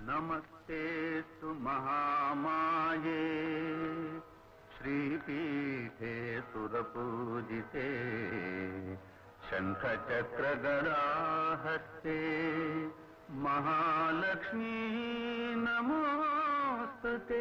नमस्तेऽस्तु महामाये श्रीपीठे सुरपूजिते शङ्खचक्रगदाहस्ते महालक्ष्मी नमोऽस्तु ते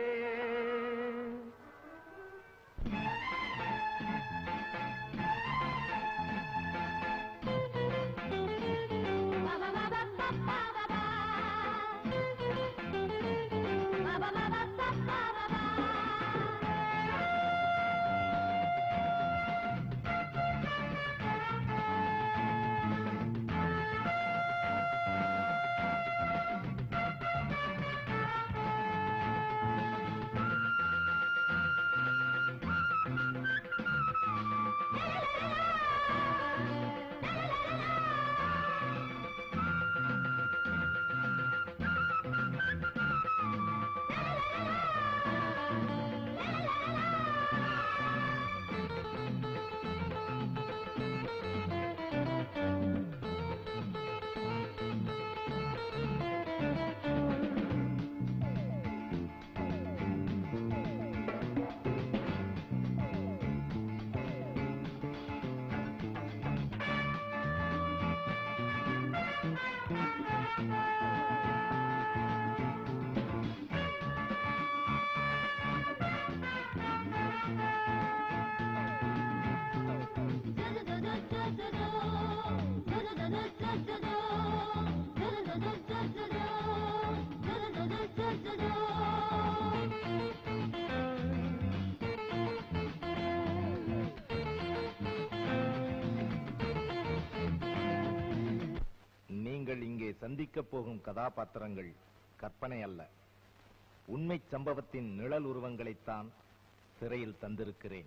நீங்கள் இங்கே சந்திக்கப் போகும் கதாபாத்திரங்கள் கற்பனை அல்ல உண்மை சம்பவத்தின் நிழல் உருவங்களைத்தான் திரையில் தந்திருக்கிறேன்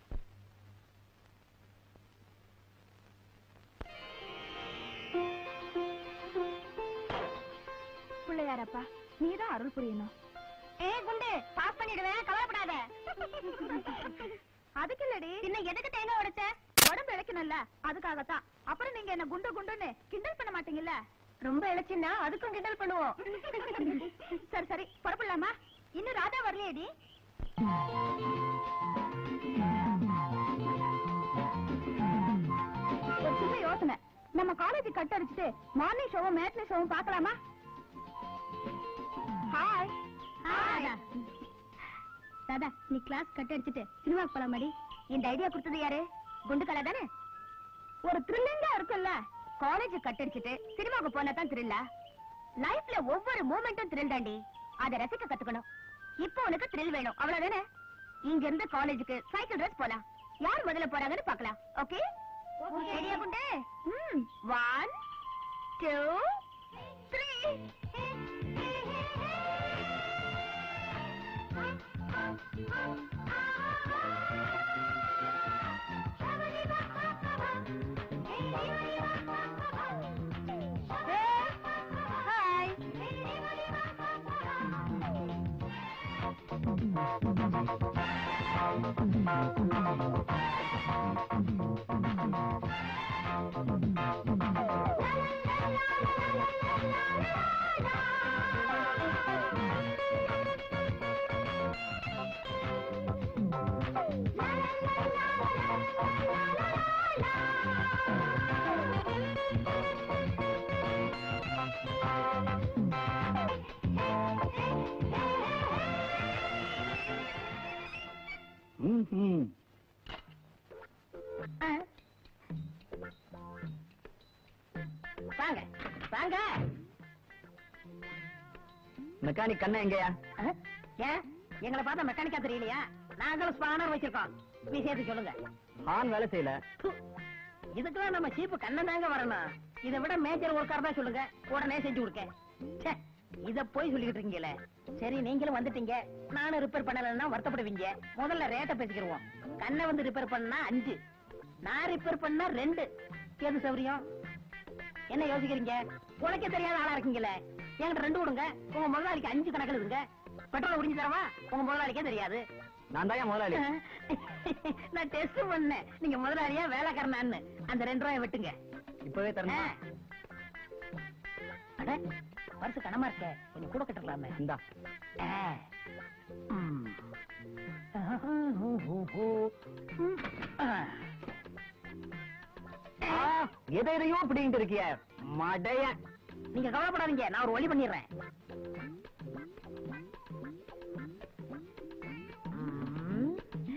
பிள்ளையாரப்பா நீதான் அருள் புரியணும் ஏ குண்டு பாஸ் பண்ணிடுவேன் கவலைப்படாத அதுக்கு இல்லடி இன்னும் எதுக்கு தேங்காய் உடைச்ச உடம்பு இழைக்கணும்ல அதுக்காகத்தான் அப்புறம் நீங்க என்ன குண்டு குண்டுன்னு கிண்டல் பண்ண மாட்டீங்கல்ல ரொம்ப இழைச்சின்னா அதுக்கும் கிண்டல் பண்ணுவோம் சரி சரி புறப்படலாமா இன்னும் ராதா வரலையேடி ஒரு சின்ன யோசனை நம்ம காலேஜ் கட் அடிச்சுட்டு மார்னிங் ஷோவும் மேட்னி ஷோவும் பார்க்கலாமா ஹாய் ஹாய் தாதா நீ கிளாஸ் கட் அடிச்சிட்டு சினிமாக்கு போலாமாடி இந்த ஐடியா கொடுத்தது யாரு குண்டு கலை தானே ஒரு த்ரில்லிங்கா இருக்குல்ல காலேஜ் கட் அடிச்சிட்டு சினிமாக்கு போனா தான் த்ரில்லா லைஃப்ல ஒவ்வொரு மூமெண்ட்டும் த்ரில் தாண்டி அதை ரசிக்க கத்துக்கணும் இப்போ உனக்கு த்ரில் வேணும் அவ்வளவுதானே இங்க இருந்து காலேஜுக்கு சைக்கிள் ரேஸ் போலாம் யார் முதல்ல போறாங்கன்னு பார்க்கலாம் ஓகே ரெடியா குண்டு ம் ஒன் டூ த்ரீ ஹாய் ம்ஹும். வாங்க வாங்க மெக்கானிக் கண்ணா எங்கயா அஹ், ஏன் எங்களை பார்த்தா மெக்கானிக்கா தெரியலையா நாங்களும் ஸ்பானர் வச்சிருக்கோம் விஷயத்தை சொல்லுங்க ஹார்ன் வேலை செய்யல ப்பு. இதுக்கெல்லாம் நம்ம சீப்பு கண்ணன் தாங்க வரணும் இதை விட மேஜர் ஒர்க்கர் தான் சொல்லுங்க உடனே செஞ்சு கொடுக்க ச்சே, இத போய் சொல்லிக்கிட்டு இருக்கீங்களே சரி நீங்களும் வந்துட்டீங்க நானும் ரிப்பேர் பண்ணலன்னா வருத்தப்படுவீங்க முதல்ல ரேட்டை பேசிக்கிருவோம் கண்ணை வந்து ரிப்பேர் பண்ணா அஞ்சு நான் ரிப்பேர் பண்ணா ரெண்டு எது சௌரியம் என்ன யோசிக்கிறீங்க உழைக்க தெரியாத ஆளா இருக்கீங்களே என்கிட்ட ரெண்டு விடுங்க உங்க முதலாளிக்கு அஞ்சு கணக்கில் இருக்குங்க பெட்ரோல் உடிஞ்சு தரவா உங்க முதலாளிக்கே தெரியாது நான் தான் முதலாளி நான் டெஸ்ட் பண்ணேன் நீங்க முதலாளியா வேலைக்காரனான்னு அந்த ரெண்டு ரூபாய் வெட்டுங்க இப்பவே தரணும் ஆ. அட, பரிசு கனமா இருக்க கொஞ்சம் கூட கட்டலாமே இந்தா ஆ, எதை எதையோ பிடிங்கிட்டு இருக்கிய மடைய நீங்க கவலைப்படாதீங்க நான் ஒரு வழி பண்ணிடுறேன் ம்.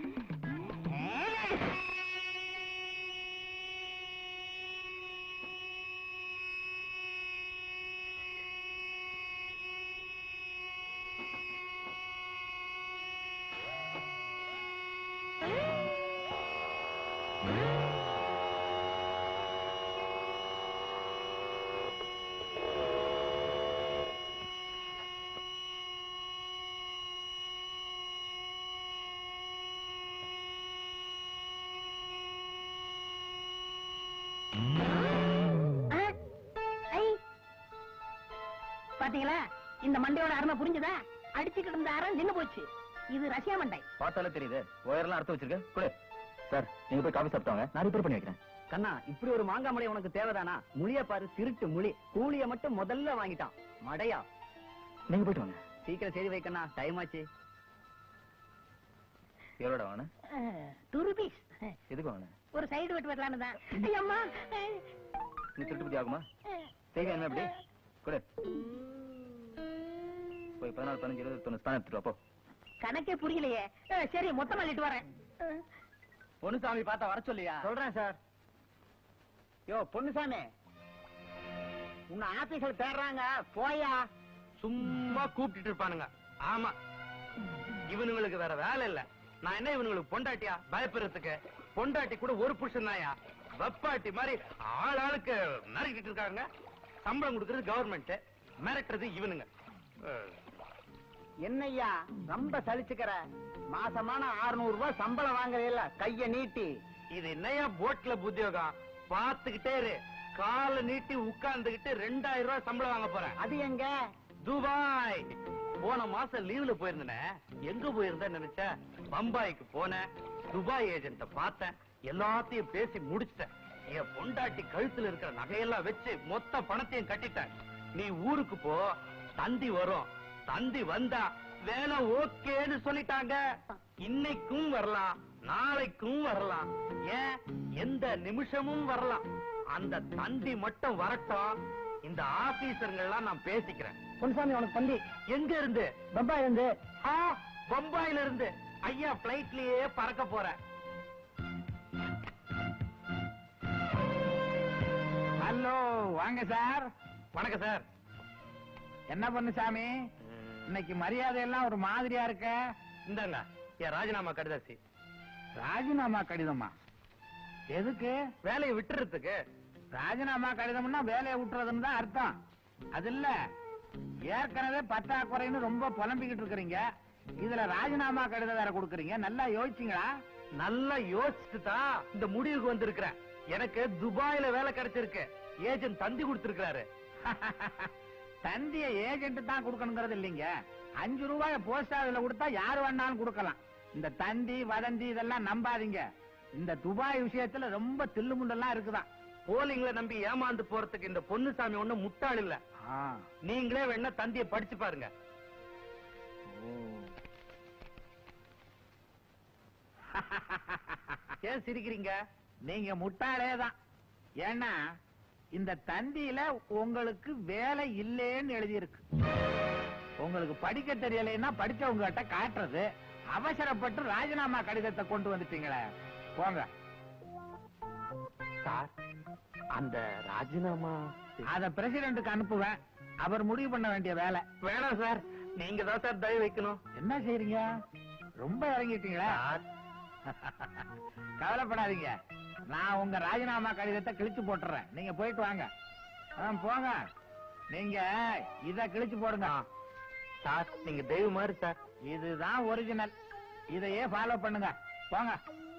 ஆ? ஐ. பாத்தீங்களா இந்த மண்டையோட அருமை புரிஞ்சுதா அடிச்சுக்கிட்டு இருந்த அறம் நின்னு போச்சு இது ரஷ்யா மண்டை பார்த்தாலே தெரியுது ஒயர்லாம் அறுத்து வச்சிருக்க குடு சார் நீங்க போய் காபி சாப்பிட்டாங்க நான் ரிப்பேர் பண்ணி வைக்கிறேன் கண்ணா இப்படி ஒரு மாங்காய் மலை உனக்கு தேவைதானா முழிய பாரு திருட்டு முழி கூலிய மட்டும் முதல்ல வாங்கிட்டான் மடையா நீங்க போயிட்டு வாங்க சீக்கிரம் செய்தி வைக்கண்ணா டைம் ஆச்சு எவ்வளோட வாங்க டூ ருபீஸ் எதுக்கு வாங்க ஒரு சைடு வெட்டு வெட்டலான்னு தான் ஐயம்மா நீ திருட்டு புத்தி ஆகுமா செய்தி என்ன எப்படி குடு போய் பதினாலு பதினஞ்சு இருபது தொண்ணூறு ஸ்தானம் எடுத்துட்டு வா, போ கணக்கே புரியலையே அஹ், சரி மொத்தமா அள்ளிட்டு வரேன் அஹ், பொன்னுசாமி பார்த்தா வர சொல்லியா சொல்றேன் சார் யோ பொன்னுசாமி உன்னை ஆபீஸ்ல தேடுறாங்க போயா சும்மா கூப்பிட்டுட்டு இருப்பானுங்க ஆமா இவனுங்களுக்கு வேற வேலை இல்ல நான் என்ன இவனுங்களுக்கு பொண்டாட்டியா பயப்படுறதுக்கு பொண்டாட்டி கூட ஒரு புருஷன் தாயா வெப்பாட்டி மாதிரி ஆள் ஆளுக்கு நறுக்கிட்டு இருக்காங்க சம்பளம் கொடுக்கறது கவர்மெண்ட் மிரட்டுறது இவனுங்க அஹ், என்னய்யா ரொம்ப சலிச்சுக்கிற மாசமான 600 ரூபாய் சம்பளம் வாங்குறீல்ல கைய நீட்டி இது என்னையா போட்ல புத்தியோகம் பாத்துக்கிட்டே இரு காலை நீட்டி உட்கார்ந்துகிட்டு ரெண்டாயிரம் ரூபாய் சம்பளம் வாங்க போறேன் அது எங்க துபாய் போன மாசம் லீவ்ல போயிருந்தேன் எங்க போயிருந்தேன் நினைச்சேன் பம்பாய்க்கு போனேன் துபாய் ஏஜென்ட்ட பார்த்தேன் எல்லாத்தையும் பேசி முடிச்சிட்டேன் என் பொண்டாட்டி கழுத்துல இருக்கிற நகையெல்லாம் வச்சு மொத்த பணத்தையும் கட்டிட்டேன் நீ ஊருக்கு போ தந்தி வரும் தந்தி வந்தா வேலை ஓகேன்னு சொல்லிட்டாங்க இன்னைக்கும் வரலாம் நாளைக்கும் வரலாம் ஏன் எந்த நிமிஷமும் வரலாம் அந்த தந்தி மட்டும் வரட்டும் இந்த ஆபீசருங்கெல்லாம் நான் பேசிக்கிறேன் பொன்னுசாமி உனக்கு பந்தி எங்க இருந்து பம்பாய் இருந்து ஆ, பம்பாயில இருந்து ஐயா பிளைட்லயே பறக்க போறேன் ஹலோ வாங்க சார் வணக்கம் சார் என்ன பண்ணு சாமி இன்னைக்கு மரியாதை எல்லாம் ஒரு மாதிரியா இருக்க இந்தாங்க என் ராஜினாமா கடிதாசி ராஜினாமா கடிதமா எதுக்கு வேலையை விட்டுறதுக்கு ராஜினாமா கடிதம்னா வேலையை விட்டுறதுன்னு தான் அர்த்தம் அது இல்ல ஏற்கனவே பற்றாக்குறைன்னு ரொம்ப புலம்பிக்கிட்டு இருக்கிறீங்க இதுல ராஜினாமா கடிதம் வேற கொடுக்கறீங்க நல்லா யோசிச்சீங்களா நல்லா யோசிச்சுட்டு தான் இந்த முடிவுக்கு வந்திருக்கிறேன் எனக்கு துபாயில வேலை கிடைச்சிருக்கு ஏஜென்ட் தந்தி கொடுத்திருக்காரு தந்திய ஏஜென்ட் தான் கொடுக்கணுங்கிறது இல்லைங்க அஞ்சு ரூபாய போஸ்ட் ஆஃபீஸ்ல கொடுத்தா யாரு வேணாலும் கொடுக்கலாம் இந்த தந்தி வதந்தி இதெல்லாம் நம்பாதீங்க இந்த துபாய் விஷயத்துல ரொம்ப தில்லுமுண்டெல்லாம் இருக்குதான் போலிங்களை நம்பி ஏமாந்து போறதுக்கு இந்த பொன்னுசாமி ஒண்ணு முட்டாள் இல்ல ஆ. நீங்களே வேணா தந்தியை படிச்சு பாருங்க ஏன் சிரிக்கிறீங்க நீங்க முட்டாளே தான் ஏன்னா இந்த தந்தியில உங்களுக்கு வேலை இல்லேன்னு எழுதியிருக்கு உங்களுக்கு படிக்க தெரியலைன்னா படிச்சவங்க கிட்ட காட்டுறது அவசரப்பட்டு ராஜினாமா கடிதத்தை கொண்டு வந்துட்டீங்களே போங்க சார் அந்த ராஜினாமா அத பிரசிடென்ட்டுக்கு அனுப்புவேன் அவர் முடிவு பண்ண வேண்டிய வேலை வேணாம் சார் நீங்க தான் சார் தயவு வைக்கணும் என்ன செய்றீங்க ரொம்ப இறங்கிட்டீங்களா சார் கவலைப்படாதீங்க நான் உங்க ராஜினாமா கடிதத்தை கிழிச்சு போட்டுறேன் நீங்க போயிட்டு வாங்க ஆ, போங்க நீங்க இத கிழிச்சு போடுங்க சார் நீங்க தெய்வம் மாதிரி சார் இதுதான் ஒரிஜினல் இதையே ஃபாலோ பண்ணுங்க போங்க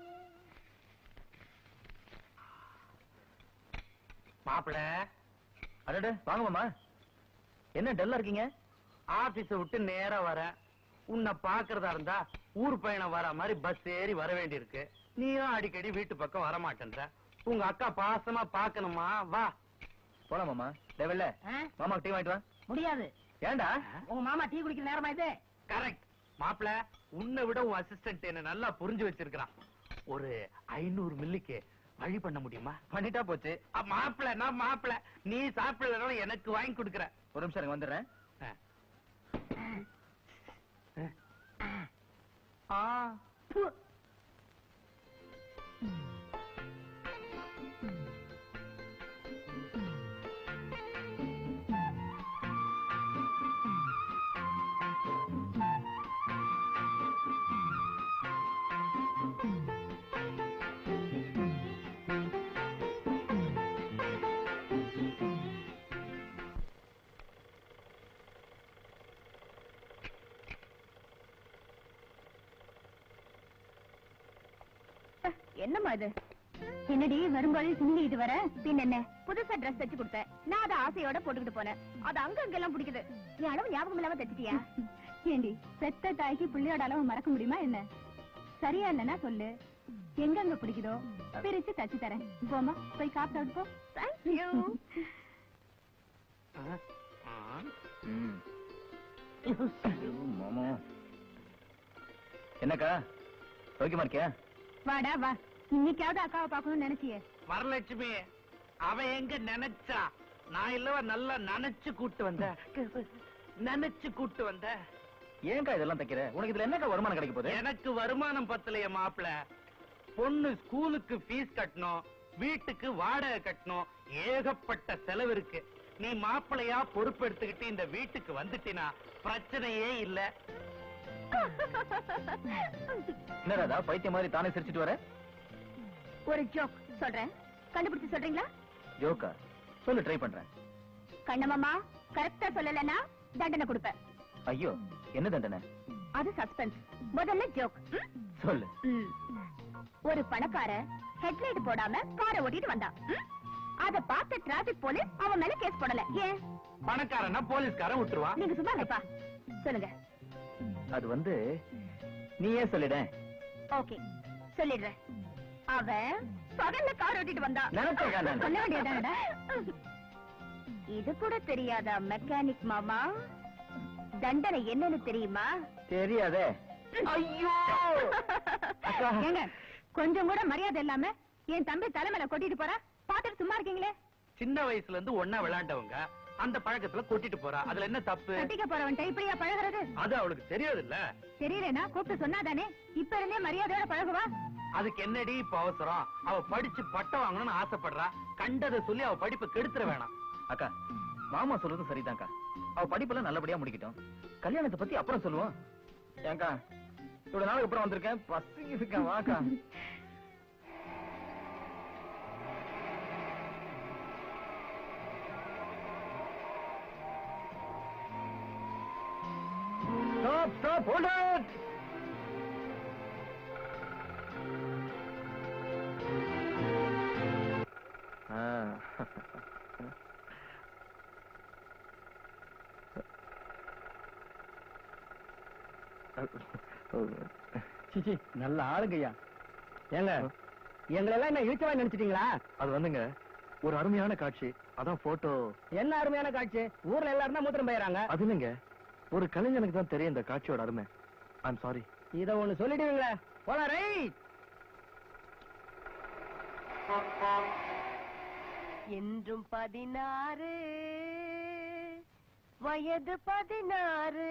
மாப்பிள அடடே வாங்க மாமா என்ன டல்லா இருக்கீங்க ஆபீஸ விட்டு நேரா வரேன் உன்னை பாக்குறதா இருந்தா ஊர் பயணம் வர மாதிரி பஸ் ஏறி வர வேண்டியிருக்கு நீயும் அடிக்கடி வீட்டு பக்கம் வர மாட்டேன்ற உங்க அக்கா பாசமா பாக்கணுமா வா போலாம் மாமா டேவல்ல ஆ? மாமா டீ வாங்கிட்டு வா முடியாது ஏண்டா உங்க மாமா டீ குடிக்கிற நேரமா இது கரெக்ட் மாப்பிள உன்னை விட உன் அசிஸ்டன்ட் என்ன நல்லா புரிஞ்சு வச்சிருக்கான் ஒரு ஐநூறு மில்லிக்கு வழி பண்ண முடியுமா பண்ணிட்டா போச்சு அ, மாப்பிள நான் மாப்பிள நீ சாப்பிடலனாலும் எனக்கு வாங்கி கொடுக்குற ஒரு நிமிஷம் இருங்க, வந்துடுறேன் ஆ என்னம்மா இது என்னடி வரும்போது சிந்திக்கிட்டு வர பின் என்ன புதுசா ட்ரெஸ் தச்சு கொடுத்தேன் நான் அதை ஆசையோட போட்டுக்கிட்டு போனேன் அது அங்க அங்க எல்லாம் பிடிக்குது என் அளவு ஞாபகம் இல்லாம தச்சிட்டியா ஏண்டி பெத்த தாய்க்கு பிள்ளையோட அளவு மறக்க முடியுமா என்ன சரியா இல்லைன்னா சொல்லு எங்கெங்க பிடிக்குதோ பிரிச்சு தச்சு தரேன் போமா போய் காப்பு சாப்பிட்டு போ தேங்க்யூ ம். ஐயோ, மாமா என்னக்கா சௌக்கியமா இருக்கியா வாடா வா இன்னைக்காவது அக்காவை பார்க்கணும்னு நினைச்சியே வரலட்சுமி அவன் எங்க நினைச்சா நான் இல்லவ நல்லா நினைச்சு கூட்டு வந்த நினைச்சு கூட்டு வந்த ஏன்க்கா இதெல்லாம் தைக்கிற உனக்கு இதுல என்னக்கா வருமானம் கிடைக்க போகுது எனக்கு வருமானம் பத்தலைய மாப்பிள பொண்ணு ஸ்கூலுக்கு ஃபீஸ் கட்டணும் வீட்டுக்கு வாடகை கட்டணும் ஏகப்பட்ட செலவு இருக்கு நீ மாப்பிளையா பொறுப்பெடுத்துக்கிட்டு இந்த வீட்டுக்கு வந்துட்டினா பிரச்சனையே இல்ல என்ன ராதா பைத்தியம் மாதிரி தானே சிரிச்சிட்டு வர ஒரு ஜோக் சொல்றேன் கண்டுபிடிச்சு சொல்றீங்களா ஜோக்கா சொல்லு ட்ரை பண்றேன் கண்ணமாமா கரெக்டா சொல்லலன்னா தண்டனை கொடுப்பேன் ஐயோ என்ன தண்டனை அது சஸ்பென்ஸ் முதல்ல ஜோக் சொல்லு ஒரு பணக்கார ஹெட்லைட் போடாம காரை ஓட்டிட்டு வந்தான் ம்? அத பார்த்த டிராபிக் போலீஸ் அவன் மேல கேஸ் போடல ஏன் பணக்காரனா போலீஸ்காரன் விட்டுருவான் நீங்க சும்மா இருப்பா சொல்லுங்க அது வந்து நீயே சொல்லிட ஓகே சொல்லிடுறேன் அவன் பகல்ல கார் ஓட்டிட்டு வந்தான் நினைச்சேக்கா நான். சொல்ல வேண்டியதானடா இது கூட தெரியாதா மெக்கானிக் மாமா தண்டனை என்னன்னு தெரியுமா தெரியாதே ஐயோ அக்கா. ஏங்க கொஞ்சம் கூட மரியாதை இல்லாம என் தம்பி தலைமையில கொட்டிட்டு போறா பாத்துட்டு சும்மா இருக்கீங்களே சின்ன வயசுல இருந்து ஒன்னா விளையாண்டவங்க அந்த பழக்கத்துல கொட்டிட்டு போறா அதுல என்ன தப்பு கட்டிக்க போறவன்ட்ட இப்படியா பழகுறது அது அவளுக்கு தெரியாது இல்ல தெரியலனா கூப்பிட்டு சொன்னாதானே இப்ப இருந்தே மரியாதையோட பழகுவா அதுக்கு என்னடி இப்ப அவசரம் அவ படிச்சு பட்டம் வாங்கணும்னு ஆசைப்படுறா கண்டதை சொல்லி அவ படிப்பை கெடுத்துற வேணாம் அக்கா மாமா சொல்றது சரிதான்க்கா அவ படிப்பெல்லாம் நல்லபடியா முடிக்கட்டும் கல்யாணத்தை பத்தி அப்புறம் சொல்லுவோம் ஏங்கா இவ்வளவு நாளுக்கு அப்புறம் வந்திருக்கேன் பசிக்கு இருக்கேன் வாக்கா Stop, stop, hold it! ஆ. சிச்சி நல்ல ஆளுங்கய்யா ஏங்க எங்களை எல்லாம் என்ன இழுச்சவா நினைச்சிட்டீங்களா அது வந்துங்க ஒரு அருமையான காட்சி அதான் போட்டோ என்ன அருமையான காட்சி ஊர்ல எல்லாரும் தான் மூத்திரம் போயிடறாங்க அது இல்லைங்க ஒரு கலைஞனுக்கு தான் தெரியும் இந்த காட்சியோட அருமை ஐம் சாரி இத ஒண்ணு சொல்லிடுவீங்களே போலாம் ரைட் என்றும் பதினாறு வயது பதினாறு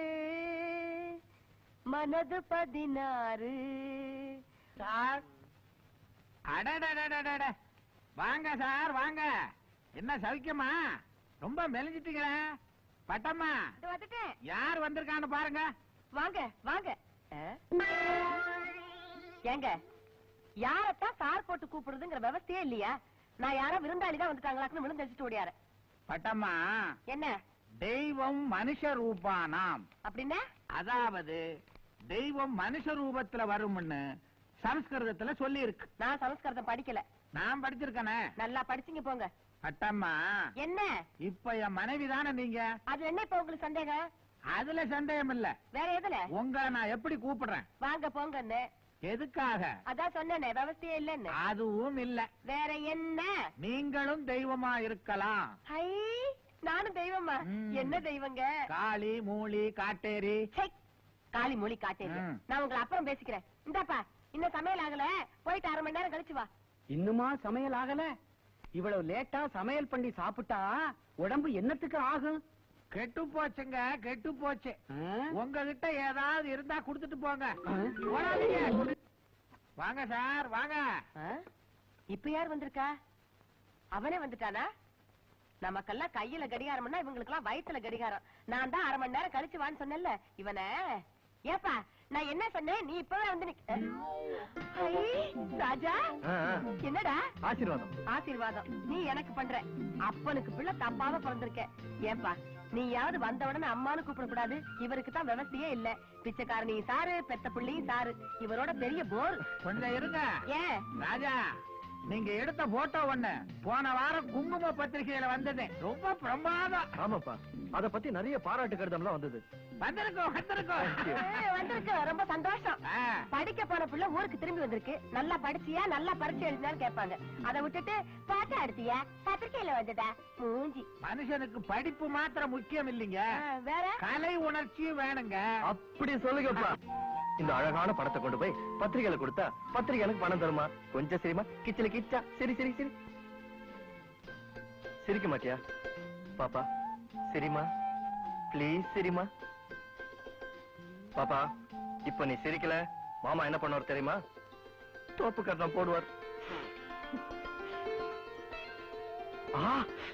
மனது பதினாறு சார் அடடடடடட வாங்க சார் வாங்க என்ன சௌக்கியமா ரொம்ப மெலிஞ்சிட்டீங்களே பட்டம்மா வந்துட்டேன் யார் வந்திருக்கான்னு பாருங்க வாங்க வாங்க ஏங்க யாரத்தான் சார் போட்டு கூப்பிடுறதுங்கிற விவசாயே இல்லையா நான் யாரோ விருந்தாளி தான் வந்துட்டாங்களாக்குன்னு விழுந்தடிச்சிட்டு ஓடியாரு பட்டம்மா என்ன தெய்வம் மனுஷ ரூபானாம் அப்படின்னா அதாவது தெய்வம் மனுஷ ரூபத்துல வரும்னு சமஸ்கிருதத்துல சொல்லி இருக்கு நான் சமஸ்கிருதம் படிக்கல நான் படிச்சிருக்கனே நல்லா படிச்சீங்க போங்க பட்டம்மா என்ன இப்ப என் மனைவி தானே நீங்க அது என்ன இப்ப உங்களுக்கு சந்தேகம் அதுல சந்தேகம் இல்ல வேற எதுல உங்களை நான் எப்படி கூப்பிடுறேன் வாங்க போங்கன்னு எதுக்காக அதான் சொன்னேனே விவசாயே இல்லன்னு அதுவும் இல்ல வேற என்ன நீங்களும் தெய்வமா இருக்கலாம் ஹை நானும் தெய்வமா ம். என்ன தெய்வங்க காளி மூலி காட்டேரி ச்சை, காளி மொழி காட்டேன் ம். நான் உங்களை அப்புறம் பேசிக்கிறேன் இந்தாப்பா இன்னும் சமையல் ஆகல போயிட்டு அரை மணி நேரம் கழிச்சு வா இன்னுமா சமையல் ஆகல இவ்வளவு லேட்டா சமையல் பண்ணி சாப்பிட்டா உடம்பு என்னத்துக்கு ஆகும் கெட்டு போச்சுங்க கெட்டு போச்சு ஆ? உங்ககிட்ட ஏதாவது இருந்தா குடுத்துட்டு போங்க ஆ? போடாதீங்க வாங்க சார் வாங்க ஆ? இப்ப யார் வந்திருக்கா அவனே வந்துட்டானா நமக்கெல்லாம் கையில கடிகாரம்னா இவங்களுக்கெல்லாம் வயித்துல கடிகாரம் நான் தான் அரை மணி நேரம் கழிச்சு வான்னு சொன்னேன்ல இவன ஏப்பா நான் என்ன சொன்னேன் நீ இப்பவே வந்து நிக்க ஐ, ராஜா என்னடா ஆசீர்வாதம் ஆசீர்வாதம் நீ எனக்கு பண்ற அப்பனுக்கு பிள்ளை தப்பாவ பிறந்திருக்க ஏன்பா நீயாவது வந்த உடனே அம்மானு கூப்பிட கூடாது இவருக்கு தான் விவசாயே இல்ல பிச்சைக்காரனையும் சாரு பெத்த பிள்ளையும் சாரு இவரோட பெரிய போர் கொஞ்சம் இருங்க ஏன் ராஜா நீங்க எடுத்த போட்டோ ஒண்ணு போன வாரம் குங்கும பத்திரிகையில வந்தது ரொம்ப பிரமாதம் ஆமாப்பா அத பத்தி நிறைய பாராட்டு கடிதம்லாம் வந்தது வந்திருக்கோம் வந்திருக்கோம் ஏய், வந்திருக்கு ரொம்ப சந்தோஷம் ஆ, படிக்க போன புள்ள ஊருக்கு திரும்பி வந்திருக்கு நல்லா படிச்சியா நல்லா பரிச்சை எழுதினான்னு கேட்பாங்க அதை விட்டுட்டு பாட்டா எடுத்தியா பத்திரிக்கையில வந்ததா மூஞ்சி மனுஷனுக்கு படிப்பு மாத்திரம் முக்கியம் இல்லைங்க ஆ, வேற கலை உணர்ச்சியும் வேணுங்க அப்படி சொல்லுங்கப்பா இந்த அழகான படத்தை கொண்டு போய் பத்திரிகையில கொடுத்தா பத்திரிகை எனக்கு பணம் தருமா கொஞ்சம் சரிமா கிச்சல கிச்சா சரி சரி சரி சிரிக்க மாட்டியா பாப்பா சரிமா ப்ளீஸ் சரிமா பாப்பா இப்ப நீ சிரிக்கல மாமா என்ன பண்ணுவார் தெரியுமா தோப்பு கட்டணம் போடுவார் ஆ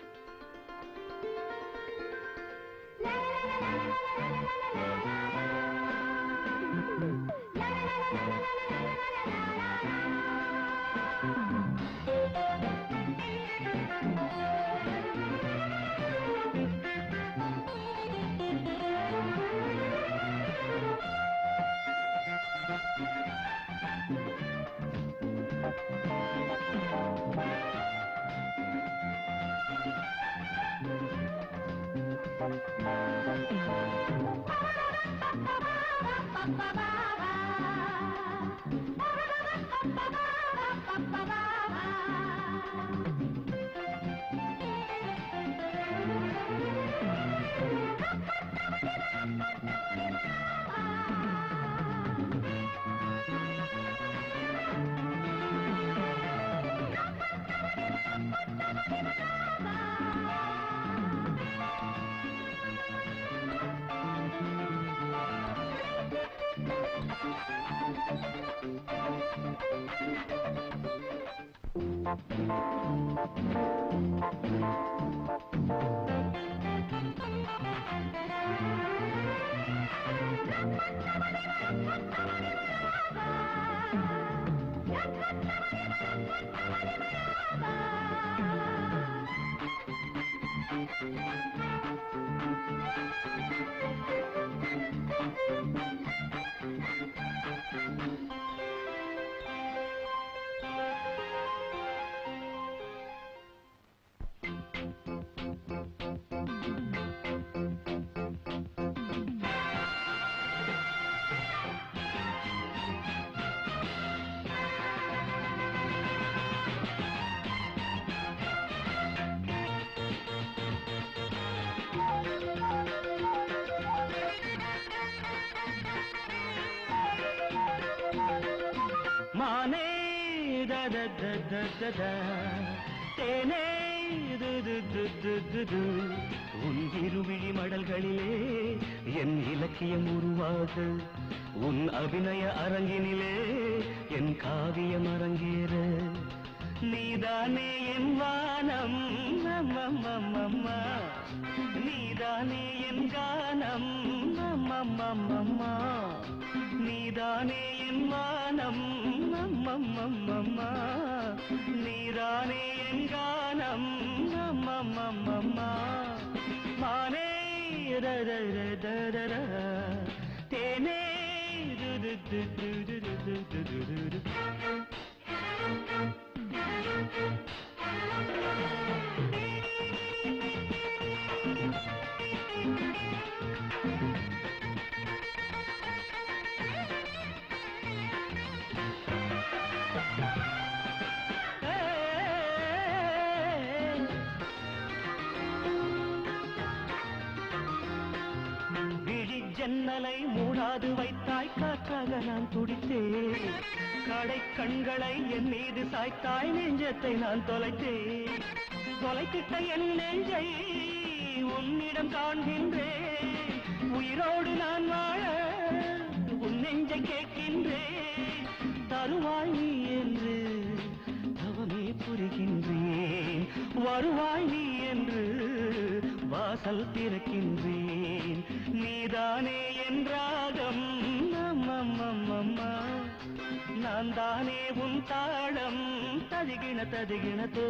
மானே தத தத தத தேனே து து து து து து. உன் இருவிழி மடல்களிலே என் இலக்கியம் உருவாக உன் அபிநய அரங்கினிலே என் காவியம் அரங்கேற நீதானே என் வானம் அம்மம்மம்மம்மா நீதானே என் கானம் அம்மம்மம்மம்மா நீதானே என் வானம் அம்மம்மம்மம்மா நீதானே என் கானம் அம்மம்மம்மம்மா மானே ரரரரரர, தேனே ருருதுதுதுதுதுதுதுது. ஜன்னலை மூடாது வைத்தாய் காற்றாக நான் துடித்தேன் கடை கண்களை என் மீது சாய்த்தாய் நெஞ்சத்தை நான் தொலைத்தேன் தொலைத்திட்ட என் நெஞ்சை உன்னிடம் காண்கின்றேன் உயிரோடு நான் வாழ உன் நெஞ்சை கேட்கின்றேன் தருவாய் நீ என்று தவமே புரிகின்றேன் வருவாய் நீ என்று வாசல் திறக்கின்றேன் நீதானே என்றாகம் அம்மம்மம்மம்மா நான் தானே உன் தாளம் ததிகின ததிகின தோ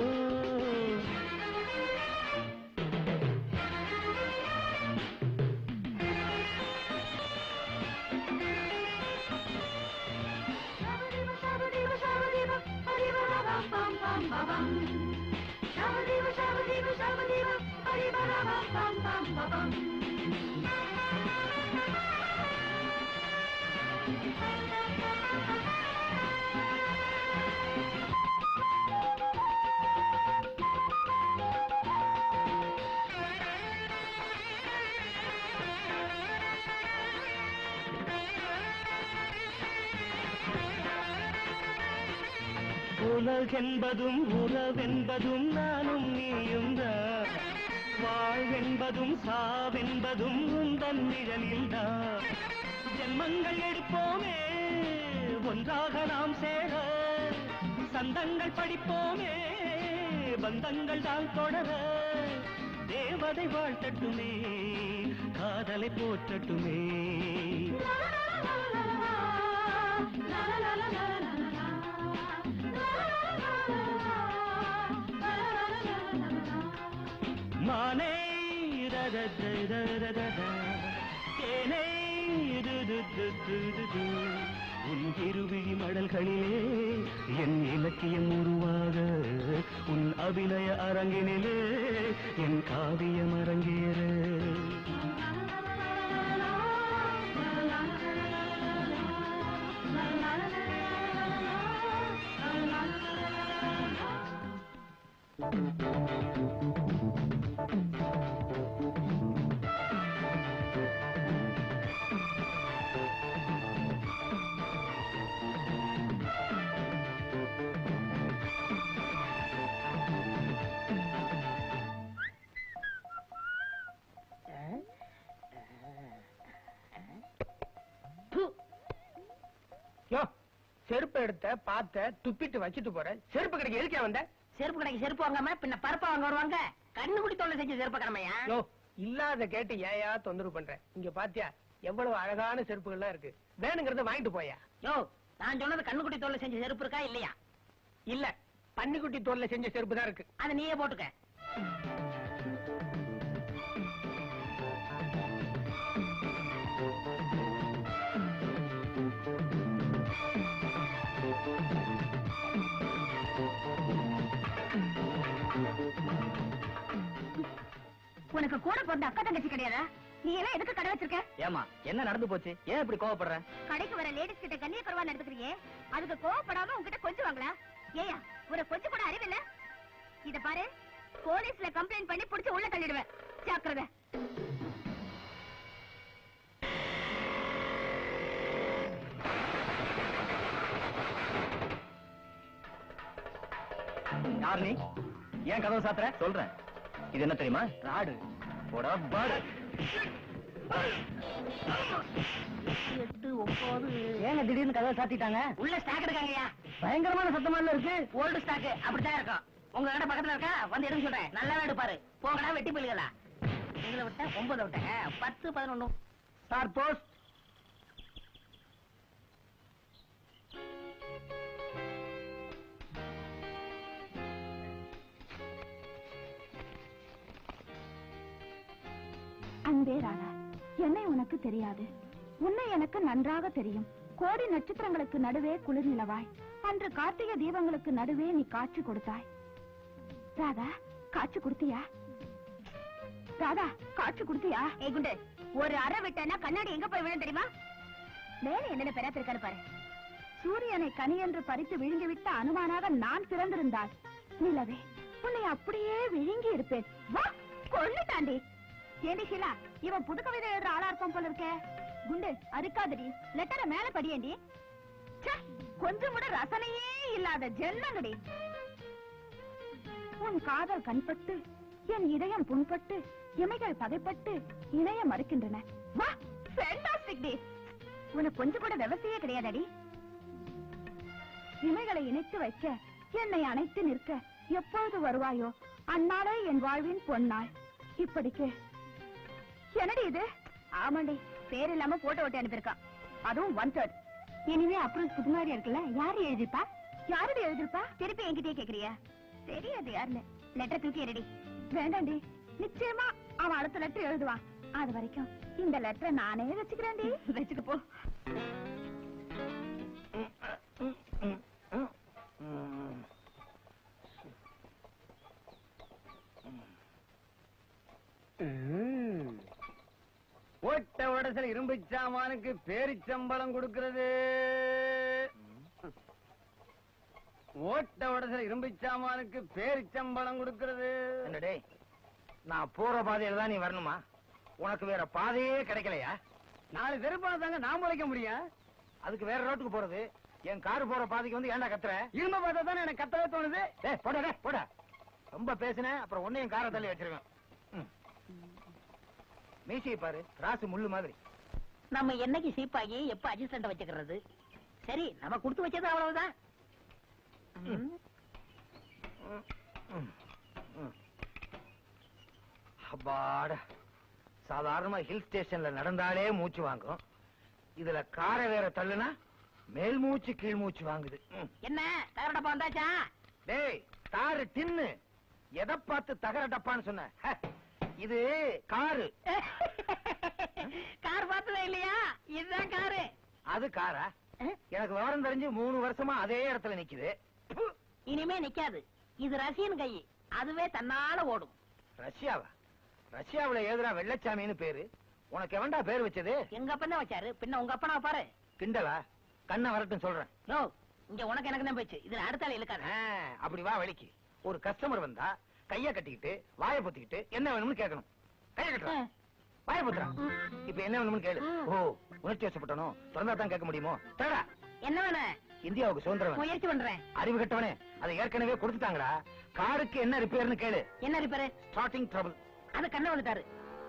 உலகென்பதும் உறவென்பதும் நானும் நீயும் தான் வாழ்வென்பதும் சாவென்பதும் உந்தன் நிழலில் தான் ஜென்மங்கள் எடுப்போமே ஒன்றாக நாம் சேர சந்தங்கள் படிப்போமே பந்தங்கள் தான் தொடர தேவதை வாழ்த்தட்டுமே காதலை போற்றட்டுமே மானே ரத த ர ர ர ர. தேனே து து து து து து. உன் இருவிழி மடல்களிலே என் இலக்கியம் உருவாக உன் அபிநய அரங்கினிலே என் காவியம் அரங்கேற யோ செருப்பு எடுத்த பார்த்த துப்பிட்டு வச்சுட்டு போற செருப்பு கடைக்கு எதுக்கே வந்த செருப்பு கடைக்கு செருப்பு வாங்காம பின்ன பருப்பா வாங்க வருவாங்க கண்ணு குடி தொல்லை செஞ்ச செருப்பு கடமையா யோ இல்லாத கேட்டு ஏயா தொந்தரவு பண்ற இங்க பாத்தியா எவ்வளவு அழகான செருப்புகள்லாம் இருக்கு வேணுங்கிறத வாங்கிட்டு போயா யோ நான் சொன்னது கண்ணுக்குட்டி தொல்லை செஞ்ச செருப்பு இருக்கா இல்லையா இல்ல பன்னிக்குட்டி தோல்ல செஞ்ச செருப்பு தான் இருக்கு அதை நீயே போட்டுக்க உனக்கு கூட பிறந்த அக்கா தங்கச்சி கிடையாதா நீ எல்லாம் எதுக்கு கடை வச்சிருக்க ஏமா என்ன நடந்து போச்சு ஏன் இப்படி கோவப்படுற கடைக்கு வர லேடிஸ் கிட்ட கண்ணிய குறவா நடந்துக்கிறியே அதுக்கு கோவப்படாம உன்கிட்ட கொஞ்சம் வாங்களா ஏயா உனக்கு கொஞ்சம் கூட அறிவில்ல இத பாரு போலீஸ்ல கம்ப்ளைண்ட் பண்ணி புடிச்சு உள்ள தள்ளிடுவேன் ஜாக்கிரதை யார் நீ ஏன் கதவு சாத்துற சொல்றேன் இது என்ன தெரியுமா ராடு போடா பாடு எட்டு ஒன்பது ஏங்க திடீர்னு கதவை சாத்திட்டாங்க உள்ள ஸ்டாக் இருக்காங்கய்யா பயங்கரமான சத்தமா இருக்கு ஓல்டு ஸ்டாக் அப்படித்தான் இருக்கும் உங்க கடை பக்கத்துல இருக்கா வந்து எடுக்க சொல்றேன் நல்லா எடுப்பாரு போங்கடா வெட்டி போயிலுங்களா எங்களை விட்ட ஒன்பது விட்டேன் பத்து பதினொன்னு சார் போஸ்ட் அன்பே ராதா என்னை உனக்கு தெரியாது உன்னை எனக்கு நன்றாக தெரியும் கோடி நட்சத்திரங்களுக்கு நடுவே குளிர் நிலவாய் அன்று கார்த்திகை தீபங்களுக்கு நடுவே நீ காட்சி கொடுத்தாய் ராதா காட்சி கொடுத்தியா ராதா காட்சி கொடுத்தியா ஏ குண்டு ஒரு அறை விட்டனா கண்ணாடி எங்க போய் விழும் தெரியுமா மேலே என்னென்ன பெறாத்திருக்காரு பாரு சூரியனை கனி என்று பறித்து விழுங்கிவிட்ட அனுமானாக நான் பிறந்திருந்தால் நிலவே உன்னை அப்படியே விழுங்கி இருப்பேன் வா கொள்ளு தாண்டி ஏண்டி ஷீலா இவன் புது கவிதை எழுதுற ஆளா இருப்பான் போல இருக்கே குண்டு அறுக்காதடி லெட்டரை மேல படியேண்டி ச்சே, கொஞ்சம் கூட ரசனையே இல்லாத ஜென்மங்கடி உன் காதல் கண்பட்டு என் இதயம் புண்பட்டு இமைகள் பதைப்பட்டு இணைய மறுக்கின்றன வா ஃபேண்டாஸ்டிக் டி உனக்கு கொஞ்சம் கூட விவசாயே கிடையாதடி இமைகளை இணைத்து வைக்க என்னை அணைத்து நிற்க எப்பொழுது வருவாயோ அந்நாளே என் வாழ்வின் பொன்னாள் இப்படிக்கு என்னடி இது ஆமாண்டி பேர் இல்லாம போட்டோ ஒட்டி அனுப்பியிருக்கான் அதுவும் ஒன் தேர்ட் இனிமே அப்ரோச் புது மாதிரி இருக்குல்ல யாரு எழுதிருப்பா யாருடி எழுதிருப்பா திருப்பி என்கிட்டயே கேக்குறியா தெரியாது யாருன்னு லெட்டர் தூக்கி எரடி வேண்டாண்டி நிச்சயமா அவன் அடுத்த லெட்டர் எழுதுவான் அது வரைக்கும் இந்த லெட்டரை நானே வச்சுக்கிறேன்டி வச்சுக்க போ ஓட்ட உடசல் இரும்பு சாமானுக்கு பேரிச்சம்பளம் கொடுக்கிறது ஓட்ட உடசல் இரும்பு சாமானுக்கு பேரிச்சம்பளம் கொடுக்கிறது என்னடே நான் போற பாதையில தான் நீ வரணுமா உனக்கு வேற பாதையே கிடைக்கலையா நாலு வெறுப்பா தாங்க நான் முளைக்க முடியும் அதுக்கு வேற ரோட்டுக்கு போறது என் கார் போற பாதைக்கு வந்து ஏன்டா கத்துற இரும்ப பார்த்தா தானே எனக்கு கத்தவே தோணுது டேய் போடா டேய் போடா ரொம்ப பேசினேன் அப்புறம் உன்னையும் காரை தள்ளி வச்சிருவேன் ம். மீசையை பாரு ராசு முள்ளு மாதிரி நம்ம என்னைக்கு சீப்பாகி எப்ப அசிஸ்டன்ட் வச்சுக்கிறது சரி நம்ம கொடுத்து வச்சது அவ்வளவுதான் அப்பாடா சாதாரணமா ஹில் ஸ்டேஷன்ல நடந்தாலே மூச்சு வாங்கும் இதுல காரை வேற தள்ளுனா மேல் மூச்சு கீழ் மூச்சு வாங்குது ம். என்ன தகர டப்பா வந்தாச்சா டேய் தாரு டின்னு எதை பார்த்து தகர டப்பான்னு சொன்ன ஹ, இது காரு கார் பார்த்ததே இல்லையா இதுதான் காரு அது காரா எனக்கு விவரம் தெரிஞ்சு மூணு வருஷமா அதே இடத்துல நிக்குது ப்பு. இனிமே நிக்காது இது ரசியன் கை அதுவே தன்னால ஓடும் ரஷ்யாவா ரஷ்யாவுல ஏதுடா வெள்ளச்சாமின்னு பேரு உனக்கு எவன்டா பேர் வச்சது எங்க அப்பா தான் வச்சாரு பின்ன உங்க அப்பா பாரு கிண்டலா கண்ணை வரட்டும் சொல்றேன் நோ இங்க உனக்கு எனக்கு தான் போச்சு இதுல அடுத்த ஆள் இழுக்காது ஆ, அப்படி வா வழிக்கு ஒரு கஸ்டமர் வந்தா கைய கட்டிக்கிட்டு வாய பொத்திக்கிட்டு என்ன வேணும்னு கேட்கணும் கைய கட்டுறா வாய பொத்துறா இப்ப என்ன வேணும்னு கேளு ஓ உணர்ச்சி வசப்பட்டனோ திறந்தா தான் கேட்க முடியுமோ தரடா என்ன வேணும் இந்தியாவுக்கு சுதந்திரம் வேணும். முயற்சி பண்றேன் அறிவு கட்டவனே அதை ஏற்கனவே கொடுத்துட்டாங்கடா காருக்கு என்ன ரிப்பேர்னு கேளு என்ன ரிப்பேரு ஸ்டார்டிங் ட்ரபிள் அது கண்ண வந்துட்டாரு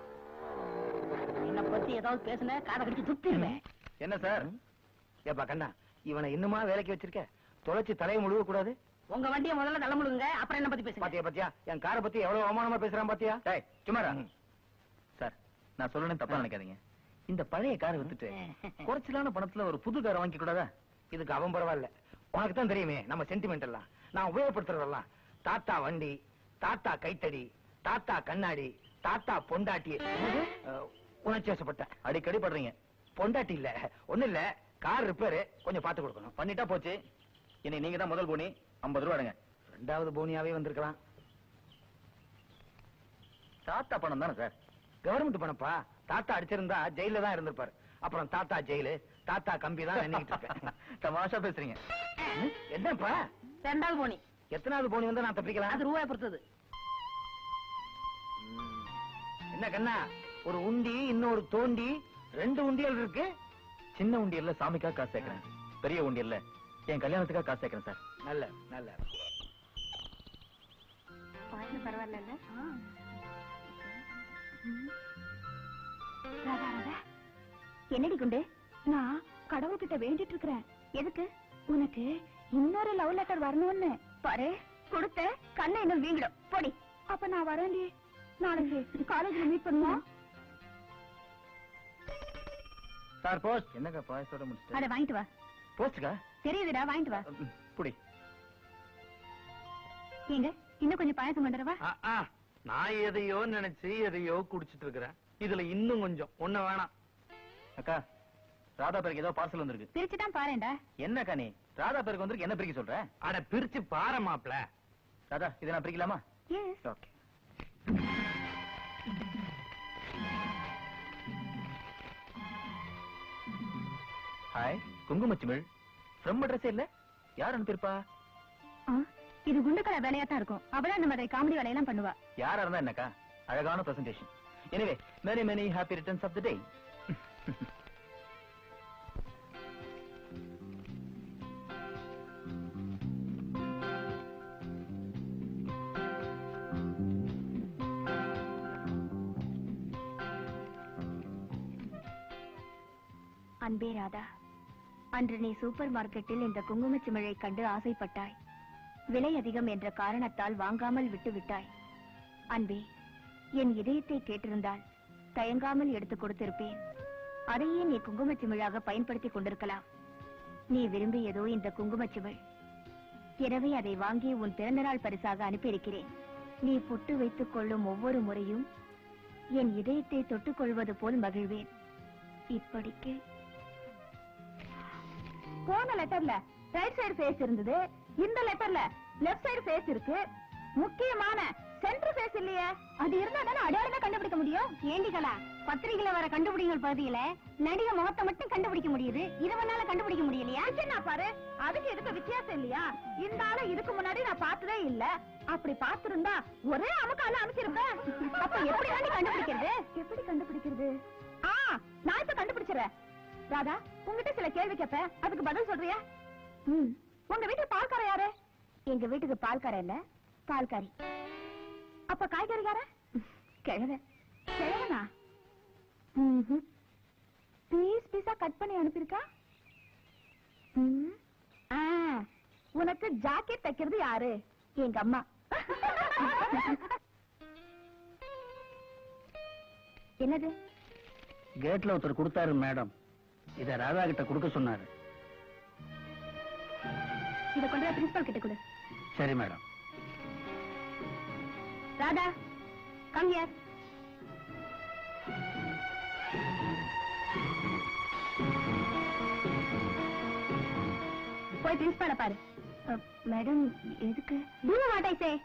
என்ன பத்தி ஏதாவது பேசுன காதை கடிச்சு துப்பிடுவேன் என்ன சார் ஏப்பா கண்ணா இவனை இன்னுமா வேலைக்கு வச்சிருக்க தொலைச்சு தலையை முழுக கூடாது உங்க வண்டியை முதல்ல தள்ள முழுங்க அப்புறம் என்ன பத்தி பேசுங்க பாத்தியா பாத்தியா என் காரை பத்தி எவ்வளவு அவமானமா பேசுறான் பாத்தியா டேய் சும்மாரா சார் நான் சொல்லணும் தப்பா நினைக்காதீங்க இந்த பழைய காரை வித்துட்டு குறைச்சலான பணத்துல ஒரு புது காரை வாங்கி கூடாதா இதுக்கு அவன் பரவாயில்ல உனக்கு தான் தெரியுமே நம்ம சென்டிமெண்ட் எல்லாம் நான் உபயோகப்படுத்துறதெல்லாம் தாத்தா வண்டி தாத்தா கைத்தடி தாத்தா கண்ணாடி தாத்தா பொண்டாட்டி அஹ், உணர்ச்சி வசப்பட்டேன் அடிக்கடி படுறீங்க பொண்டாட்டி இல்ல ஒண்ணு இல்ல கார் ரிப்பேர் கொஞ்சம் பார்த்து கொடுக்கணும் பண்ணிட்டா போச்சு இனி நீங்க தான் முதல் போனி ஐம்பது ரூபா எடுங்க ரெண்டாவது போனியாவே வந்திருக்கலாம் தாத்தா பணம் தானே சார் கவர்மெண்ட் பணப்பா தாத்தா அடிச்சிருந்தா ஜெயில தான் இருந்திருப்பாரு அப்புறம் தாத்தா ஜெயிலு தாத்தா கம்பி தான் நின்னுகிட்டு இருப்பேன் தமாஷா பேசுறீங்க ம், என்னப்பா ரெண்டாவது போனி எத்தனாவது போனி வந்து நான் தப்பிக்கலாம் அது ரூபாய் பொறுத்தது என்ன கண்ணா ஒரு உண்டி இன்னொரு தோண்டி ரெண்டு உண்டியல் இருக்கு சின்ன உண்டியல்ல சாமிக்காக காசு சேர்க்கிறேன் பெரிய உண்டியல்ல என் கல்யாணத்துக்காக காசு சேர்க்கிறேன் சார் நல்ல நல்ல பரவாயில்ல ராதா ராதா என்னடி குண்டு நான் கடவுள்கிட்ட வேண்டிட்டு இருக்கிறேன் எதுக்கு உனக்கு இன்னொரு லவ் லெட்டர் வரணும்னு பாரு கொடுத்த கண்ணை இன்னும் வீங்கிடும் போடி அப்ப நான் வரேன்டி நாளைக்கு காலேஜ்ல மீட் பண்ணுவோம் சார் போஸ்ட் என்னக்கா பாயசோட முடிச்சிட்டு அத வாங்கிட்டு வா போஸ்டுக்கா தெரியுதுடா வாங்கிட்டு வா புடி ஏங்க இன்னும் கொஞ்சம் பாயசம் கொண்டு வரவா ஆ, ஆ, நான் எதையோ நினைச்சு எதையோ குடிச்சிட்டு இருக்கிறேன் இதுல இன்னும் கொஞ்சம் ஒண்ணு வேணாம் அக்கா ராதா பேருக்கு ஏதோ பார்சல் வந்திருக்கு பிரிச்சு தான் பாருடா என்னக்கா நீ ராதா பேருக்கு வந்திருக்கு என்ன பிரிக்க சொல்ற அட பிரிச்சு பாரு மாப்ள ராதா இதை நான் பிரிக்கலாமா எஸ் ஓகே ஹாய் குங்குமச்சிமிழ் ஃப்ரம் அட்ரஸ் இல்ல யார் அனுப்பியிருப்பா இது குண்டுக்கடை வேலையா தான் இருக்கும் அவளா இந்த மாதிரி காமெடி வேலையெல்லாம் பண்ணுவா யாரா இருந்தா என்னக்கா அழகான presentation anyway many many happy returns of the day அன்பே ராதா அன்று நீ சூப்பர் மார்க்கெட்டில் இந்த குங்குமச்சிமிழை கண்டு ஆசைப்பட்டாய் விலை அதிகம் என்ற காரணத்தால் வாங்காமல் விட்டு விட்டாய் அன்பே என் இதயத்தை கேட்டிருந்தால் தயங்காமல் எடுத்துக் கொடுத்திருப்பேன் அதையே நீ குங்குமச்சிமிழாக பயன்படுத்திக் கொண்டிருக்கலாம் நீ விரும்பியதோ இந்த குங்குமச்சிமிழ் எனவே அதை வாங்கி உன் பிறந்தநாள் பரிசாக அனுப்பியிருக்கிறேன் நீ பொட்டு வைத்துக் கொள்ளும் ஒவ்வொரு முறையும் என் இதயத்தை தொட்டுக் கொள்வது போல் மகிழ்வேன் இப்படிக்கு போன லெட்டர்ல ரைட் சைடு ஃபேஸ் இருந்தது இந்த லெட்டர்ல லெஃப்ட் சைடு ஃபேஸ் இருக்கு முக்கியமான சென்டர் ஃபேஸ் இல்லையே அது இருந்தா தானே அடையாளமே கண்டுபிடிக்க முடியும் ஏண்டிகளா பத்திரிகையில வர கண்டுபிடிங்கள் பகுதியில நடிகை முகத்தை மட்டும் கண்டுபிடிக்க முடியுது இதுவனால கண்டுபிடிக்க முடியலையா என்ன பாரு அதுக்கு இதுக்கு வித்தியாசம் இல்லையா இந்த ஆளு இதுக்கு முன்னாடி நான் பார்த்ததே இல்ல அப்படி பார்த்திருந்தா ஒரே அமுக்கால அமைச்சிருப்பேன் அப்ப எப்படி தாண்டி கண்டுபிடிக்கிறது எப்படி கண்டுபிடிக்கிறது ஆ நான் இப்ப கண்டுபிடிச்சிடுறேன் ராதா உங்ககிட்ட சில கேள்வி கேட்பேன் அதுக்கு பதில் சொல்றியா ம் உங்க வீட்டுக்கு பால்கார யாரு எங்க வீட்டுக்கு பால்கார இல்ல பால்காரி அப்ப காய்கறிக்கார கிழவ கிழவனா ம்ஹும். பீஸ் பீஸா கட் பண்ணி அனுப்பியிருக்கா ம். ஆ, உனக்கு ஜாக்கெட் தைக்கிறது யாரு எங்க அம்மா என்னது கேட்ல ஒருத்தர் கொடுத்தாரு மேடம் இத ராதா கிட்ட கொடுக்க சொன்னாரு இத கொண்டு போய் பிரின்சிபல் கிட்ட கொடு சரி மேடம் ராதா கம் ஹியர் போய் பிரின்சிபால பாரு மேடம் எதுக்கு do what I say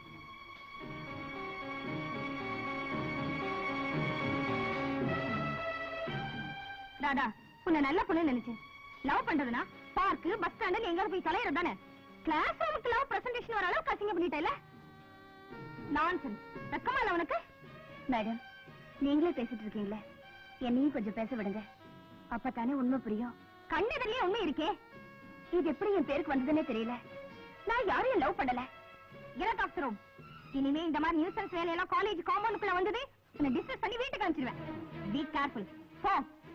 Radha உன்னை நல்ல பொண்ணு நினைச்சேன் லவ் பண்றதுனா பார்க்கு பஸ் ஸ்டாண்டில் எங்க போய் தலையிறது தானே கிளாஸ் ரூமுக்கு லவ் பிரசன்டேஷன் வர அளவுக்கு அசிங்க பண்ணிட்டல நான்சென்ஸ் வெக்கமா இல்ல உனக்கு மேடம் நீங்களே பேசிட்டு இருக்கீங்களே என்னையும் கொஞ்சம் பேச விடுங்க அப்பதானே உண்மை புரியும் கண்ணெதிரிலே உண்மை இருக்கே இது எப்படி என் பேருக்கு வந்ததுன்னே தெரியல நான் யாரையும் லவ் பண்ணல எனக்கு அவசரம் இனிமே இந்த மாதிரி நியூசன்ஸ் வேலையெல்லாம் காலேஜ் காம்பவுண்டுக்குள்ள வந்தது என்ன டிஸ்கஸ் பண்ணி வீட்டுக்கு அனுப்பிச்சிடுவேன் பி கேர்ஃபுல் போ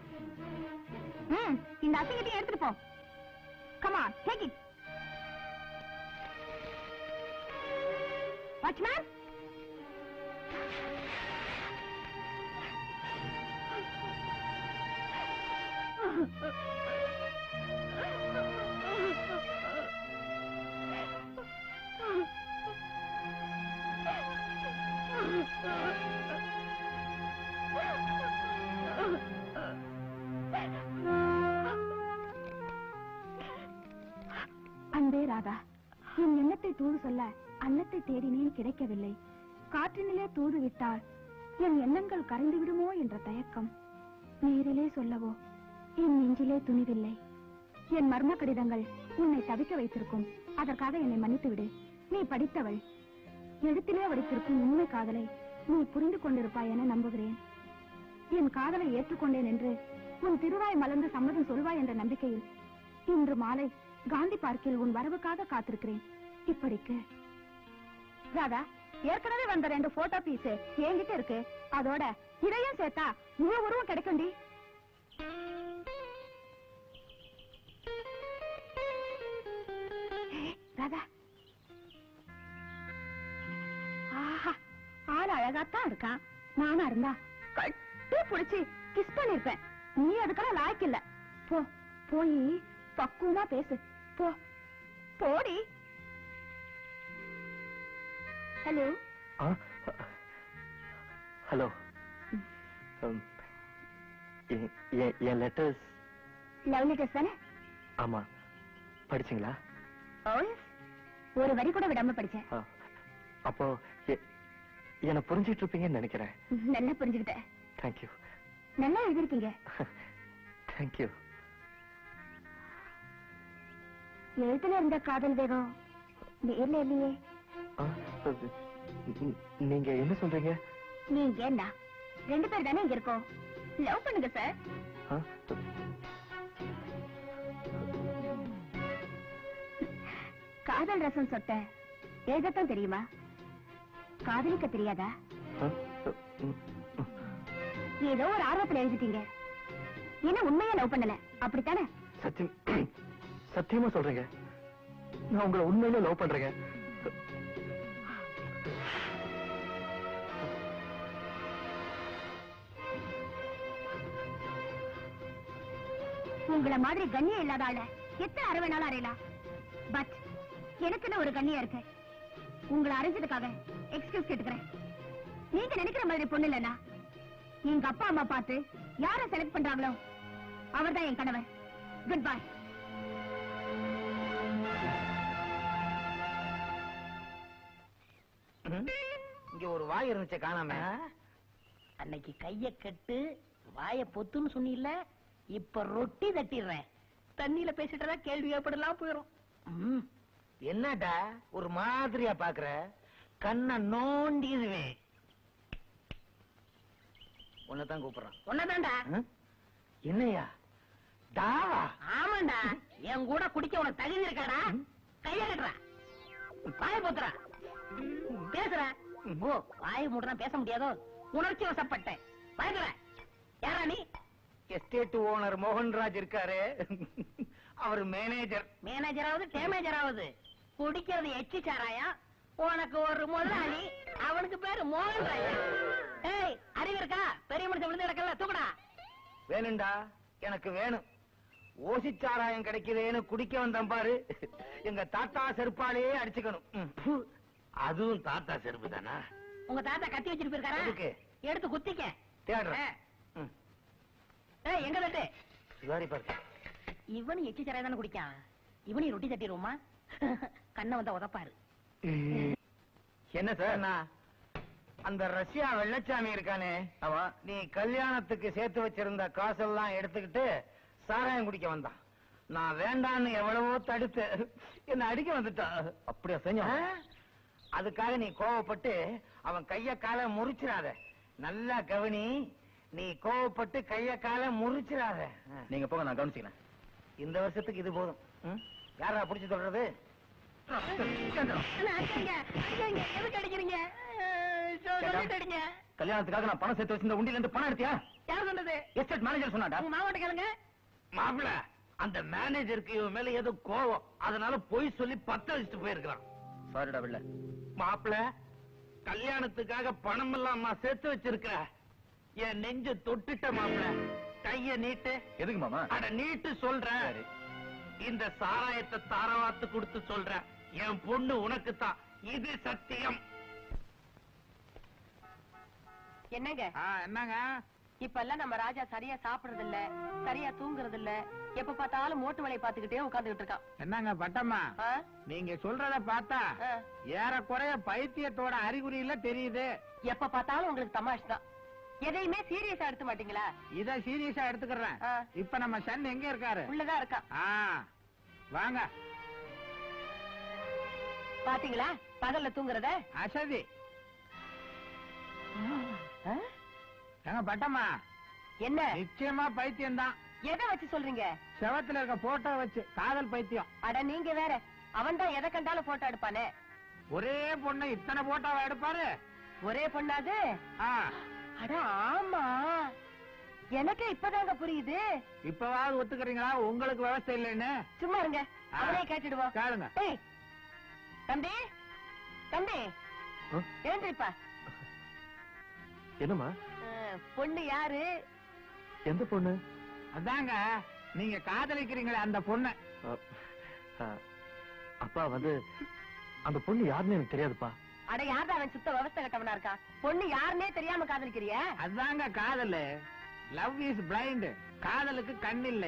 ம் இந்த அசிங்கத்தையும் எடுத்துட்டு போ கமா டேக் இட் வாட்ச்மேன் அன்பே ராதா என் எண்ணத்தை தூது சொல்ல அன்னத்தை தேடினேன் கிடைக்கவில்லை காற்றினிலே தூது விட்டால் என் எண்ணங்கள் கரைந்து விடுமோ என்ற தயக்கம் நேரிலே சொல்லவோ என் நெஞ்சிலே துணிவில்லை என் மர்ம கடிதங்கள் உன்னை தவிக்க வைத்திருக்கும் அதற்காக என்னை மன்னித்து விடு நீ படித்தவள் எழுத்திலே வடித்திருக்கும் உண்மை காதலை நீ புரிந்து கொண்டிருப்பாய் என நம்புகிறேன் என் காதலை ஏற்றுக்கொண்டேன் என்று உன் திருவாய் மலர்ந்து சம்மதம் சொல்வாய் என்ற நம்பிக்கையில் இன்று மாலை காந்தி பார்க்கில் உன் வரவுக்காக காத்திருக்கிறேன் இப்படிக்கு ராதா ஏற்கனவே வந்த ரெண்டு போட்டோ பீஸ் என்கிட்ட இருக்கு அதோட இதையும் சேர்த்தா முழு உருவம் கிடைக்கும்டி ஏய், ராதா ஆஹா ஆள் அழகாத்தான் இருக்கான் நானா இருந்தா கட்டி புடிச்சு கிஸ் பண்ணிருப்பேன் நீ அதுக்கெல்லாம் லாய்க்கு இல்ல போ போய் பக்குவமா பேசு போ போடி ஹலோ ஹலோ என் லெட்டர்ஸ் லவ் லெட்டர்ஸ் தானே ஆமா படிச்சீங்களா ஓ ஒரு வரி கூட விடாம படிச்சேன் ஆ, அப்போ எ- என்னை புரிஞ்சிட்டு இருப்பீங்கன்னு நினைக்கிறேன் நல்லா புரிஞ்சுக்கிட்டேன் தேங்க்யூ நல்லா எழுதிருக்கீங்க தேங்க்யூ எழுத்துல இருந்த காதல் வேகம் நேர்ல இல்லையே நீங்க என்ன சொல்றீங்க நீங்க என்ன ரெண்டு பேர் தானே இங்க இருக்கோம் லவ் பண்ணுங்க சார் ஆ? காதல் ரசம் சொட்ட எழுதத்தான் தெரியுமா காதலிக்க தெரியாதா ஆ? ம், ஏதோ ஒரு ஆர்வத்துல எழுதிட்டீங்க என்ன உண்மையா லவ் பண்ணல அப்படித்தானே சத்தியம் சத்தியமா சொல்றேங்க நான் உங்களை உண்மையில லவ் பண்றேங்க உங்கள மாதிரி கண்ணியம் இல்லாத ஆள எத்தனை அரை வேணாலும் அறையலாம் பட் எனக்குன்னு ஒரு கண்ணியம் இருக்கு உங்களை அரைஞ்சதுக்காக எக்ஸ்கியூஸ் கேட்டுக்கிறேன் நீங்க நினைக்கிற மாதிரி பொண்ணு இல்லனா எங்க அப்பா அம்மா பார்த்து யார செலக்ட் பண்றாங்களோ அவர்தான் என் கணவர் குட் பை இங்க ஒரு வாய் இருந்துச்சு காணாம அன்னைக்கு கைய கட்டு வாய பொத்துன்னு சொன்னீல்ல இப்ப ரொட்டி தட்டிடுறேன் தண்ணியில பேசிட்டதா கேள்வி ஏற்படலாம் போயிரும் ம், என்னடா ஒரு மாதிரியா பாக்குற கண்ணை நோண்டிடுவேன் உன்னதான் கூப்பிடுறான் உன்னதான்டா ம்? என்னையா தாவா ஆமாண்டா என் கூட குடிக்க உனக்கு தகுதி இருக்காடா கைய கட்டுறா வாய பொத்துறா பேசுற ஓ வாய மூடுறா பேச முடியாதோ உணர்ச்சி வசப்பட்டேன் பயந்துற யாரா நீ எஸ்டேட் ஓனர் மோகன்ராஜ் இருக்காரு அவர் மேனேஜர் மேனேஜராவது டேமேஜராவது குடிக்கிறது எச்சி சாராயா உனக்கு ஒரு முதலாளி அவனுக்கு பேரு மோகன் ராஜா ஏய் அறிவு இருக்கா பெரிய மனுஷன் விழுந்து கிடக்கல தூக்குடா வேணும்டா எனக்கு வேணும் ஓசிச்சாராயம் கிடைக்குதேன்னு குடிக்க வந்தேன் பாரு எங்க தாத்தா செருப்பாலேயே அடிச்சுக்கணும் ம். ப்பு, அதுவும் தாத்தா செருப்பு தானா உங்க தாத்தா கத்தி வச்சிட்டு எதுக்கு? போயிருக்காரா எடுத்து குத்திக்க தேடுறேன் ஏ. ம். ஏய் எங்க தட்டு சுதாரி பாரு இவனு எச்சி சாராயம் தானே குடிக்கான் இவனையும் ரொட்டி தட்டிடுவோமா கண்ணை வந்தா உதப்பாரு என்ன சார் நான் அந்த ரஷ்யா வெள்ளச்சாமி இருக்கானே அவ நீ கல்யாணத்துக்கு சேர்த்து வச்சிருந்த காசெல்லாம் எடுத்துக்கிட்டு சாராயம் குடிக்க வந்தான் நான் வேண்டான்னு எவ்வளவோ தடுத்து என்ன அடிக்க வந்துட்டான் அப்படியா செஞ்சா அதுக்காக நீ கோவப்பட்டு அவன் கைய கால முறிச்சிடாத நல்லா கவனி நீ கோவப்பட்டு கைய கால முறிச்சிடாத நீங்க போங்க நான் கவனிச்சுக்கிறேன் இந்த வருஷத்துக்கு இது போதும் ம்? யாரா புடிச்சு சொல்றது எதுக்கு அடிக்கிறீங்க சொல்லிட்டு அடிங்க கல்யாணத்துக்காக நான் பணம் சேர்த்து வச்சிருந்த உண்டியில இருந்து பணம் எடுத்தியா யார் சொன்னது எஸ்டேட் மேனேஜர் சொன்னாடா உங்க மாவட்ட கேளுங்க மாப்பிள அந்த மேனேஜருக்கு இவன் மேல ஏதோ கோவம் அதனால பொய் சொல்லி பத்த வச்சுட்டு போயிருக்கான் சாரிடா வெள்ள மாப்பிள கல்யாணத்துக்காக பணம் எல்லாம் சேர்த்து வச்சிருக்க என் நெஞ்சு தொட்டுட்ட மாப்பிள கைய நீட்டு எதுக்கு மாமா அட நீட்டு சொல்றேன் சரி. இந்த சாராயத்தை தாரவாத்து கொடுத்து சொல்றேன் என் பொண்ணு உனக்கு தான் இது சத்தியம் என்னங்க என்னங்க இப்ப எல்லாம் நம்ம ராஜா சரியா சாப்பிடுறது இல்ல சரியா தூங்குறது இல்ல எப்ப பார்த்தாலும் மோட்டு வேலையை பாத்துக்கிட்டே உட்கார்ந்துகிட்டு இருக்கான் என்னங்க பட்டம்மா ஆ? நீங்க சொல்றத பார்த்தா ஆ. ஏறக்குறைய பைத்தியத்தோட அறிகுறியில தெரியுது எப்ப பார்த்தாலும் உங்களுக்கு தமாஷ் தான் எதையுமே சீரியஸா எடுத்து மாட்டீங்களா இத சீரியஸா எடுத்துக்கிறேன் ஆ. இப்ப நம்ம சன் எங்க இருக்காரு உள்ளதான் இருக்கான் ஆ வாங்க பாத்தீங்களா பகல்ல தூங்குறத அசதி ஆ? ஏங்க பட்டம்மா என்ன நிச்சயமா பைத்தியம் தான் எதை வச்சு சொல்றீங்க செவத்துல இருக்க போட்டோ வச்சு காதல் பைத்தியம் அட நீங்க வேற அவன் தான் எதை கண்டாலும் போட்டோ எடுப்பானே ஒரே பொண்ணு இத்தனை போட்டோவை எடுப்பாரு ஒரே பொண்ணாது ஆ, அட ஆமா எனக்கு இப்பதாங்க புரியுது இப்பவாவது ஒத்துக்கிறீங்களா உங்களுக்கு விவசாயம் இல்லைன்னு சும்மா இருங்க ஆ. அவனே கேட்டுடுவோம் கேளுங்க ஏய், தம்பி தம்பி ஏன்றிப்பா என்னம்மா பொண்ணு யாரு எந்த பொண்ணு அதாங்க நீங்க காதலிக்கிறீங்களே அந்த பொண்ணு அப்பா வந்து அந்த பொண்ணு யாருன்னு எனக்கு தெரியாதுப்பா அட யார்டா அவன் சுத்த விவசாய கட்டவனா இருக்கான் பொண்ணு யாருன்னே தெரியாம காதலிக்கிறிய அதாங்க காதல் லவ் இஸ் பிளைண்ட் காதலுக்கு கண் இல்லை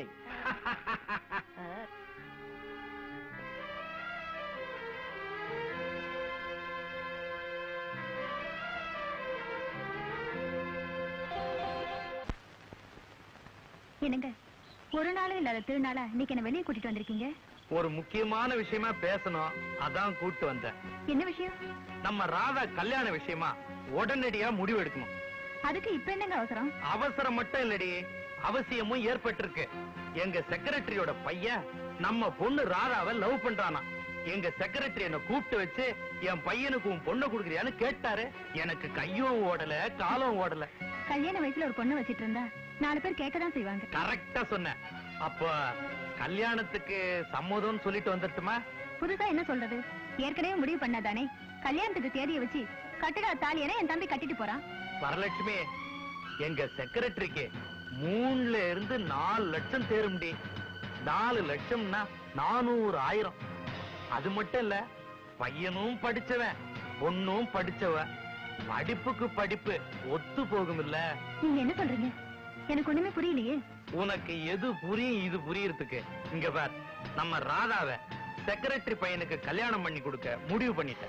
என்னங்க ஒரு நாளும் இல்லாத திருநாளா இன்னைக்கு என்ன வெளியே கூட்டிட்டு வந்திருக்கீங்க ஒரு முக்கியமான விஷயமா பேசணும் அதான் கூட்டு வந்தேன் என்ன விஷயம் நம்ம ராதா கல்யாண விஷயமா உடனடியா முடிவு எடுக்கணும் அதுக்கு இப்ப என்னங்க அவசரம் அவசரம் மட்டும் இல்லடி அவசியமும் ஏற்பட்டிருக்கு எங்க செக்ரட்டரியோட பையன் நம்ம பொண்ணு ராதாவை லவ் பண்றானா எங்க செக்ரட்டரி என்ன கூப்பிட்டு வச்சு என் பையனுக்கு உன் பொண்ணை கொடுக்குறியான்னு கேட்டாரு எனக்கு கையும் ஓடல காலும் ஓடல கல்யாண வயசுல ஒரு பொண்ணு வச்சிட்டு இருந்தா நாலு பேர் கேட்கதான் செய்வாங்க கரெக்டா சொன்ன அப்போ கல்யாணத்துக்கு சம்மதம்னு சொல்லிட்டு வந்துட்டுமா புதுசா என்ன சொல்றது ஏற்கனவே முடிவு பண்ணதானே கல்யாணத்துக்கு தேதியை வச்சு கட்டுடா தாலியனை என் தம்பி கட்டிட்டு போறான் வரலட்சுமி எங்க செக்ரட்டரிக்கு மூணுல இருந்து நாலு லட்சம் தேரும்டி நாலு லட்சம்னா நானூறு ஆயிரம் அது மட்டும் இல்ல பையனும் படிச்சவன் பொண்ணும் படிச்சவ படிப்புக்கு படிப்பு ஒத்து போகும் இல்ல நீங்க என்ன சொல்றீங்க எனக்கு ஒண்ணுமே புரியலையே உனக்கு எது புரியும் இது புரியறதுக்கு இங்க பார் நம்ம ராதாவ செக்ரட்டரி பையனுக்கு கல்யாணம் பண்ணி கொடுக்க முடிவு பண்ணிட்டேன்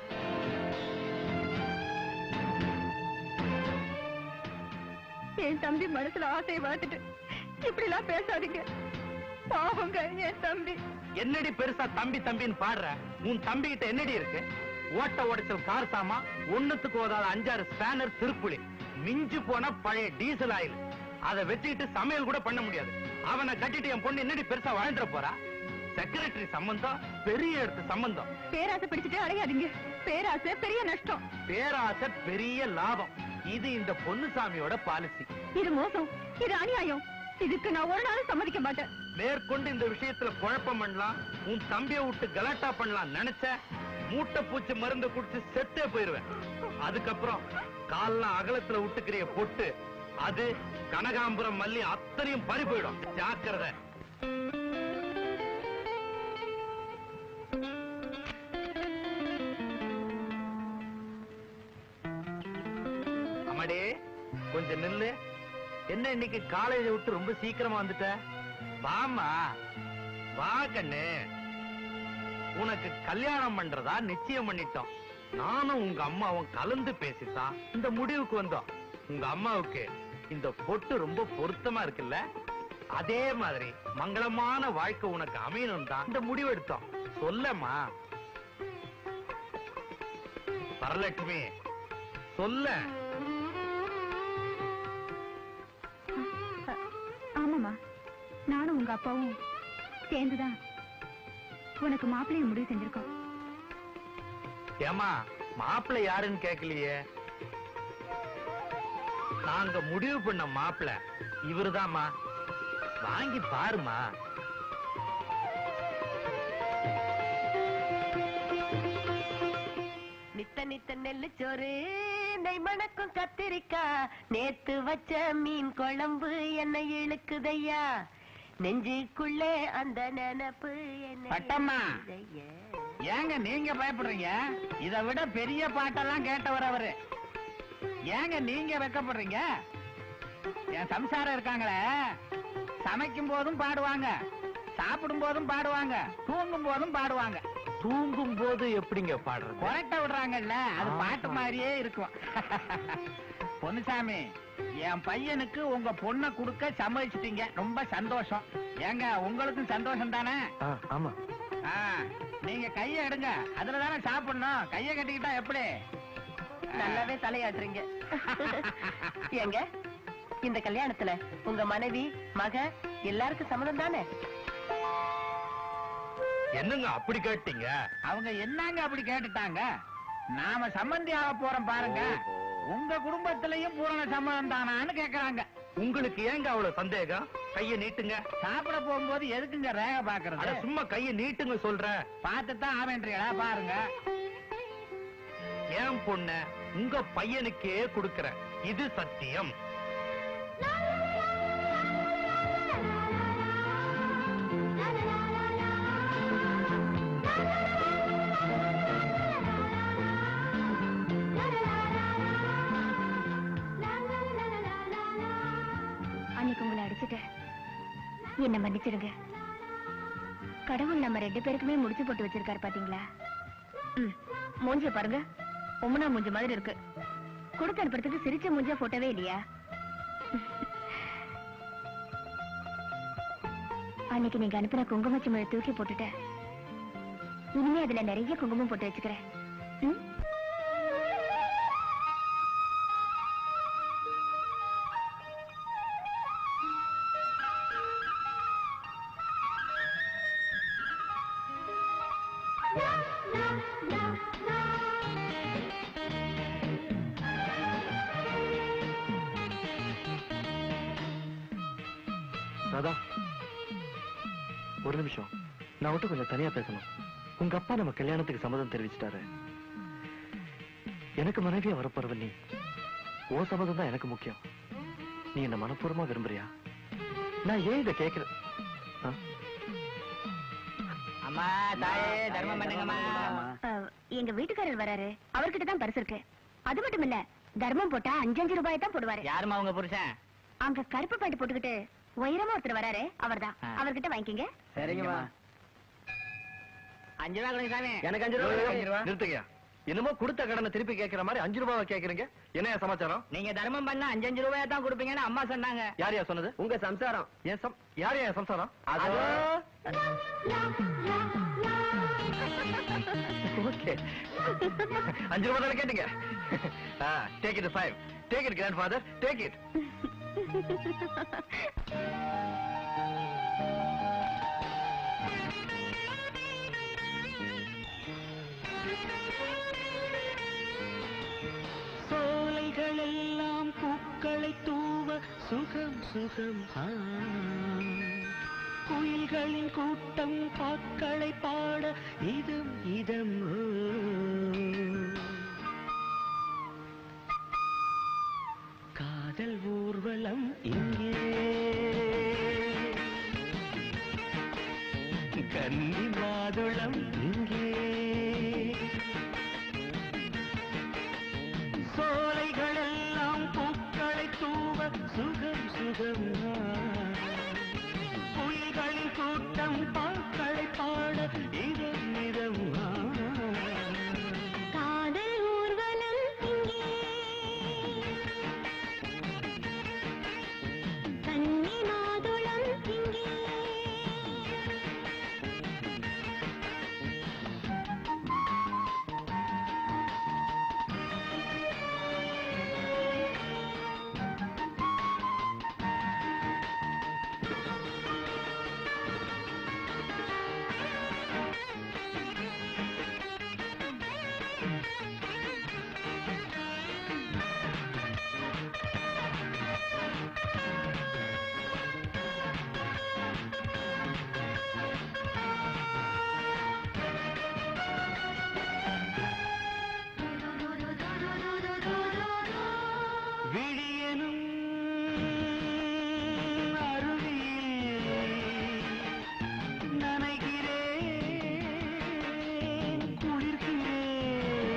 என் தம்பி மனசுல ஆசையை வளர்த்துட்டு இப்படி எல்லாம் பேசாதீங்க பாவங்க என் தம்பி என்னடி பெருசா தம்பி தம்பின்னு பாடுற உன் தம்பி கிட்ட என்னடி இருக்கு ஓட்ட உடைச்சல் கார் சாமா ஒண்ணுத்துக்கு ஓதாத அஞ்சாறு ஸ்பேனர் திருப்புளி மிஞ்சு போன பழைய டீசல் ஆயில் அதை வச்சுக்கிட்டு சமையல் கூட பண்ண முடியாது அவனை கட்டிட்டு என் பொண்ணு என்னடி பெருசா வாழ்ந்துட போறா செக்ரட்டரி சம்பந்தம் பெரிய இடத்து சம்பந்தம் பேராசை பிடிச்சிட்டு அடையாதீங்க பேராசை பெரிய நஷ்டம் பேராசை பெரிய லாபம் இது இந்த பொன்னுசாமியோட பாலிசி இது மோசம் இது அநியாயம் இதுக்கு நான் ஒரு நாளும் சம்மதிக்க மாட்டேன் மேற்கொண்டு இந்த விஷயத்துல குழப்பம் பண்ணலாம் உன் தம்பியை விட்டு கலாட்டா பண்ணலாம் நினைச்ச மூட்டை பூச்சி மருந்து குடிச்சு செத்தே போயிருவேன் அதுக்கப்புறம் கால்லாம் அகலத்துல விட்டுக்கிறிய பொட்டு அது கனகாம்பரம் மல்லி அத்தனையும் பறி போயிடும் ஜாக்கிரதை அம்மாடி கொஞ்சம் நில்லு என்ன இன்னைக்கு காலேஜை விட்டு ரொம்ப சீக்கிரமா வந்துட்ட வாமா வா கண்ணு உனக்கு கல்யாணம் பண்றதா நிச்சயம் பண்ணிட்டோம் நானும் உங்க அம்மாவும் கலந்து பேசித்தான் இந்த முடிவுக்கு வந்தோம் உங்க அம்மாவுக்கு இந்த பொட்டு ரொம்ப பொருத்தமா இருக்குல்ல அதே மாதிரி மங்களமான வாழ்க்கை உனக்கு அமையணும் தான் இந்த முடிவு எடுத்தோம் சொல்லம்மா வரலட்சுமி சொல்ல ஆமாமா நானும் உங்க அப்பாவும் சேர்ந்துதான் உனக்கு மாப்பிள்ளைய முடிவு செஞ்சிருக்கோம் ஏமா மாப்பிள்ளை யாருன்னு கேட்கலையே நாங்க முடிவு பண்ண மாப்பிள்ளை இவருதாம்மா வாங்கி பாருமா நித்த நித்த நெல்லு சோறு நெய் மணக்கும் கத்திரிக்கா நேத்து வச்ச மீன் குழம்பு என்ன இழுக்குதையா நெஞ்சுக்குள்ளே அந்த நினப்பு என்ன பட்டம்மா. இழுக்குதையா. ஏங்க நீங்க பயப்படுறீங்க இதை விட பெரிய பாட்டெல்லாம் கேட்டவர் அவரு ஏங்க நீங்க வெக்கப்படுறீங்க என் சம்சாரம் இருக்காங்களே சமைக்கும் போதும் பாடுவாங்க சாப்பிடும் போதும் பாடுவாங்க தூங்கும் போதும் பாடுவாங்க தூங்கும் போது எப்படிங்க பாடுறது கொரட்ட விடுறாங்கல்ல அது பாட்டு மாதிரியே இருக்கும் பொன்னுசாமி என் பையனுக்கு உங்க பொண்ணை கொடுக்க சம்மதிச்சிட்டீங்க ரொம்ப சந்தோஷம் ஏங்க உங்களுக்கும் சந்தோஷம் தானே ஆமா ஆ, நீங்க கைய எடுங்க அதுல தானே சாப்பிடணும் கைய கட்டிக்கிட்டா எப்படி நல்லாவே தலையாட்டுறீங்க ஏங்க இந்த கல்யாணத்துல உங்க மனைவி மக எல்லாருக்கும் சம்மதம் தானே என்னங்க அப்படி கேட்டீங்க அவங்க என்னங்க அப்படி கேட்டுட்டாங்க நாம சம்மந்தி ஆக போறோம் பாருங்க உங்க குடும்பத்திலயும் பூரண சம்மதம் தானான்னு கேக்குறாங்க உங்களுக்கு ஏங்க அவ்வளவு சந்தேகம் கைய நீட்டுங்க சாப்பிட போகும்போது எதுக்குங்க ரேக அட பாக்குறது சும்மா கைய நீட்டுங்க சொல்றேன் பார்த்துதான் ஆவேன்றீங்களா பாருங்க ஏன் பொண்ண உங்க பையனுக்கே கொடுக்கறேன் இது சத்தியம் அன்னைக்கு உங்களை அடிச்சுட்டேன் என்ன மன்னிச்சிடுங்க கடவுள் நம்ம ரெண்டு பேருக்குமே முடிச்சு போட்டு வச்சிருக்காரு பாத்தீங்களா ம், மூஞ்சிய பாருங்க உம்மனா மூஞ்சி மாதிரி இருக்கு கொடுத்து அனுப்புறதுக்கு சிரிச்ச மூஞ்சியா போட்டோவே இல்லையா அன்னைக்கு நீங்க அனுப்பின குங்குமச்சிமழை தூக்கி போட்டுட்டேன் இனிமே அதுல நிறைய குங்குமம் போட்டு வச்சுக்கிறேன் ம்? ராதா ஒரு நிமிஷம் நான் மட்டும் கொஞ்சம் தனியா பேசணும் உங்க அப்பா நம்ம கல்யாணத்துக்கு சம்மதம் தெரிவிச்சிட்டாரு எனக்கு மனைவியா வரப்போறவ நீ ஓ சம்மதம் தான் எனக்கு முக்கியம் நீ என்ன மனப்பூர்வமா விரும்புறியா நான் ஏன் இதை கேட்கிறேன் ஆ? அம்மா தாயே தர்மம் பண்ணுங்கம்மா அஹ், எங்க வீட்டுக்காரர் வராரு அவர்கிட்ட தான் பரிசு இருக்கு அது மட்டும் இல்ல தர்மம் போட்டா அஞ்சஞ்சு ரூபாய் தான் போடுவாரு யாருமா உங்க புருஷன் அங்க கருப்பு பேண்ட் போட்டுக்கிட்டு உயரமா ஒருத்தர் வராரு அவர்தான் ஆ. அவர்கிட்ட வாங்கிக்கங்க சரிங்கம்மா அஞ்சு ரூபா கொடுங்க சாமி எனக்கு அஞ்சு ரூபா நிறுத்துங்க என்னமோ கொடுத்த கடனை திருப்பி கேட்கிற மாதிரி அஞ்சு ரூபாவை கேக்குறீங்க என்ன சமாச்சாரம் நீங்க தர்மம் பண்ணா அஞ்சஞ்சு ரூபாயா தான் கொடுப்பீங்கன்னு அம்மா சொன்னாங்க யார் யார் சொன்னது உங்க சம்சாரம் என் சம் யார் யார் சம்சாரம் அதோ. ஓகே அஞ்சு ரூபாய் தானே கேட்டீங்க take it five take it grandfather take it சோலைகள் எல்லாம் பூக்களை தூவ சுகம் சுகம் ஆ. குயில்களின் கூட்டம் பாக்களை பாட இதம் இதம் ஓ. காதல் ஊர்வலம் இங்கே கன்னி மாதுளம் இங்கே சோலைகள் எல்லாம் பூக்களை தூவ சுகம் சுகம் குயில்களின் கூட்டம் பாக்களை பாட இதம் இதம் காதல் ஊர்வலம் இங்கே கன்னி மாதுளம் இங்கே விழியனும் அருவியில் நனைகிறேன் குளிர்கிறேன்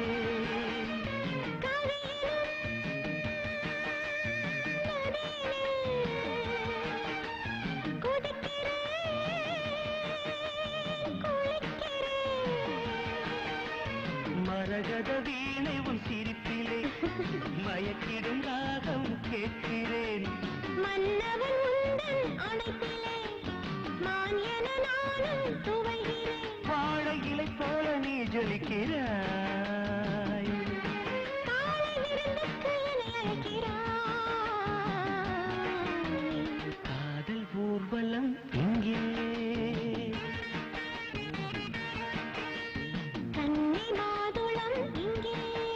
மரகத வீணை உன் சிரிப்பிலே மயக்கிடும் ராகம் கேட்கிறேன் மன்னவன் உந்தன் அணைப்பிலே மான் என நானும் துவைகிறேன் வாழை இலை போல நீ ஜொலிக்கிறாய் காலை விருந்துக்கு என்னை அழைக்கிறாய் காதல் ஊர்வலம் இங்கே கன்னி மாதுளம் இங்கே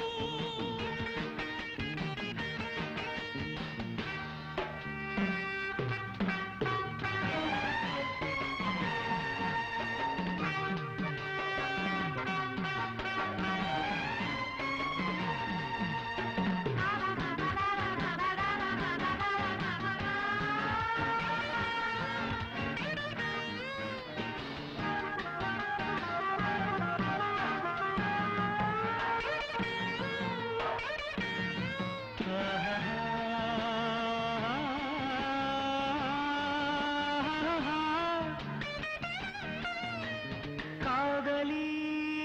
காதலி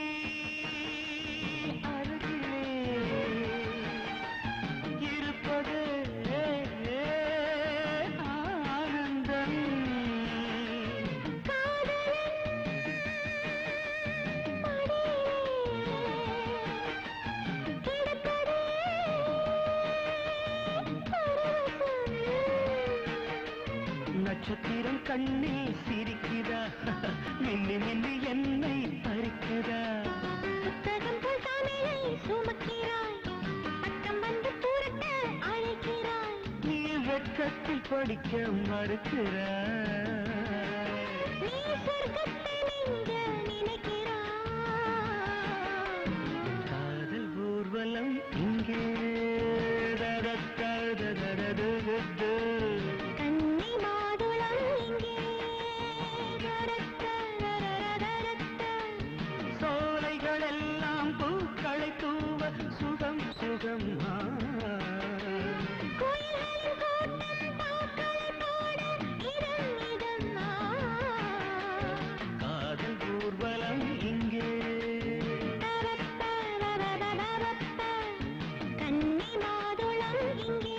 அருகிலே இருப்பதே ஆனந்தம் நட்சத்திரம் கண்ணில் சிரிக்கிறா மின்னி மின்னி என்னை பறிக்கிறா புத்தகம் போல் தமிழை சுமக்கிறாய் பக்கம் வந்து புரட்ட அழைக்கிறாய் நீ வெட்கத்தில் படிக்க மறுக்கிறாய் நீ சொர்க்கத்தை நெஞ்ச நினைக்கிறாய் காதல் ஊர்வலம் இங்கே தரத்தரதரதரதரது. கன்னி மாதுளம் இங்கே தரத்த, தரதரதரத்த. சோலைகள் எல்லாம் பூக்களை தூவ சுகம் சுகம் ஆ. கோயில்களின் கூட்டம் பாக்களை பாட இதம் இதம் ஆ. காதல் ஊர்வலம் இங்கே தரத்த, தரதரதரத்த. கன்னி மாதுளம் இங்கே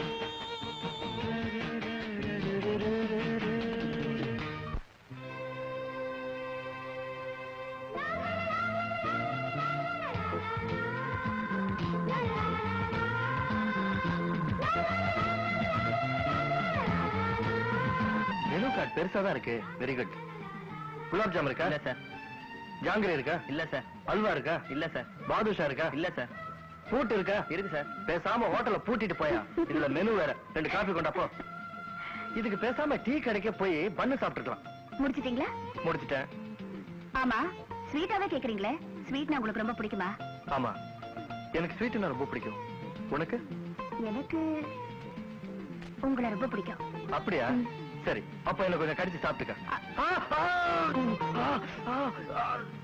மெனு கார்டு பெருசா தான் இருக்கு வெரி குட் குலாப் ஜாம் இருக்கா இல்ல சார் ஜாங்கிரி இருக்கா இல்ல சார் அல்வா இருக்கா இல்ல சார் பாதுஷா இருக்கா இல்ல சார் பூட்டு இருக்கா இருக்கு சார் பேசாம ஹோட்டல்ல பூட்டிட்டு போயா இதுல மெனு வேற ரெண்டு காபி கொண்டா போ இதுக்கு பேசாம டீ கடைக்கு போய் பண்ணு சாப்பிட்டுக்கலாம் முடிச்சிட்டீங்களா முடிச்சிட்டேன் ஆமா ஸ்வீட்டாவே கேக்குறீங்களே ஸ்வீட்னா உங்களுக்கு ரொம்ப பிடிக்குமா ஆமா எனக்கு ஸ்வீட்னா ரொம்ப பிடிக்கும் உனக்கு எனக்கு உங்களை ரொம்ப பிடிக்கும் அப்படியா சரி அப்ப என்ன கொஞ்சம் கடிச்சு சாப்பிட்டுக்க ஆ, ஆ, ஆ, ஆ, ஆ.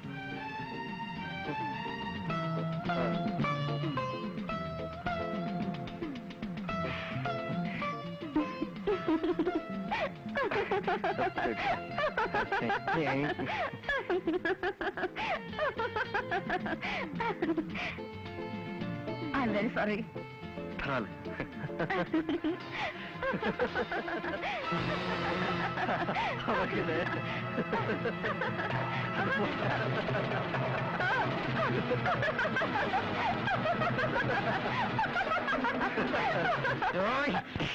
I'm very sorry. பரவாயில்ல அவர்களே. ஓய்.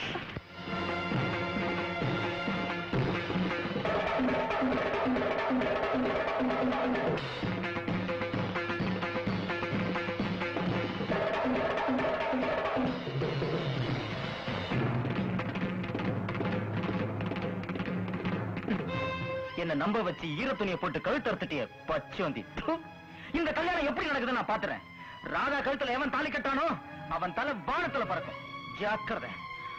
என்ன நம்ப வச்சு ஈர துணியை போட்டு கழுத்து அறுத்துட்டிய பச்சோந்தி ப்பு. இந்த கல்யாணம் எப்படி நடக்குதுன்னு நான் பாத்துறேன் ராதா கழுத்துல எவன் தாலி கட்டானோ அவன் தலை வானத்துல பறக்கும் ஜாக்கிரதை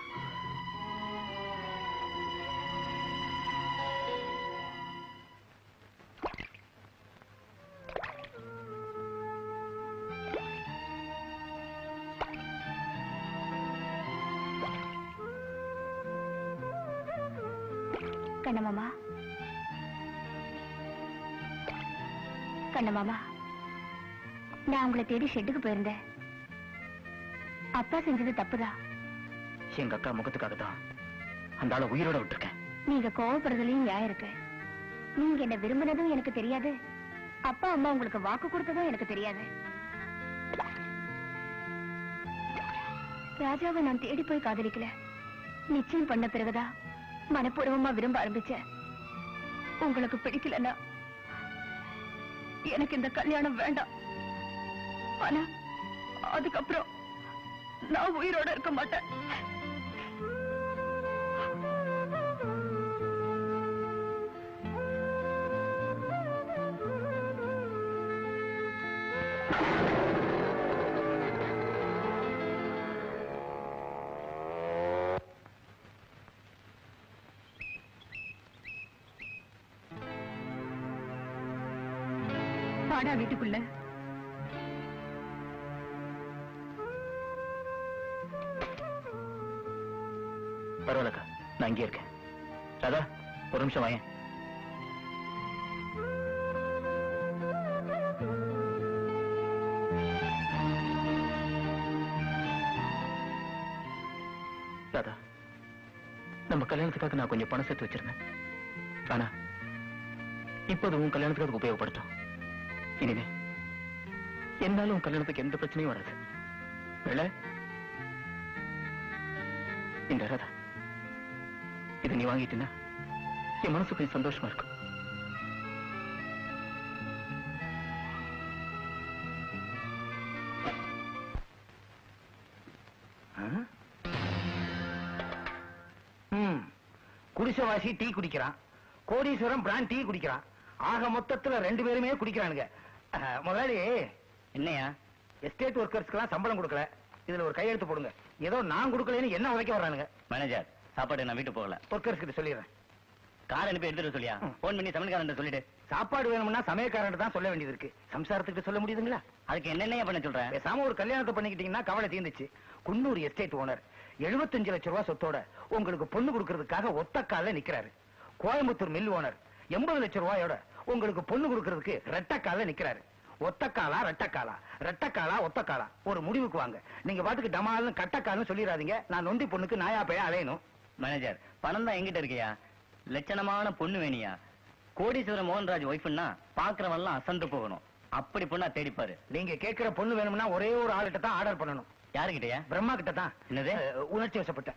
கண்ணமாமா கண்ணமாமா நான் உங்களை தேடி ஷெட்டுக்கு போயிருந்தேன் அப்பா செஞ்சது தப்புதான் எங்க அக்கா முகத்துக்காக தான் அந்த ஆளை உயிரோட விட்டுருக்கேன் நீங்க கோவப்படுறதுலயும் நியாயம் இருக்கு நீங்க என்ன விரும்பினதும் எனக்கு தெரியாது அப்பா அம்மா உங்களுக்கு வாக்கு கொடுத்ததும் எனக்கு தெரியாது ராஜாவை நான் தேடி போய் காதலிக்கல நிச்சயம் பண்ண பிறகுதான் மனப்பூர்வமா விரும்ப ஆரம்பிச்சேன் உங்களுக்கு பிடிக்கலன்னா எனக்கு இந்த கல்யாணம் வேண்டாம் ஆனா அதுக்கப்புறம் நான் உயிரோட இருக்க மாட்டேன் வாடா வீட்டுக்குள்ள பரவாயில்லக்கா நான் இங்கே இருக்கேன் ராதா ஒரு நிமிஷம் வாயேன் ராதா நம்ம கல்யாணத்துக்காக நான் கொஞ்சம் பணம் சேர்த்து வச்சிருந்தேன் ஆனா இப்ப அது உன் கல்யாணத்துக்கு அதுக்கு உபயோகப்படுத்தும் இனிமே என்னாலும் உன் கல்யாணத்துக்கு எந்த பிரச்சனையும் வராது வேலை இந்த ராதா இதை நீ வாங்கிட்டீன்னா என் மனசு கொஞ்சம் சந்தோஷமா இருக்கும் ஆ? ம் குடிசைவாசி டீ குடிக்கிறான் கோடீஸ்வரன் பிராண்ட் டீ குடிக்கிறான் ஆக மொத்தத்துல ரெண்டு பேருமே குடிக்கிறானுங்க அஹ், முதலாளி என்னையா எஸ்டேட் ஒர்க்கர்ஸ்க்கெல்லாம் சம்பளம் கொடுக்கல இதுல ஒரு கையெழுத்து போடுங்க ஏதோ நான் கொடுக்கலன்னு என்ன உதைக்க வர்றானுங்க மேனேஜர் சாப்பாடு நான் வீட்டுக்கு போகல ஒர்க்கர்ஸ் கிட்ட சொல்லிடுறேன் கார் அனுப்பி எடுத்துட்டு வர சொல்லியா ம். போன் பண்ணி சமையல்காரன் சொல்லிட்டு சாப்பாடு வேணும்னா சமயக்காரன் தான் சொல்ல வேண்டியது இருக்கு சம்சாரத்துக்கு சொல்ல முடியுதுங்களா அதுக்கு என்னென்ன பண்ண சொல்றேன் பேசாம ஒரு கல்யாணத்தை பண்ணிக்கிட்டீங்கன்னா கவலை தீர்ந்துச்சு குன்னூர் எஸ்டேட் ஓனர் 75 லட்சம் ரூபாய் சொத்தோட உங்களுக்கு பொண்ணு கொடுக்கறதுக்காக ஒத்த கால்ல நிக்கிறாரு கோயம்புத்தூர் மில் ஓனர் எண்பது லட்சம் ரூபாயோட உங்களுக்கு பொண்ணு கொடுக்கறதுக்கு ரெட்ட கால்ல நிக்கிறாரு ஒத்தக்காலா ரெட்டக்காலா ரெட்டக்காலா ஒத்தக்காலா ஒரு முடிவுக்கு வாங்க நீங்க பாட்டுக்கு டமால்னு கட்டக்கால்னு சொல்லிடாதீங்க நான் நொண்டி பொண்ணுக்கு நாயா பைய அலையணும் மேனேஜர் பணம் தான் எங்கிட்ட இருக்கியா லட்சணமான பொண்ணு வேணியா கோடீஸ்வரன் மோகன்ராஜ் ஒய்ஃப்னா பாக்குறவன்லாம் அசந்து போகணும் அப்படி பொண்ணா தேடிப்பாரு நீங்க கேட்கிற பொண்ணு வேணும்னா ஒரே ஒரு ஆள்கிட்ட தான் ஆர்டர் பண்ணணும் யாருகிட்டயா பிரம்மா கிட்ட தான் என்னது? அஹ், உணர்ச்சி வசப்பட்டேன்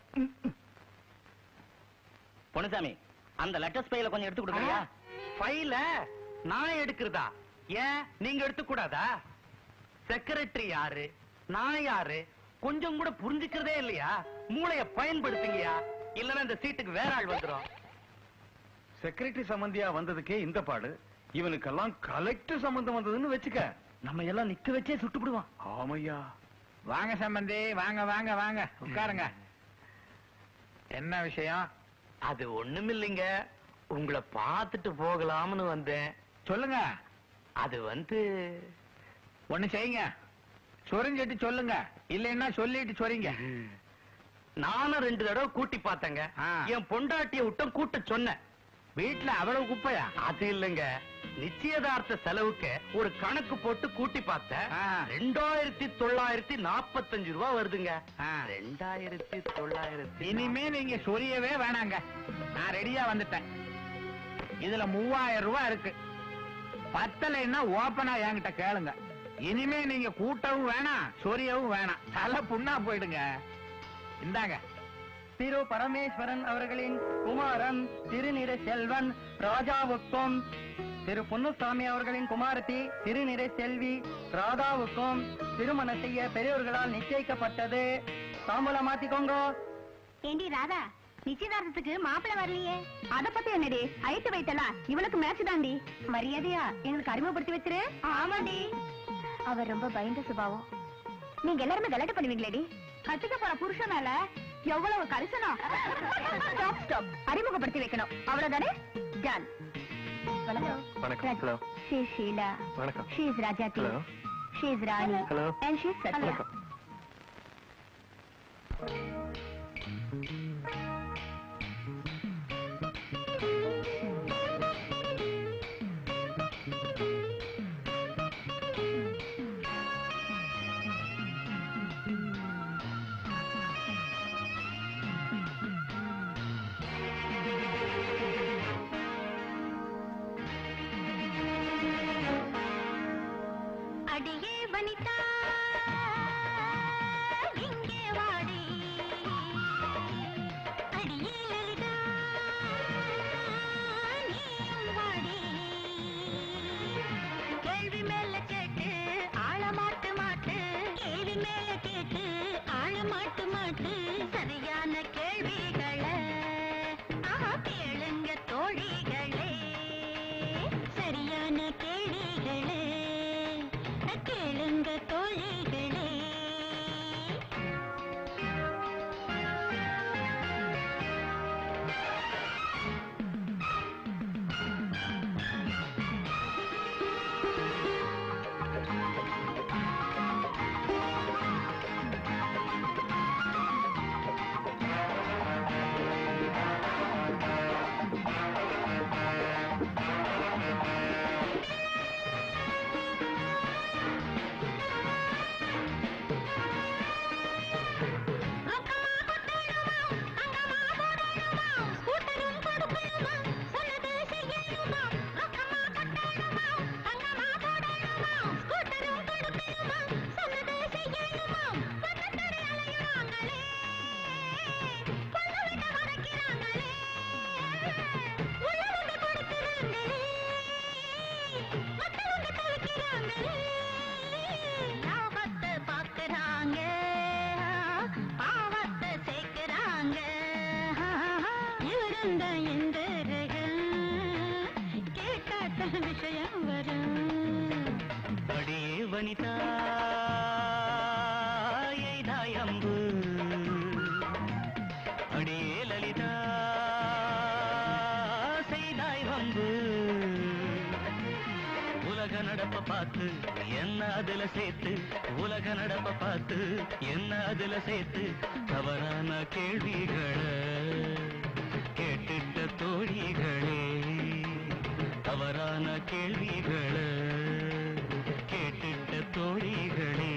பொன்னுசாமி அந்த லெட்டர்ஸ் பையில கொஞ்சம் எடுத்து கொடுக்குறியா ஃபைல நான் எடுக்கிறதா ஏன் நீங்க எடுத்துக் கூடாதா செக்ரட்டரி யாரு நான் யாரு கொஞ்சம் கூட புரிஞ்சுக்கிறதே இல்லையா மூளைய பயன்படுத்துங்கயா இல்லன்னா இந்த சீட்டுக்கு வேற ஆள் வந்துரும் செக்ரட்டரி சம்பந்தியா வந்ததுக்கே இந்த பாடு இவனுக்கெல்லாம் கலெக்டர் சம்பந்தம் வந்ததுன்னு வச்சுக்க நம்ம எல்லாம் நிக்க வச்சே சுட்டுப்பிடுவான் ஆமையா வாங்க சம்பந்தி வாங்க வாங்க வாங்க உட்காருங்க என்ன விஷயம் அது ஒண்ணுமில்லைங்க உங்களை பார்த்துட்டு போகலாம்னு வந்தேன் சொல்லுங்க அது வந்து ஒண்ணு செய்யுங்க சொரிஞ்சிட்டு சொல்லுங்க இல்லைன்னா சொல்லிட்டு சொறீங்க நானும் ரெண்டு தடவை கூட்டி பார்த்தேங்க ஆ. என் பொண்டாட்டிய விட்டும் கூட்ட சொன்னேன் வீட்டுல அவ்வளவு குப்பையா அது இல்லைங்க நிச்சயதார்த்த செலவுக்கு ஒரு கணக்கு போட்டு கூட்டி பார்த்தேன் ஆ. ரெண்டாயிரத்தி தொள்ளாயிரத்தி நாற்பத்தஞ்சு ரூபா வருதுங்க ஆ. ரெண்டாயிரத்தி தொள்ளாயிரத்தி இனிமே நீங்க சொரியவே வேணாங்க நான் ரெடியா வந்துட்டேன் இதுல மூவாயிரம் ரூபாய் இருக்கு பத்தலைன்னா ஓப்பனா என்கிட்ட கேளுங்க இனிமே நீங்க கூட்டவும் வேணாம் சொரியவும் வேணாம் தலை புண்ணா போயிடுங்க இந்தாங்க திரு பரமேஸ்வரன் அவர்களின் குமாரன் திருநிறை செல்வன் ராஜாவுக்கும் திரு பொன்னுசாமி அவர்களின் குமாரத்தி திருநிறை செல்வி ராதாவுக்கும் திருமணம் செய்ய பெரியவர்களால் நிச்சயிக்கப்பட்டது தாம்பூலம் மாத்திக்கோங்க ஏண்டி ராதா நிச்சயதார்த்தத்துக்கு மாப்பிள்ளை வரலையே அத பத்தி என்னடி ஹைட் வைத்தலாம் இவளுக்கு மேட்ச் தாண்டி மரியாதையா எங்களுக்கு அறிமுகப்படுத்தி வச்சிரு ஆமாண்டி அவர் ரொம்ப பயந்த சுபாவம் நீங்க எல்லாருமே கலட்டு பண்ணுவீங்களேடி கட்டிக்க போற புருஷன் மேல எவ்வளவு கரிசனம் ஸ்டாப் ஸ்டாப் அறிமுகப்படுத்தி வைக்கணும் அவ்வளவுதானே டன் வணக்கம் வணக்கம். Hello. ஷீ ஷீலா வணக்கம். She is Rajathi Hello. She is Rani Hello. And she is Sathya வணக்கம். அடியே வனிதா இங்கே வாடி அடியே லலிதா நீயும் வாடி கேள்வி மேல கேட்டு ஆழ மாட்டு மாட்டு கேள்வி மேல கேட்டு ஆழ மாட்டு மாட்டு சரியான கேள்விகளை ஆஹா கேளுங்க தோழிகளே சரியான கேள்விகளே கேளுங்க தோழிகளே லாபத்தை பாக்குறாங்க பாவத்தை சேர்க்கிறாங்க இருந்த வரும் அடியே வனிதா எய்தாய் அம்பு அடியே லலிதா செய்தாய் வம்பு உலக நடப்ப பார்த்து என்ன அதுல சேர்த்து உலக நடப்ப பார்த்து என்ன அதுல சேர்த்து தவறான கேள்விகளை கேட்டுட்ட தோழிகளே தவறான கேள்விகளை கேட்டுட்ட தோழிகளே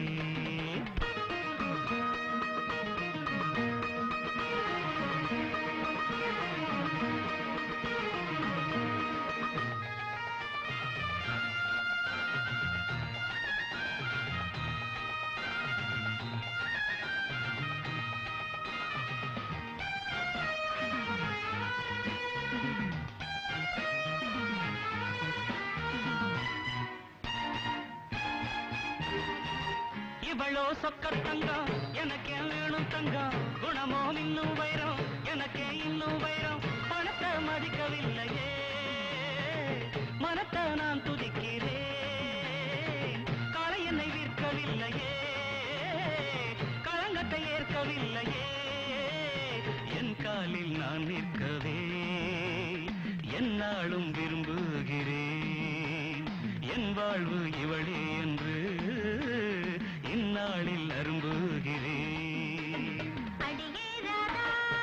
இவளோ சொக்க தங்கம் எனக்கே வேணும் தங்கம் குணமோ இன்னும் வைரம் எனக்கே இன்னும் வைரம் பணத்தை மதிக்கவில்லையே மனத்தை நான் துதிக்கிறேன் காலை என்னை விற்கவில்லையே களங்கத்தை ஏற்கவில்லையே என் காலில் நான் நிற்கவே என்னாலும் விரும்புகிறேன் என் வாழ்வு இவளே என்று இந்நாளில் அரும்புகிறேன் அடியே ராதா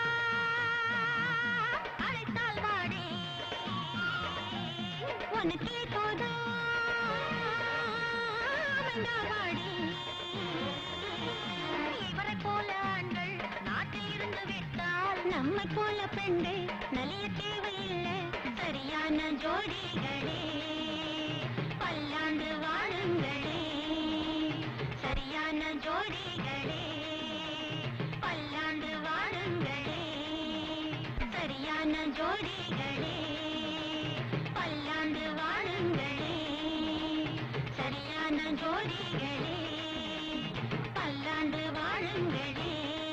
அழைத்தால் வாடே உனக்கே போதும் அமைந்தால் வாடே இவரை போல ஆண்கள் நாட்டில் இருந்து விட்டால் நம்மை போல பெண்கள் நலிய தேவையில்லை சரியான ஜோடிகளே பல்லாண்டு வாழுங்களே சரியான ஜோடிகளே பல்லாண்டு வாழுங்களே சரியான ஜோடிகளே பல்லாண்டு வாழுங்களே சரியான ஜோடிகளே பல்லாண்டு வாழுங்களே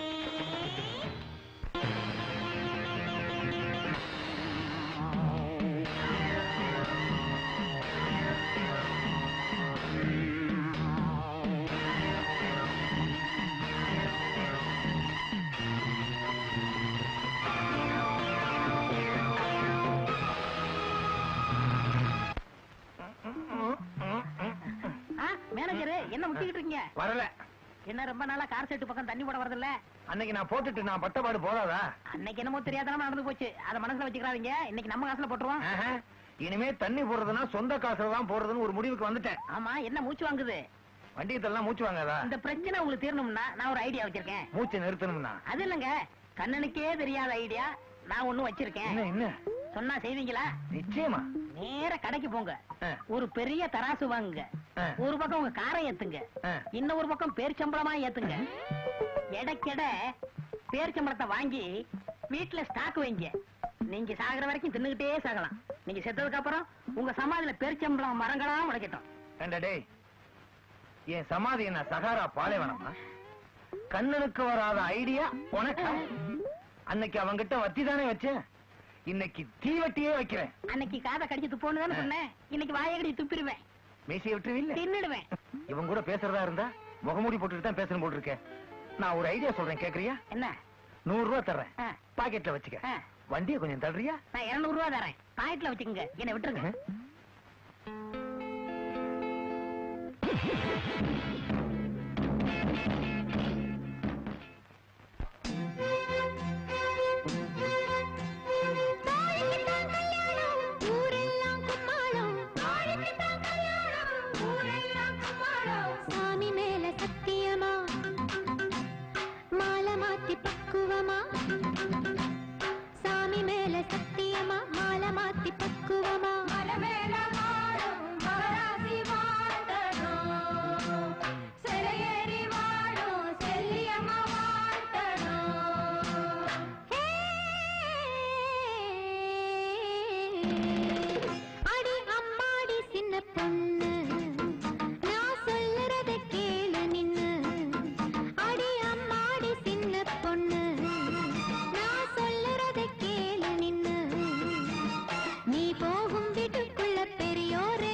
மேனேஜர் என்ன முட்டிக்கிட்டு இருக்கீங்க வரல என்ன ரொம்ப நாளா கார் செட்டு பக்கம் தண்ணி போட வரதில்ல அன்னைக்கு நான் போட்டுட்டு நான் பட்டபாடு போதாதா அன்னைக்கு என்னமோ தெரியாதனமா நடந்து போச்சு அத மனசுல வச்சுக்கிறாதீங்க இன்னைக்கு நம்ம காசுல போட்டுருவோம் ஆஹா. இனிமே தண்ணி போடுறதுன்னா சொந்த காசுல தான் போடுறதுன்னு ஒரு முடிவுக்கு வந்துட்டேன் ஆமா என்ன மூச்சு வாங்குது வண்டியத்தெல்லாம் மூச்சு வாங்காதா இந்த பிரச்சனை உங்களுக்கு தீரணும்னா நான் ஒரு ஐடியா வச்சிருக்கேன் மூச்சு நிறுத்தணும்னா அது இல்லங்க கண்ணனுக்கே தெரியாத ஐடியா நான் ஒண்ணும் வச்சிருக்கேன் என்ன என்ன சொன்னா செய்வீங்களா நிச்சயமா நேர கடைக்கு போங்க ஆ. ஒரு பெரிய தராசு வாங்குங்க ஆ. ஒரு பக்கம் உங்க காரை ஏத்துங்க ஆ. இன்னொரு பக்கம் பேர்ச்சம்பளமா ஏத்துங்க எடைக்கெட பேர்ச்சம்பளத்தை வாங்கி வீட்டுல ஸ்டாக் வைங்க நீங்க சாகுற வரைக்கும் தின்னுகிட்டே சாகலாம் நீங்க செத்ததுக்கு அப்புறம் உங்க சமாதியில பேர்ச்சம்பளம் மரங்களா முளைக்கட்டும் ஏண்டா டேய் என் சமாதி என்ன சகாரா பாலைவனமா கண்ணனுக்கு வராத ஐடியா உனக்கு அன்னைக்கு அவங்கிட்ட வத்தி தானே வச்சேன் இன்னைக்கு தீவட்டியே வைக்கிறேன் அன்னைக்கு காதை கடிச்சு துப்போன்னு தானே சொன்னேன் இன்னைக்கு வாயை கடிச்சு துப்பிடுவேன் மீசையை விட்டுருவில்ல தின்னுடுவேன் இவன் கூட பேசுறதா இருந்தா முகமூடி போட்டுட்டு தான் பேசணும் போல் இருக்கேன் நான் ஒரு ஐடியா சொல்றேன் கேக்குறியா என்ன நூறு ரூபா தர்றேன் ஆ. பாக்கெட்ல வச்சுக்க ஆ. வண்டியை கொஞ்சம் தள்ளுறியா நான் இருநூறு ரூபா தரேன் பாக்கெட்ல வச்சுக்கோங்க என்ன விட்டுருங்க சாமி மேல சத்தியமா மாலை மாத்தி பக்குவமா சாமி மேல சத்தியமா மாலை மாத்தி பக்குவமா மலை மேல வாழும் மகராசி வாழ்த்தணும் சிலையேறி வாழும் செல்லியம்மா வாழ்த்தணும் அடி அம்மாடி சின்ன பொண்ணு நான் சொல்லுறத கேளு நின்னு அடி அம்மாடி சின்ன பொண்ணு நான் சொல்லுறத கேளு நின்னு நீ போகும் வீட்டுக்குள்ள பெரியோரே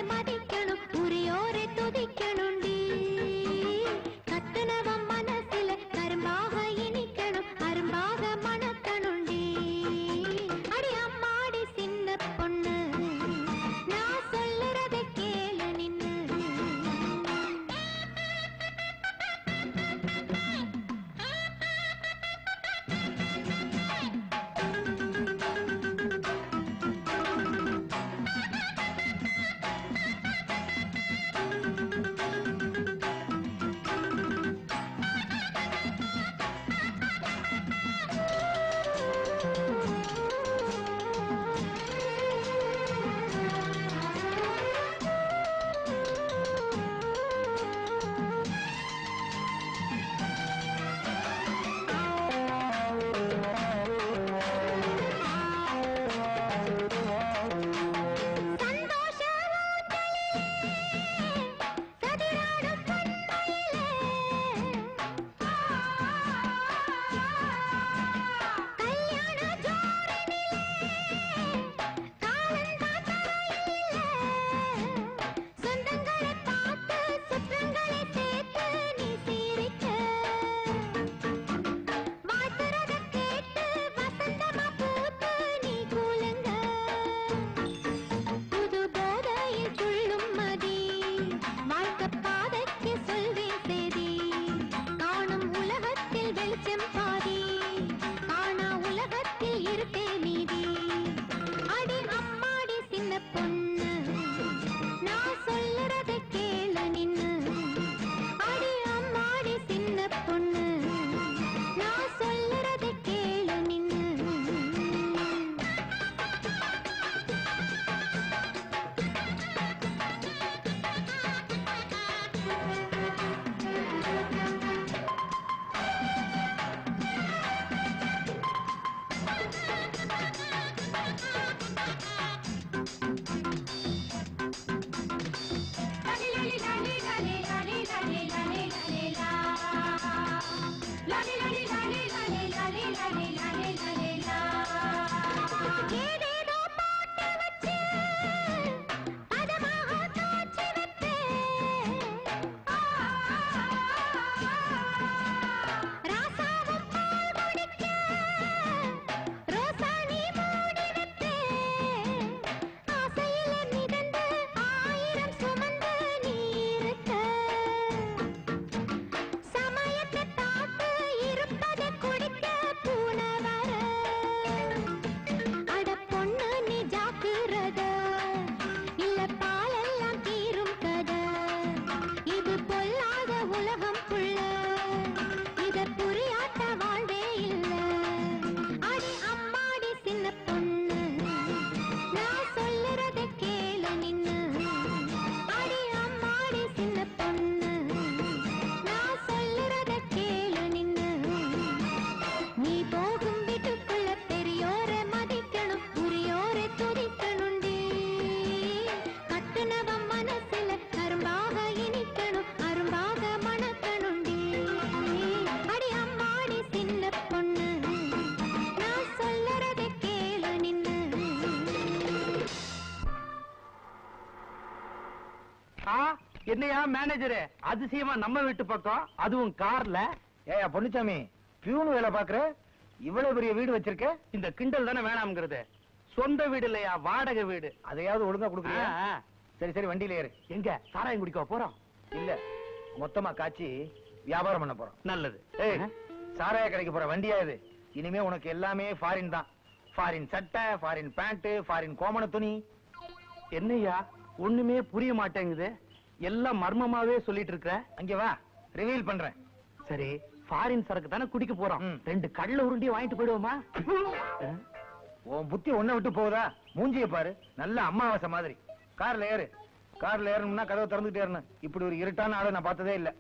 ஆஹா என்னையா மேனேஜரு அதிசயமா நம்ம வீட்டு பக்கம் அதுவும் கார்ல ஏயா பொன்னுச்சாமி பியூன் வேலை பாக்குற இவ்வளவு பெரிய வீடு வச்சிருக்க இந்த கிண்டல் தானே வேணாம்ங்கிறது சொந்த வீடு இல்லையா வாடகை வீடு அதையாவது ஒழுங்கா கொடுக்குறியா ஆ, ஆ. சரி சரி வண்டியில ஏறு எங்க சாராயம் குடிக்க போறோம் இல்ல மொத்தமா காய்ச்சி வியாபாரம் பண்ண போறோம் நல்லது ஏய் சாராய கடைக்கு போற வண்டியா இது இனிமே உனக்கு எல்லாமே ஃபாரின் தான் ஃபாரின் சட்டை ஃபாரின் பேண்ட் ஃபாரின் கோமண துணி என்னய்யா ஒண்ணுமே புரிய மாட்டேங்குது எல்லாம் மர்மமாவே சொல்லிட்டு இருக்க அங்க வா ரிவீல் பண்றேன் சரி ஃபாரின் சரக்கு தானே குடிக்க போறோம் ம். ரெண்டு கடல உருண்டி வாங்கிட்டு போயிடுவோமா உன் புத்தி ஒண்ண விட்டு போகுதா மூஞ்சிய பாரு நல்ல அமாவாசை மாதிரி கார்ல ஏறு கார்ல ஏறணும்னா கதவை திறந்துட்டே ஏறணும் இப்படி ஒரு இருட்டான ஆளை நான் பார்த்ததே இல்ல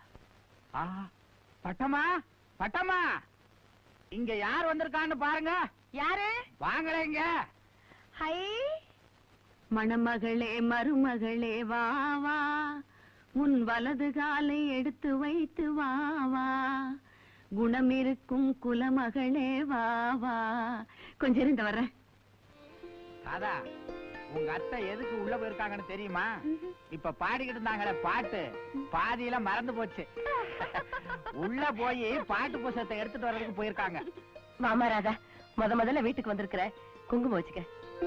பட்டமா பட்டமா இங்க யார் வந்திருக்கான்னு பாருங்க யாரு வாங்களேங்க ஹை மணமகளே மருமகளே வா வா உன் வலது காலை எடுத்து வைத்து வா வா குணம் இருக்கும் குலமகளே வா வா கொஞ்சம் இருந்த வர்றேன் ராதா உங்க அத்தை எதுக்கு உள்ள போயிருக்காங்கன்னு தெரியுமா இப்ப பாடிக்கிட்டு இருந்தாங்களே பாட்டு பாதியில மறந்து போச்சு உள்ள போய் பாட்டு புஸ்தகத்தை எடுத்துட்டு வர்றதுக்கு போயிருக்காங்க மாமா ராதா முத முதல்ல வீட்டுக்கு வந்திருக்கிற குங்குமம் வச்சுக்க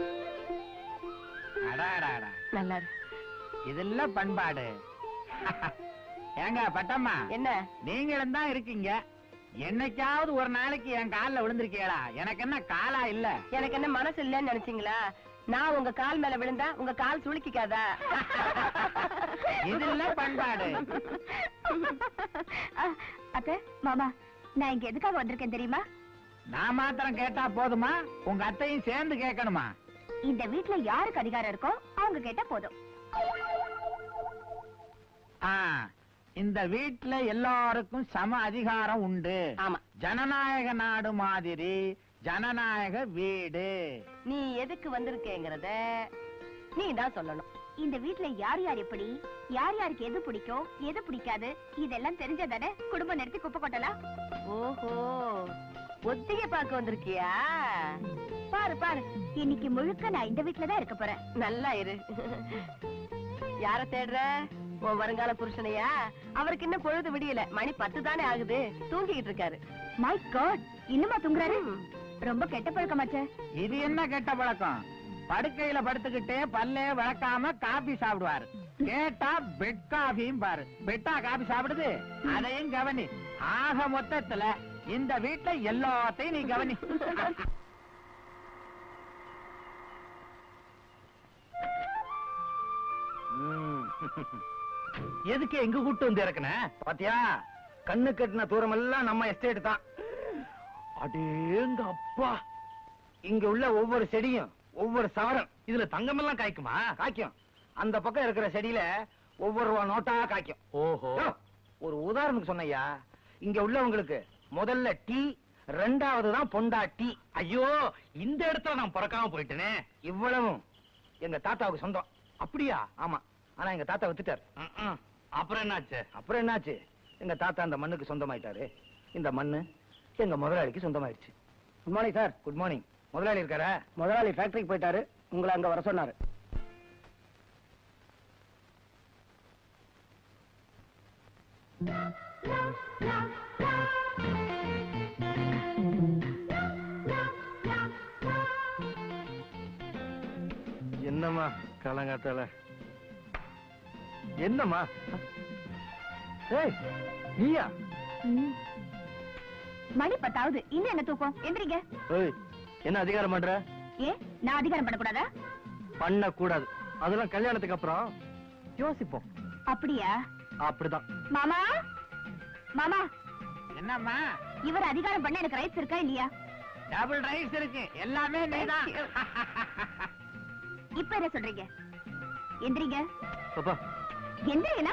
அடா, அடா, அடா. நல்லா இரு. இதெல்லாம் பண்பாடு ஏங்க பட்டம்மா என்ன நீங்களும் தான் இருக்கீங்க என்னைக்காவது ஒரு நாளைக்கு என் கால்ல விழுந்திருக்கீங்களா எனக்கு என்ன காலா இல்ல எனக்கு என்ன மனசு இல்லைன்னு நினைச்சீங்களா நான் உங்க கால் மேல விழுந்தா உங்க கால் சுளுக்கிக்காதா இது இல்ல பண்பாடு அத்தை மாமா நான் இங்க எதுக்காக வந்திருக்கேன் தெரியுமா நான் மாத்திரம் கேட்டா போதுமா உங்க அத்தையும் சேர்ந்து கேட்கணுமா இந்த வீட்ல யாருக்கு அதிகாரம் இருக்கோ அவங்க கேட்டா போதும் ஆ, இந்த வீட்ல எல்லாருக்கும் சம அதிகாரம் உண்டு ஆமா ஜனநாயக நாடு மாதிரி ஜனநாயக வீடு நீ எதுக்கு வந்திருக்கேங்கிறத நீ தான் சொல்லணும் இந்த வீட்ல யார் யார் எப்படி யார் யாருக்கு எது பிடிக்கும் எது பிடிக்காது இதெல்லாம் தெரிஞ்சதானே குடும்பம் நடத்தி குப்பை கொட்டலாம் ஓஹோ ஒத்திகை பார்க்க வந்திருக்கியா பாரு பாரு இன்னைக்கு முழுக்க நான் இந்த வீட்ல தான் இருக்க போறேன் நல்லா இரு யார தேடுற உன் வருங்கால புருஷனையா அவருக்கு இன்னும் பொழுது விடியல மணி பத்து தானே ஆகுது தூங்கிட்டு இருக்காரு மை காட் இன்னுமா தூங்குறாரு ரொம்ப கெட்ட பழக்கமாச்சே இது என்ன கெட்ட பழக்கம் படுக்கையில படுத்துக்கிட்டே பல்லே வளர்க்காம காபி சாப்பிடுவாரு கேட்டா பெட் காபியும் பாரு பெட்டா காபி சாப்பிடுது அதையும் கவனி ஆக மொத்தத்துல இந்த வீட்ல எல்லாத்தையும் நீ கவனி ம். எதுக்கு எங்க கூட்டு வந்து இறக்குன பாத்தியா கண்ணு கட்டின தூரம் எல்லாம் நம்ம எஸ்டேட் தான் அடேங்க அப்பா இங்க உள்ள ஒவ்வொரு செடியும் ஒவ்வொரு சவரம் இதுல தங்கம் எல்லாம் காய்க்குமா காய்க்கும் அந்த பக்கம் இருக்கிற செடியில ஒவ்வொரு ரூபா நோட்டா காய்க்கும் ஓஹோ யோ, ஒரு உதாரணத்துக்கு சொன்னையா இங்க உள்ளவங்களுக்கு முதல்ல டீ ரெண்டாவது தான் பொண்டா டீ ஐயோ இந்த இடத்துல நான் பிறக்காம போயிட்டேனே இவ்வளவும் எங்க தாத்தாவுக்கு சொந்தம் அப்படியா ஆமா ஆனா எங்க தாத்தா வித்துட்டார் ம்ம். அப்புறம் என்னாச்சு அப்புறம் என்னாச்சு எங்க தாத்தா அந்த மண்ணுக்கு சொந்தமாயிட்டாரு இந்த மண்ணு எங்க முதலாளிக்கு சொந்தமாயிடுச்சு good morning sir good morning முதலாளி இருக்காரா முதலாளி ஃபேக்டரிக்கு போயிட்டாரு உங்களை அங்க வர சொன்னாரு என்னம்மா காலங்காத்தால என்னம்மா ஏய் நீயா மணி பத்தாவது இன்னும் என்ன தூக்கம் எந்திரிங்க ஏய் என்ன அதிகாரம் பண்ற ஏ நான் அதிகாரம் பண்ணக்கூடாதா பண்ண கூடாது அதெல்லாம் கல்யாணத்துக்கு அப்புறம் யோசிப்போம் அப்படியா அப்படிதான் மாமா மாமா என்னம்மா இவர் அதிகாரம் பண்ண எனக்கு ரைட்ஸ் இருக்கா இல்லையா டபுள் ரைஸ் இருக்கு எல்லாமே நீதான் இப்ப என்ன சொல்றீங்க எந்திரிங்க பாப்பா எந்திரிங்களா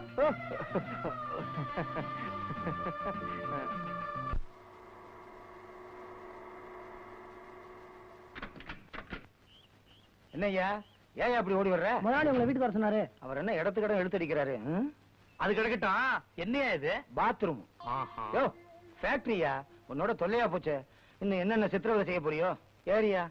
என்னய்யா ஏன் அப்படி ஓடி வர்ற முதலாளி உங்களை வீட்டுக்கு வர சொன்னாரு அவர் என்ன இடத்துக்கு இடம் எடுத்தடிக்கிறாரு அது கிடக்கட்டும் என்னையா இது பாத்ரூம் ஆஹா. யோ ஃபேக்டரியா உன்னோட தொல்லையா போச்சு இன்னும் என்னென்ன சித்திரவதை செய்ய போறியோ ஏரியா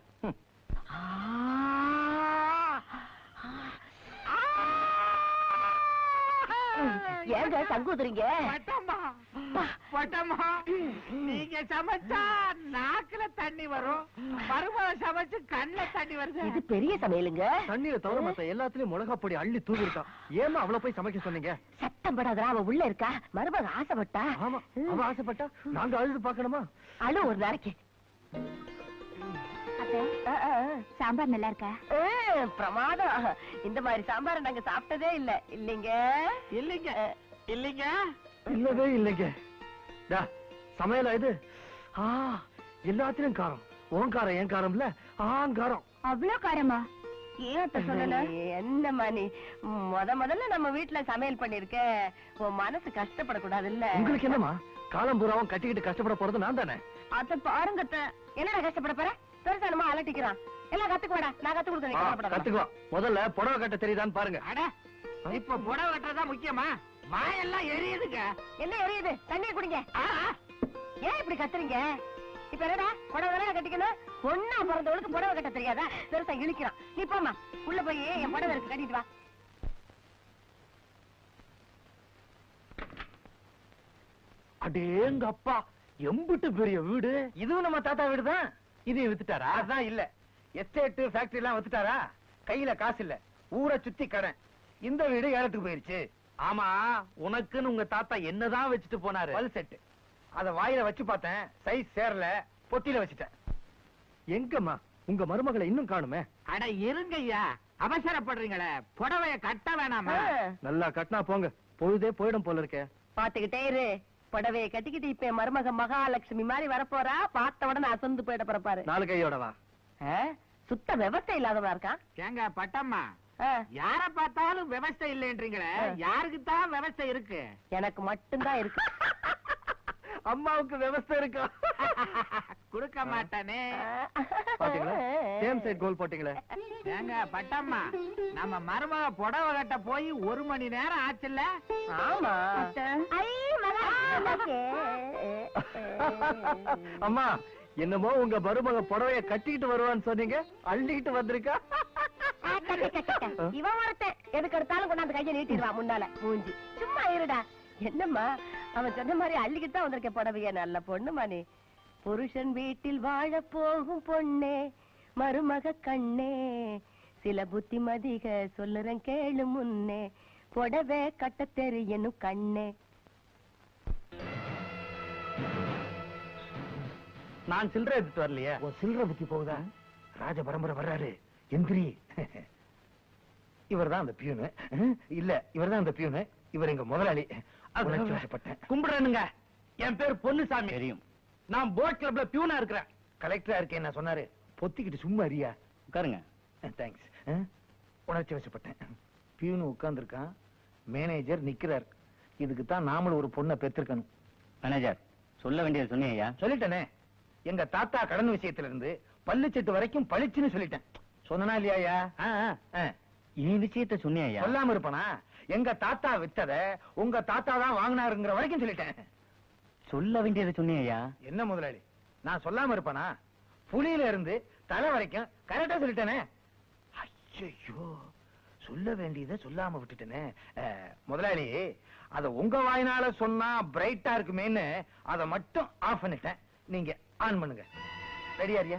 ஏங்க சங்குதுறீங்க பட்டம்மா பட்டம்மா நீங்க சமைச்சா நாக்குல தண்ணி வரும் மருமக சமைச்சு கண்ணுல தண்ணி வருது இது பெரிய சமையலுங்க தண்ணீரை தவிர மத்த எல்லாத்துலயும் மிளகா பொடி அள்ளி தூவி இருக்கான் ஏமா அவளை போய் சமைக்க சொன்னீங்க சத்தம் படாதா அவ உள்ள இருக்கா மருமக ஆசைப்பட்டா ஆமா அவ ஆசைப்பட்டா நாங்க அழுது பார்க்கணுமா அழு ஒரு நாளைக்கு அத்தை ஆ, ஆ, ஆ. சாம்பார் நல்லா இருக்கா ஏ, பிரமாதம் இந்த மாதிரி சாம்பார் நாங்க சாப்பிட்டதே இல்ல இல்லைங்க இல்லைங்க இல்லைங்க இல்லவே இல்லைங்க டா, சமையலா இது ஆ எல்லாத்திலும் காரம் உன் காரம் என் காரம் இல்ல ஆங்காரம் அவ்வளவு காரமா ஏன் அத்தை சொல்லல என்னம்மா நீ முத முதல்ல நம்ம வீட்டுல சமையல் பண்ணிருக்க உன் மனசு கஷ்டப்படக்கூடாது இல்ல உங்களுக்கு என்னமா காலம் பூராவும் கட்டிக்கிட்டு கஷ்டப்பட போறது நான் தானே அத்தை பாருங்க அத்தை என்னடா கஷ்டப்பட போற பெருசானமா அலட்டிக்கிறான் எல்லாம் கத்துக்குவாடா நான் கத்து கொடுத்தேன் நீ ஆ, கவலைப்படாத. கத்துக்குவா முதல்ல புடவை கட்ட தெரியுதான்னு பாருங்க அட இப்ப புடவை கட்டுறதா முக்கியமா வாயெல்லாம் எரியுதுங்க என்ன எரியுது தண்ணியை குடிங்க ஆ, ஆ. ஏன் இப்படி கத்துறீங்க இப்ப என்னடா புடவை தானே கட்டிக்கணும் பொண்ணா பிறந்தவளுக்கு புடவை கட்ட தெரியாதா பெருசா இழுக்கிறான் நீ போம்மா உள்ள போய் என் புடவை இருக்கு கட்டிட்டு வா அடேங்க அப்பா எம்பிட்டு பெரிய வீடு இதுவும் நம்ம தாத்தா வீடு தான் இதையும் வித்துட்டாரா அதான் இல்ல எஸ்டேட் ஃபேக்டரி எல்லாம் வித்துட்டாரா கையில காசு இல்ல ஊரை சுத்தி கடன் இந்த வீடு ஏலத்துக்கு போயிருச்சு ஆமா உனக்குன்னு உங்க தாத்தா என்னதான் வச்சுட்டு போனாரு பல் செட்டு அத வாயில வச்சு பார்த்தேன் சைஸ் சேரல பொட்டியில வச்சுட்டேன் எங்கம்மா உங்க மருமகளை இன்னும் காணுமே அட இருங்கய்யா அவசரப்படுறீங்களே புடவைய கட்ட வேணாமா நல்லா கட்டினா போங்க பொழுதே போயிடும் போல இருக்கே பாத்துக்கிட்டே இரு புடவைய கட்டிக்கிட்டு இப்ப என் மருமக மகாலட்சுமி மாதிரி வரப்போறா பார்த்த உடனே அசந்து போயிட போறப்பாரு நாலு கையோட வா ஆ? சுத்த விவசாய இல்லாதவனா இருக்கான் ஏங்க பட்டம்மா ஆ, யார பார்த்தாலும் விவசாய இல்லைன்றீங்களே யாருக்கு தான் விவசாய இருக்கு எனக்கு மட்டும்தான் இருக்கு அம்மாவுக்கு விவசாயம் இருக்கா கொடுக்க மாட்டானே பாத்தீங்களா சேம் சைட் கோல் போட்டீங்களே ஏங்க பட்டம்மா நம்ம மருமக புடவை கட்ட போய் ஒரு மணி நேரம் ஆச்சுல்ல ஆமா ஐ மகா அம்மா என்னமோ உங்க மருமக புடவைய கட்டிக்கிட்டு வருவான்னு சொன்னீங்க அள்ளிக்கிட்டு வந்திருக்கா இவன் ஒருத்தன் எதுக்கு எடுத்தாலும் கொண்டாந்து கையை நீட்டிடுவான் முன்னால மூஞ்சி சும்மா இருடா என்னம்மா அவன் சொன்ன மாதிரி அள்ளிக்கிட்டு தான் வந்திருக்க புடவைய நல்ல பொண்ணுமா நீ புருஷன் வீட்டில் வாழ போகும் பொண்ணே மருமக கண்ணே சில புத்திமதிக சொல்லுறேன் கேளு முன்னே புடவை கட்ட தெரியணும் கண்ணே நான் சில்லறை எடுத்துட்டு வரலையே உன் சில்லற புத்தி போகுதா ராஜ பரம்பரை வர்றாரு எந்திரி இவர்தான் அந்த பியூனு இல்ல இவர்தான் அந்த பியூனு இவர் எங்க முதலாளி உணர்ச்சி வசப்பட்டேன் கும்பிடுறேனுங்க என் பேர் பொன்னுசாமி தெரியும் நான் போட் கிளப்ல பியூனா இருக்கிறேன் கலெக்டரா இருக்கேன் நான் சொன்னாரு பொத்திக்கிட்டு சும்மா அறியா உட்காருங்க தேங்க்ஸ் உணர்ச்சி வசப்பட்டேன் பியூனு உட்கார்ந்துருக்கான் மேனேஜர் நிக்கிறார் இதுக்கு தான் நாமளும் ஒரு பொண்ணை பெற்றிருக்கணும் மேனேஜர் சொல்ல வேண்டியது சொன்னீங்க சொல்லிட்டேனே எங்க தாத்தா கடன் விஷயத்துல இருந்து பள்ளிச்சட்டு வரைக்கும் பளிச்சுன்னு சொல்லிட்டேன் சொன்னா இல்லையா என் விஷயத்த சொன்னீங்க சொல்லாம இருப்பனா எங்க தாத்தா வித்தத உங்க தாத்தா தான் வாங்கினாருங்கிற வரைக்கும் சொல்லிட்டேன் சொல்ல வேண்டியது சொன்னீங்க என்ன முதலாளி நான் சொல்லாம இருப்பனா புலியில இருந்து தலை வரைக்கும் கரெக்டா சொல்லிட்டேனே ஐயோ சொல்ல வேண்டியதை சொல்லாம விட்டுட்டேனே அஹ், முதலாளி அத உங்க வாயினால சொன்னா பிரைட்டா இருக்குமேன்னு அத மட்டும் ஆஃப் பண்ணிட்டேன் நீங்க ஆன் பண்ணுங்க ரெடியா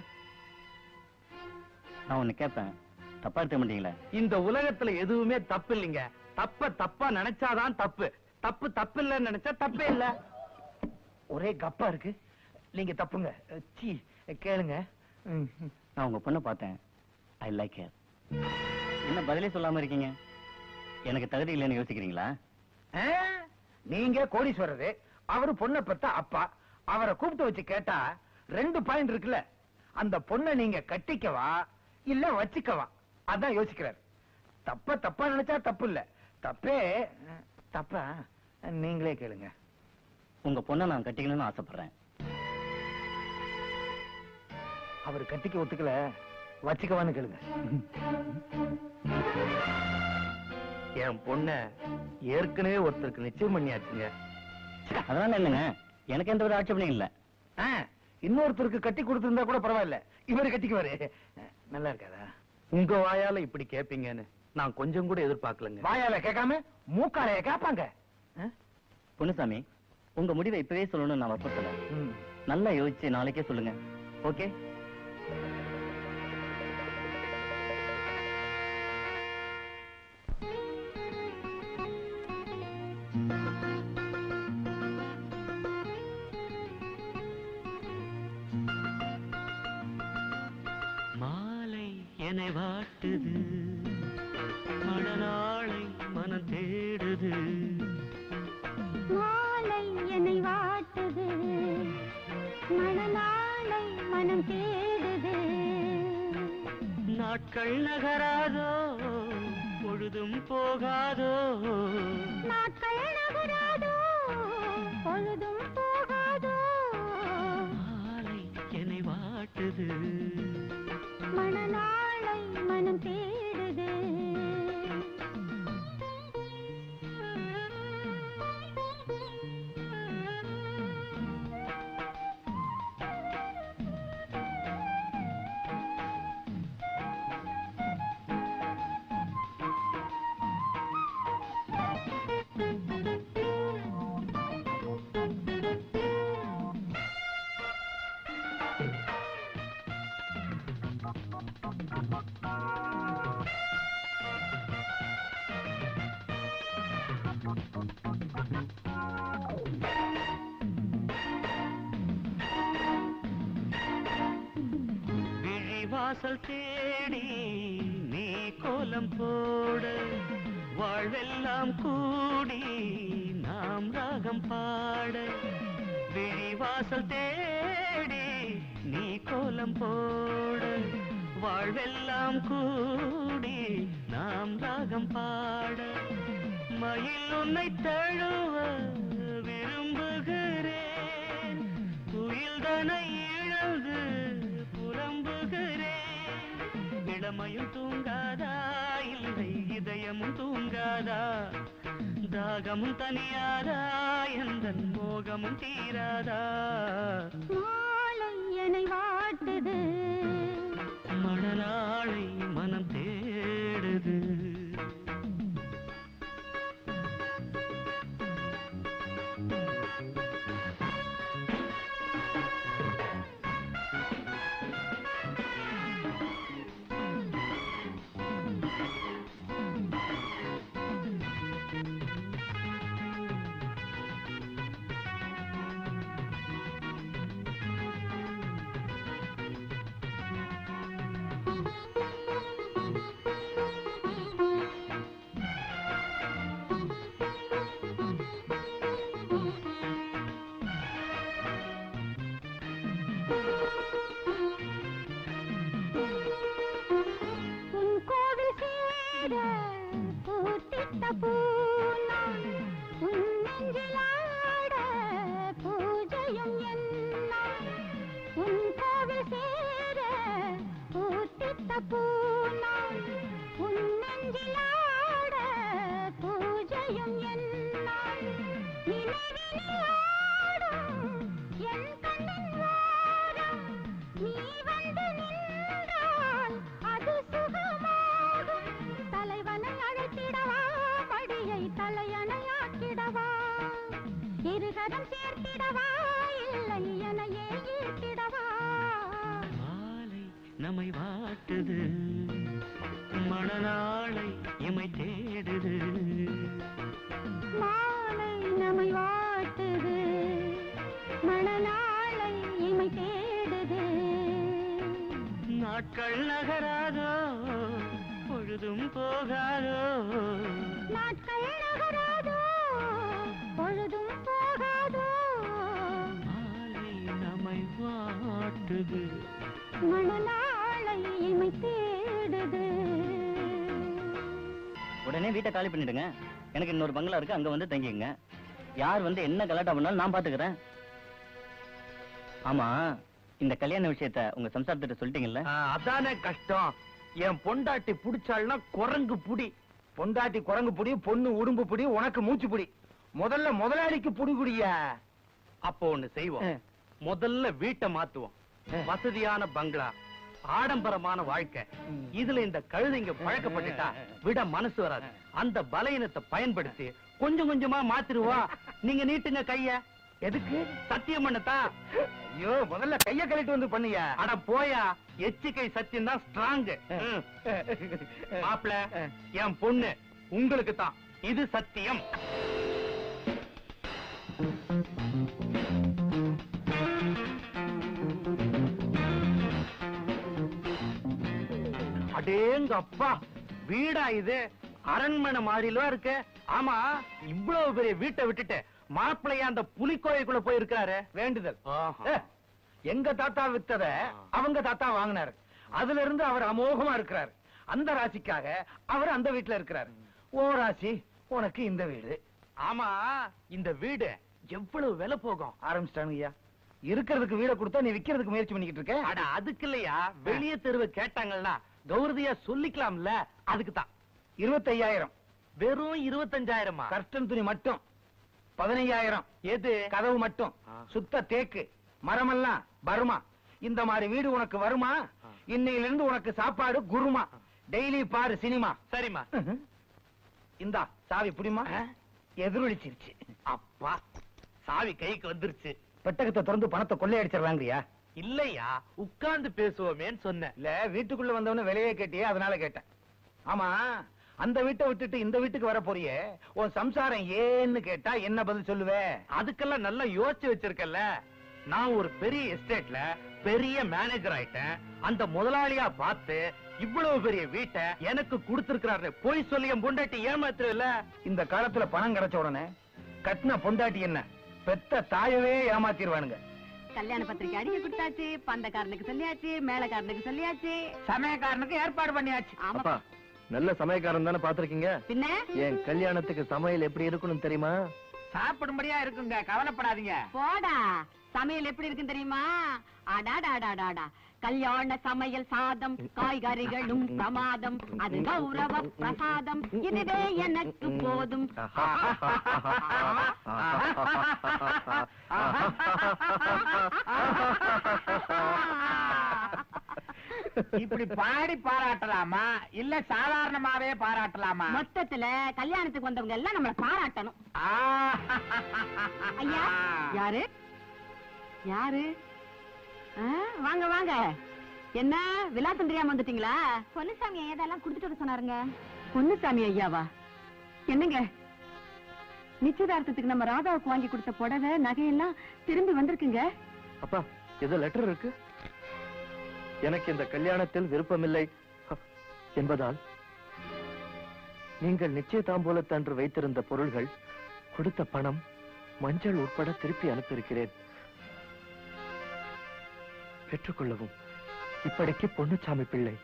நான் ஒண்ணு கேட்பேன் தப்பா எடுத்துக்க மாட்டீங்களா இந்த உலகத்துல எதுவுமே தப்பு இல்லைங்க தப்ப தப்பா நினைச்சாதான் தப்பு தப்பு தப்பு இல்லைன்னு நினைச்சா தப்பே இல்ல ஒரே கப்பா இருக்கு நீங்க தப்புங்க அஹ், சீ கேளுங்க ம், ம். நான் உங்க பொண்ணை பார்த்தேன் ஐ லைக் ஹர் என்ன பதிலே சொல்லாம இருக்கீங்க எனக்கு தகுதி இல்லைன்னு யோசிக்கிறீங்களா ஆ? நீங்க கோடீஸ்வரரு அவரு பொண்ணை பெத்த அப்பா அவரை கூப்பிட்டு வச்சு கேட்டா ரெண்டு பாயிண்ட் இருக்குல்ல அந்த பொண்ணை நீங்க கட்டிக்கவா இல்ல வச்சுக்கவா அதான் யோசிக்கிறார் தப்ப தப்பா நினைச்சா தப்பு இல்ல தப்பே அஹ், தப்பா நீங்களே கேளுங்க உங்க பொண்ணை நான் கட்டிக்கணும்னு ஆசைப்படுறேன் அவர் கட்டிக்க ஒத்துக்கல வச்சுக்கவான்னு கேளுங்க என் பொண்ண ஏற்கனவே ஒருத்தருக்கு நிச்சயம் பண்ணியாச்சுங்க அதனால என்னங்க எனக்கு எந்த ஒரு ஆட்சேபனையும் இல்ல ஆ, இன்னொருத்தருக்கு கட்டி கொடுத்திருந்தா கூட பரவாயில்ல இவரு கட்டிக்குவாரு அஹ், நல்லா இருக்காதா உங்க வாயால இப்படி கேப்பீங்கன்னு நான் கொஞ்சம் கூட எதிர்பார்க்கலங்க வாயால கேட்காம மூக்காலைய கேட்பாங்க பொன்னுசாமி உங்க முடிவை இப்பவே சொல்லணும்னு நான் வற்புறுத்தல நல்லா யோசிச்சு நாளைக்கே சொல்லுங்க ஓகே மாலை என்னை வாட்டுது மணநாளை மனம் தேடுது மாலை என்னை வாட்டுது மணநாளை மனம் தேடுது நாட்கள் நகராதோ பொழுதும் போகாதோ நாட்கள் நகராதோ பொழுதும் போகாதோ மாலை என்னை வாட்டுது மணநாளை மனம் தேடுது விழிவாசல் தேடி நீ கோலம் போட வாழ்வெல்லாம் கூடி நாம் ராகம் பாட விழிவாசல் தேடி நீ கோலம் போட வாழ்வெல்லாம் கூடி நாம் ராகம் பாட மயில் உன்னை தழுவ விரும்புகிறேன் துயில்தனை இழந்து புலம்புகிறேன் இளமையும் தூங்காதா இல்லை இதயமும் தூங்காதா தாகமும் தனியாதா எந்த மோகமும் தீராதா மாலை என்னை வாட்டுது மணநாளை மனம் தேடுது உன் கோவில் சேர பூத்திட்ட பூநாள் உன் நெஞ்சிலாட பூஜையும் என்னாள் உன் கோவில் சேர பூத்திட்ட பூநாள் உன் நெஞ்சிலாட பூஜையும் என்னாள் நினைவிலே ஆடும் என் கண்ணின் ஓரம் நீ வந்து நின்றால் அது சுகமாகும் தலைவனை அழைத்திடவா படியை தலையணையாக்கிடவா இருகரம் சேர்த்திடவா இல்லை எனையே ஈர்த்திடவா மாலை நம்மை வாட்டுது மணநாளை இமை தேடுது மாலை நம்மை வாட்டுது மணநாளை இமை தேடுது நாட்கள் நகராதோ பொழுதும் போகாதோ நாட்கள் நகராதோ பொழுதும் போகாதோ மாலை நம்மை வாட்டுது மணநாளை இமை தேடுது உடனே வீட்டை காலி பண்ணிடுங்க எனக்கு இன்னொரு பங்களா இருக்கு அங்க வந்து தங்கிங்க யார் வந்து என்ன கலாட்டா பண்ணாலும் நான் பாத்துக்கிறேன் ஆமா இந்த கல்யாண விஷயத்த உங்க சம்சாரத்திட்ட சொல்லிட்டீங்கல்ல அதானே கஷ்டம் என் பொண்டாட்டி புடிச்சாள்னா குரங்கு புடி பொண்டாட்டி குரங்கு புடி பொண்ணு உடும்பு புடி உனக்கு மூச்சு புடி முதல்ல முதலாளிக்கு புடி குடிய அப்போ ஒண்ணு செய்வோம் முதல்ல வீட்டை மாத்துவோம் வசதியான பங்களா ஆடம்பரமான வாழ்க்கை இதுல இந்த கழுதைங்க பழக்கப்பட்டுட்டா விட மனசு வராது அந்த பலவீனத்தை பயன்படுத்தி கொஞ்சம் கொஞ்சமா மாத்திருவா நீங்க நீட்டுங்க கைய எதுக்கு சத்தியம் பண்ணத்தா ஐயோ முதல்ல கைய கழிட்டு வந்து பண்ணியா அட போயா எச்சிக்கை சத்தியம் தான் ஸ்ட்ராங் மாப்பிள என் பொண்ணு உங்களுக்கு தான் இது சத்தியம் அடேங்க அப்பா வீடா இது அரண்மனை மாதிரிலாம் இருக்கு ஆமா இவ்வளவு பெரிய வீட்டை விட்டுட்டு மாப்பிள்ளைய அந்த புலிக்கோயிலுக்குள்ள போயிருக்காரு வேண்டுதல் ஆஹா. ஏ, எங்க தாத்தா வித்தத அவங்க தாத்தா வாங்கினாரு அதுல இருந்து அவர் அமோகமா இருக்கிறார் அந்த ராசிக்காக அவர் அந்த வீட்டுல இருக்கிறார் ஓ ராசி உனக்கு இந்த வீடு ஆமா இந்த வீடு எவ்வளவு விலை போகும் ஆரம்பிச்சிட்டாங்க ஐயா இருக்கிறதுக்கு வீட கொடுத்தா நீ விக்கிறதுக்கு முயற்சி பண்ணிக்கிட்டு இருக்க அட அதுக்கு இல்லையா வெளிய தெருவு கேட்டாங்கன்னா கௌரதியா சொல்லிக்கலாம்ல அதுக்கு தான் இருபத்தையாயிரம் வெறும் இருபத்தஞ்சாயிரமா கர்டன் துணி மட்டும் பதினையாயிரம் எது கதவு மட்டும் ஆ. சுத்த தேக்கு மரமெல்லாம் பருமா இந்த மாதிரி வீடு உனக்கு வருமா இன்னையில இருந்து உனக்கு சாப்பாடு குருமா டெய்லி பாரு சினிமா சரிம்மா இந்தா சாவி புடிமா ஆ? எதிரொலிச்சிருச்சு அப்பா சாவி கைக்கு வந்துருச்சு பெட்டகத்தை திறந்து பணத்தை கொள்ளையடிச்சிடலாங்கறியா இல்லையா உட்கார்ந்து பேசுவோமேன்னு சொன்னேன் இல்ல வீட்டுக்குள்ள வந்தவன விலையே கேட்டியே அதனால கேட்டேன் ஆமா அந்த வீட்டை விட்டுட்டு இந்த வீட்டுக்கு வர போறியே உன் சம்சாரம் ஏன்னு கேட்டா என்ன பதில் சொல்லுவே அதுக்கெல்லாம் நல்லா யோசிச்சு வச்சிருக்கல நான் ஒரு பெரிய எஸ்டேட்ல பெரிய மேனேஜர் ஆயிட்டேன் அந்த முதலாளியா பார்த்து இவ்வளவு பெரிய வீட்டை எனக்கு கொடுத்திருக்கிறாரு போய் சொல்லி என் பொண்டாட்டி ஏமாத்துறல இந்த காலத்துல பணம் கிடைச்ச உடனே கட்டின பொண்டாட்டி என்ன பெத்த தாயவே ஏமாத்திடுவானுங்க கல்யாண பத்திரிக்கை அடிக்க கொடுத்தாச்சு பந்தக்காரனுக்கு சொல்லியாச்சு மேலக்காரனுக்கு சொல்லியாச்சு சமயக்காரனுக்கு ஏற்பாடு பண்ணியாச்சு ஆமா நல்ல சமயக்காரன் தானே பாத்திருக்கீங்க பின்ன என் கல்யாணத்துக்கு சமையல் எப்படி இருக்கணும் தெரியுமா சாப்பிடும்படியா இருக்குங்க கவலைப்படாதீங்க போடா சமையல் எப்படி இருக்குன்னு தெரியுமா அடாடாடாடாடா கல்யாண சமையல் சாதம் காய்கறிகளும் பிரமாதம் அது கௌரவ பிரசாதம் இதுவே எனக்கு போதும் இப்படி பாடி பாராட்டலாமா இல்ல சாதாரணமாவே பாராட்டலாமா மொத்தத்துல கல்யாணத்துக்கு வந்தவங்க எல்லாம் நம்மள பாராட்டணும் ஆ. ஐயா யாரு யாரு ஆ, வாங்க வாங்க என்ன விலாசம் தெரியாம வந்துட்டீங்களா பொன்னுசாமி ஏதெல்லாம் கொடுத்துட்டு வர சொன்னாருங்க பொன்னுசாமி ஐயாவா என்னங்க நிச்சயதார்த்தத்துக்கு நம்ம ராதாவுக்கு வாங்கி கொடுத்த புடவை நகையெல்லாம் திரும்பி வந்திருக்குங்க அப்பா ஏதோ லெட்டர் இருக்கு எனக்கு இந்த கல்யாணத்தில் விருப்பமில்லை ஹ, என்பதால் நீங்கள் நிச்சயதாம்பூலத்தன்று வைத்திருந்த பொருள்கள் கொடுத்த பணம் மஞ்சள் உட்பட திருப்பி அனுப்பியிருக்கிறேன் பெற்றுக்கொள்ளவும் இப்படிக்கு பொன்னுச்சாமி பிள்ளை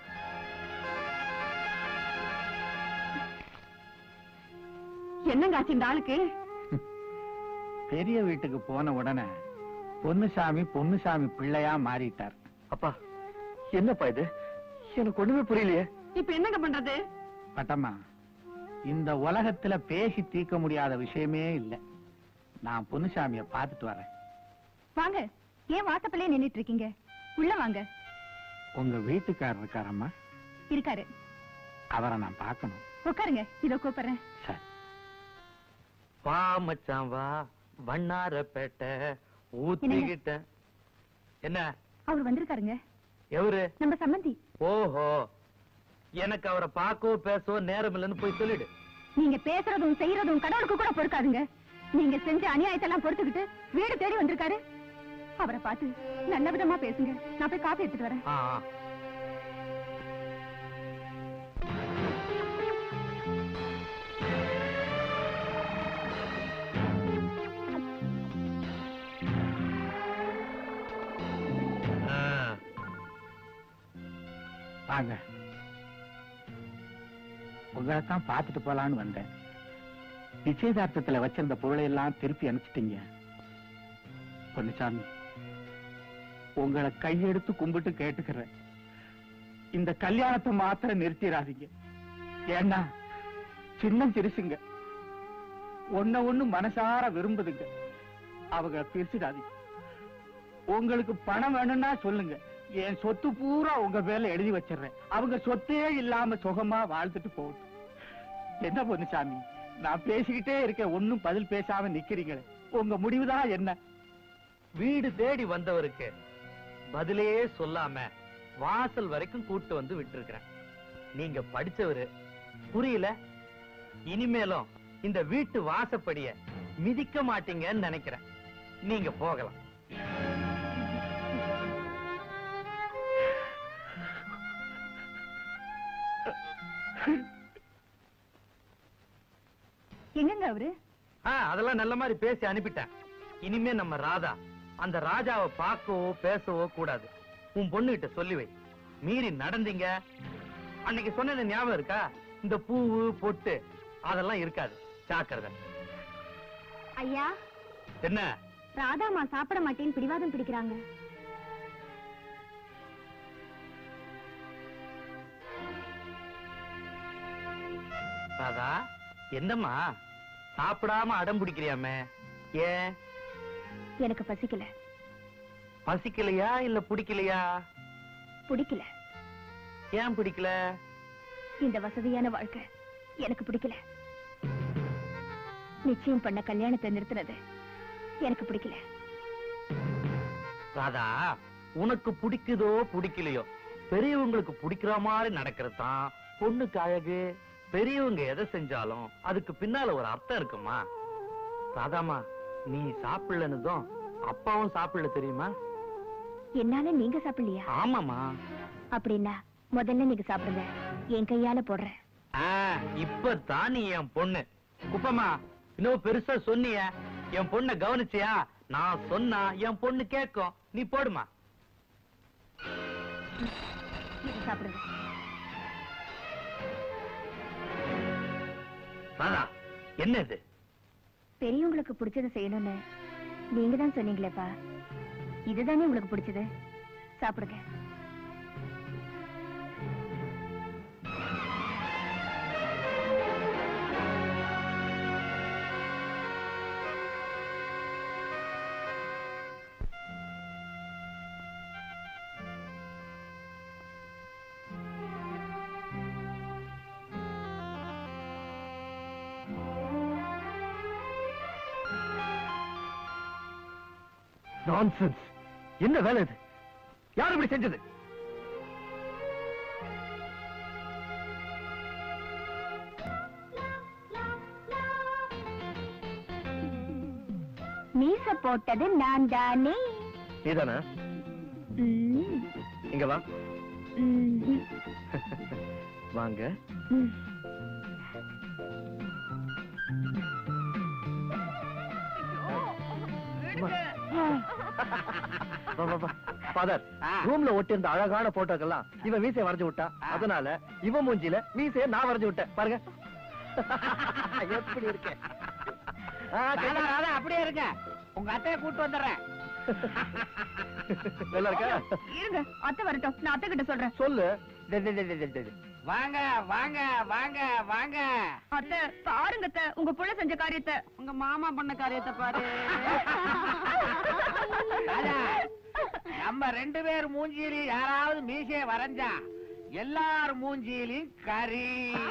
என்னங்க ஆச்சு இந்த ஆளுக்கு பெரிய வீட்டுக்கு போன உடனே பொன்னுசாமி பொன்னுசாமி பிள்ளையா மாறிட்டார் அப்பா என்னப்பா இது எனக்கு ஒண்ணுமே புரியலையே இப்ப என்னங்க பண்றது பட்டம்மா இந்த உலகத்துல பேசி தீர்க்க முடியாத விஷயமே இல்ல நான் பொன்னுசாமிய பார்த்துட்டு வரேன் வாங்க ஏன் வாசப்பள்ளே நின்னுட்டு இருக்கீங்க உள்ள வாங்க உங்க வீட்டுக்காரர் இருக்காரம்மா இருக்காரு அவரை நான் பார்க்கணும் உட்காருங்க இதோ கூப்பிடுறேன் சரி வா மச்சான் வா வண்ணாரப்பேட்டை ஊத்திக்கிட்ட என்ன அவர் வந்திருக்காருங்க எவரு நம்ம சம்மந்தி ஓஹோ எனக்கு அவரை பார்க்கவோ பேசவோ நேரம் இல்லைன்னு போய் சொல்லிடு நீங்க பேசுறதும் செய்யறதும் கடவுளுக்கு கூட பொறுக்காதுங்க நீங்க செஞ்ச அநியாயத்தெல்லாம் பொறுத்துக்கிட்டு வீடு தேடி வந்திருக்காரு அவரை பார்த்து நல்ல விதமா பேசுங்க நான் போய் காப்பி எடுத்துட்டு வரேன் ஆ, ஆ. ஆ. வாங்க உங்களை தான் பார்த்துட்டு போலான்னு வந்தேன் நிச்சயதார்த்தத்துல வச்சிருந்த பொருளை எல்லாம் திருப்பி அனுப்பிச்சிட்டீங்க பொன்னுசாமி உங்களை கையெடுத்து கும்பிட்டு கேட்டுக்கிறேன் இந்த கல்யாணத்தை மாத்திரம் நிறுத்திடாதீங்க ஏன்னா சின்ன சிரிசுங்க ஒன்ன ஒண்ணு மனசார விரும்புதுங்க அவங்க பிரிச்சிடாதீங்க உங்களுக்கு பணம் வேணும்னா சொல்லுங்க என் சொத்து பூரா உங்க பேர்ல எழுதி வச்சிடுறேன் அவங்க சொத்தே இல்லாம சுகமா வாழ்ந்துட்டு போகட்டும் என்ன பொன்னுசாமி நான் பேசிக்கிட்டே இருக்கேன் ஒண்ணும் பதில் பேசாம நிக்கிறீங்களே உங்க முடிவுதான் என்ன வீடு தேடி வந்தவருக்கு பதிலே சொல்லாம வாசல் வரைக்கும் கூட்டு வந்து விட்டுருக்கிறேன் நீங்க படிச்சவரு புரியல இனிமேலும் இந்த வீட்டு வாசப்படிய மிதிக்க மாட்டீங்கன்னு நினைக்கிறேன் நீங்க போகலாம் எங்கங்க அவரு ஆ, அதெல்லாம் நல்ல மாதிரி பேசி அனுப்பிட்டேன் இனிமே நம்ம ராதா அந்த ராஜாவை பார்க்கவோ பேசவோ கூடாது உன் பொண்ணுகிட்ட சொல்லி வை மீறி நடந்தீங்க அன்னைக்கு சொன்னது ஞாபகம் இருக்கா இந்த பூவு பொட்டு அதெல்லாம் இருக்காது ஜாக்கிரதை ஐயா என்ன ராதாமா சாப்பிட மாட்டேன்னு பிடிவாதம் பிடிக்கிறாங்க ராதா என்னம்மா சாப்பிடாம அடம் பிடிக்கிறியாமே ஏன் எனக்கு பசிக்கல பசிக்கலையா இல்ல பிடிக்கலையா பிடிக்கல ஏன் பிடிக்கல இந்த வசதியான வாழ்க்கை எனக்கு பிடிக்கல நிச்சயம் பண்ண கல்யாணத்தை நிறுத்தினது எனக்கு பிடிக்கல ராதா உனக்கு பிடிக்குதோ பிடிக்கலையோ பெரியவங்களுக்கு பிடிக்கிற மாதிரி நடக்கிறது தான் பொண்ணுக்கு அழகு பெரியவங்க எதை செஞ்சாலும் அதுக்கு பின்னால ஒரு அர்த்தம் இருக்குமா ராதாமா நீ சாப்பிடலன்னுதும் அப்பாவும் சாப்பிடல தெரியுமா என்னால நீங்க சாப்பிடலையா ஆமாமா அப்படின்னா முதல்ல நீங்க சாப்பிடுங்க என் கையால போடுறேன் ஆ, இப்பதான் நீ என் பொண்ணு குப்பமா இன்னும் பெருசா சொன்னிய என் பொண்ண கவனிச்சியா நான் சொன்னா என் பொண்ணு கேட்கும் நீ போடுமா நீங்க சாப்பிடுங்க ராதா என்ன இது பெரியவங்களுக்கு பிடிச்சதை செய்யணும்னு நீங்க தான் சொன்னீங்களேப்பா இதுதானே உங்களுக்கு பிடிச்சது சாப்பிடுங்க நான்சென்ஸ் என்ன வேலை இது யார் இப்படி செஞ்சது மீச போட்டது நான் தானே நீதானா ம், இங்க வா ம், வாங்க ம். வா வா வா ஃபாதர் ரூம்ல ஒட்டி இருந்த அழகான போட்டோக்கெல்லாம் இவன் மீசைய வரைஞ்சு விட்டா அதனால இவன் மூஞ்சில மீசைய நான் வரைஞ்சு விட்டேன் பாருங்க எப்படி இருக்கேன் ஆ, ராதா, கேட்டா? ராதா, அப்படியே இருங்க உங்க அத்தையை கூட்டு வந்துடுறேன் நல்லா இருக்கா இருங்க அத்தை வரட்டும் நான் அத்தை கிட்ட சொல்றேன் சொல்லு டே, டே, டே, டே, டே, டே. வாங்க வாங்க வாங்க வாங்க அத்தை பாருங்க அத்தை உங்க புள்ள செஞ்ச காரியத்தை உங்க மாமா பண்ண காரியத்தை பாரு ராஜா நம்ம ரெண்டு பேர் மூஞ்சியிலையும் யாராவது மீசைய வரைஞ்சா எல்லார் மூஞ்சியிலையும் கறி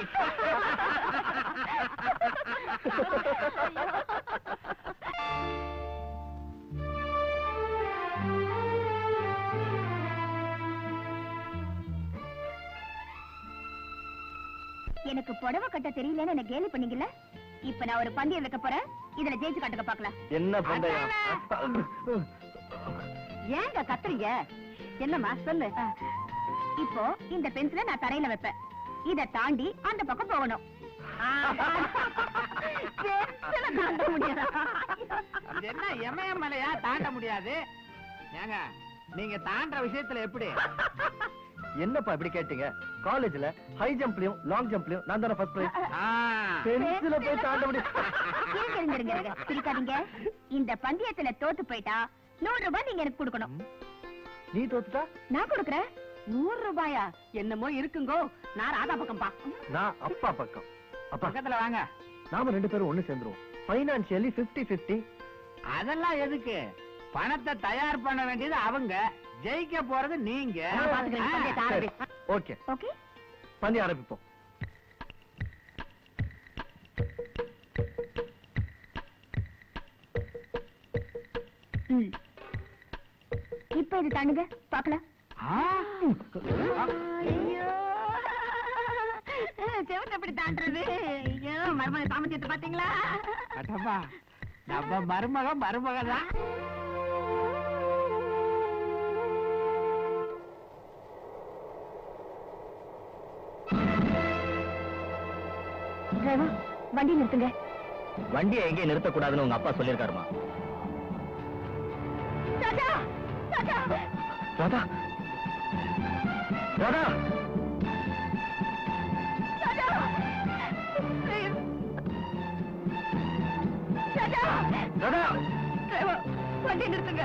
எனக்கு புடவை கட்ட தெரியலன்னு என்ன கேலி பண்ணீங்கல்ல இப்ப நான் ஒரு பந்தயம் வைக்க போறேன் இதுல ஜெயிச்சு காட்டுங்க பாக்கலாம் என்ன பண்டையா ஏங்க கத்துறீங்க என்னம்மா சொல்லு இப்போ இந்த பென்சிலை நான் தரையில வைப்பேன் இத தாண்டி அந்த பக்கம் போகணும் பென்சிலை தாண்ட முடியாதா இது என்ன எமயமலையா தாண்ட முடியாது ஏங்க நீங்க தாண்டற விஷயத்துல எப்படி என்னப்பா இப்படி கேட்டீங்க காலேஜ்ல ஹை ஜம்ப்லயும் லாங் ஜம்ப்லயும் நான் தானே ஃபர்ஸ்ட் பிரைஸ் ஆ, பென்சில போய் தாண்ட முடியும் இருங்க, இருங்க, இருங்க, இருங்க. சிரிக்காதீங்க இந்த பந்தயத்துல தோத்து போயிட்டா நூறு ரூபாய் நீங்க எனக்கு கொடுக்கணும் நீ தோத்துட்டா நான் கொடுக்கறேன் நூறு ரூபாயா என்னமோ இருக்குங்கோ நான் ராதா பக்கம் பா நான் அப்பா பக்கம் அப்பா பக்கத்துல வாங்க நாம ரெண்டு பேரும் ஒண்ணு சேர்ந்துருவோம் பைனான்சியலி 50 50 அதெல்லாம் எதுக்கு பணத்தை தயார் பண்ண வேண்டியது அவங்க ஜெயிக்க போறது நீங்க நான் பாத்துக்கிறேன். பந்தயத்தை ஆரம்பி. ஓகே ஓகே பந்தயம் ஆரம்பிப்போம் ம். இப்ப இது தாண்டுங்க பாக்கலாம் ஐயோ செவத்தை எப்படி தாண்டுறது ஐயோ மருமக சாமர்த்தியத்தை பாத்தீங்களா அடப்பா நம்ம மருமக மருமக தான் டிரைவர் வண்டி நிறுத்துங்க வண்டியை எங்கேயும் நிறுத்தக்கூடாதுன்னு உங்க அப்பா சொல்லியிருக்காருமா ராஜா ராஜா ராதா ராதா ராஜா Please. ராஜா ராதா டிரைவர் வண்டி நிறுத்துங்க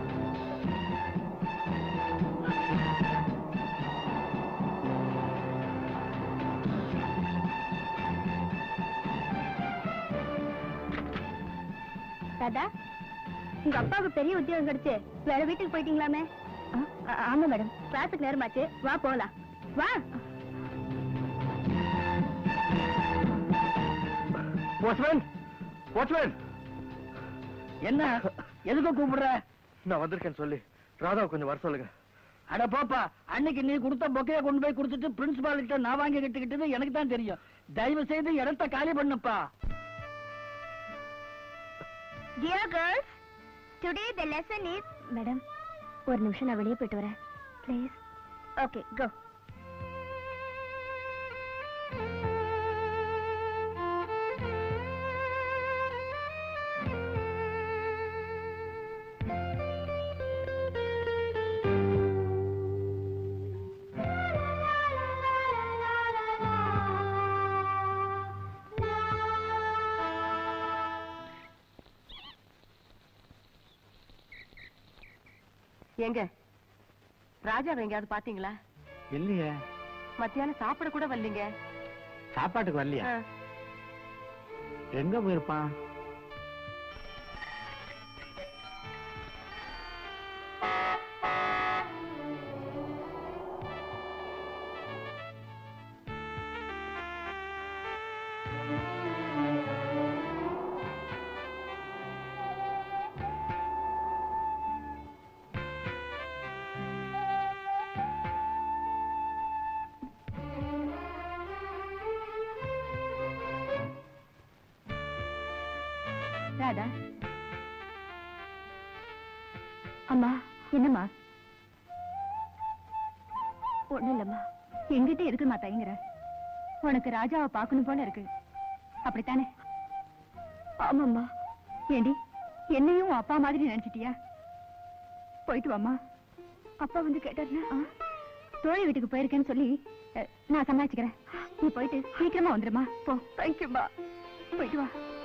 தாதா உங்க அப்பாவுக்கு பெரிய உத்தியோகம் கிடைச்சு வேற வீட்டுக்கு போயிட்டீங்களாமே ஆமா மேடம் கிளாஸுக்கு நேரமாச்சு வா போகலாம் வா வாட்ச்மேன் வாட்ச்மேன் என்ன எதுக்கு கூப்பிடுற நான் வந்திருக்கேன்னு சொல்லி ராதாவை கொஞ்சம் வர சொல்லுங்க அட போப்பா அன்னைக்கு நீ கொடுத்த பொக்கைய கொண்டு போய் கொடுத்துட்டு பிரின்சிபால் கிட்ட நான் வாங்கி கட்டுக்கிட்டது எனக்கு தான் தெரியும் தயவு செய்து இடத்த காலி பண்ணுப்பா dear girls today the lesson is madam ஒரு நிமிஷம் நான் வெளியே போயிட்டு வரேன் ப்ளீஸ் ஓகே கோ எங்க ராஜாவை எங்கேயாவது பாத்தீங்களா இல்லையே மத்தியானம் சாப்பிட கூட வரலீங்க சாப்பாட்டுக்கு வரலையா ஆ. எங்க போயிருப்பான் ராதா அம்மா என்னம்மா ஒண்ணும் இல்லம்மா எங்கிட்ட இருக்குமா தயங்குற உனக்கு ராஜாவை பார்க்கணும் போல இருக்கு அப்படித்தானே ஆமாம்மா ஏண்டி என்னையும் உன் அப்பா மாதிரி நினைச்சிட்டியா போயிட்டு வாம்மா அப்பா வந்து கேட்டாருன்னா தோழி வீட்டுக்கு போயிருக்கேன்னு சொல்லி அஹ், நான் சமாளிச்சுக்கிறேன் நீ போயிட்டு சீக்கிரமா வந்துருமா போ தேங்க்யூம்மா போயிட்டு வா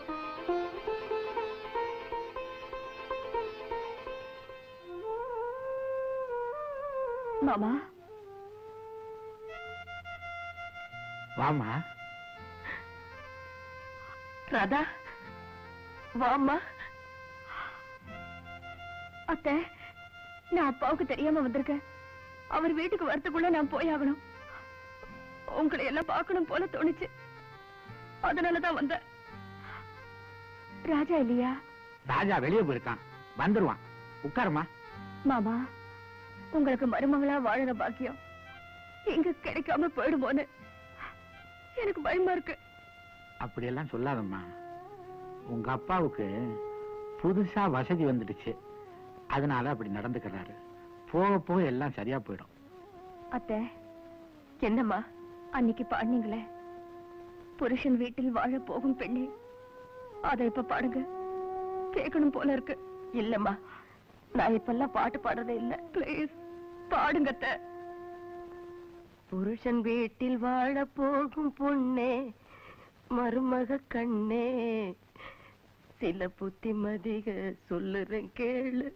மாமா வாமா ராதா வாம்மா அத்தை நான் அப்பாவுக்கு தெரியாம வந்திருக்கேன் அவர் வீட்டுக்கு வரதுக்குள்ள நான் போயாகணும் உங்களை எல்லாம் பார்க்கணும் போல தோணுச்சு அதனாலதான் வந்தேன் ராஜா இல்லையா ராஜா வெளியே போயிருக்கான் வந்துருவான் உட்காருமா மாமா உங்களுக்கு மருமகளா வாழற பாக்கியம் எங்க கிடைக்காம போயிடுமோன்னு எனக்கு பயமா இருக்கு அப்படியெல்லாம் சொல்லாதம்மா உங்க அப்பாவுக்கு புதுசா வசதி வந்துடுச்சு அதனால அப்படி நடந்துக்கிறாரு போக போக எல்லாம் சரியா போயிடும் அத்தை என்னம்மா அன்னைக்கு பாடினீங்களே புருஷன் வீட்டில் வாழ போகும் பெண்ணே அதை இப்ப பாடுங்க கேட்கணும் போல இருக்கு இல்லம்மா நான் இப்பெல்லாம் பாட்டு பாடுறதே இல்ல ப்ளீஸ் பாடுங்க அத்தை புருஷன் வீட்டில் வாழ போகும் பொண்ணே மருமக கண்ணே சில புத்திமதிக சொல்லுறேன் கேளு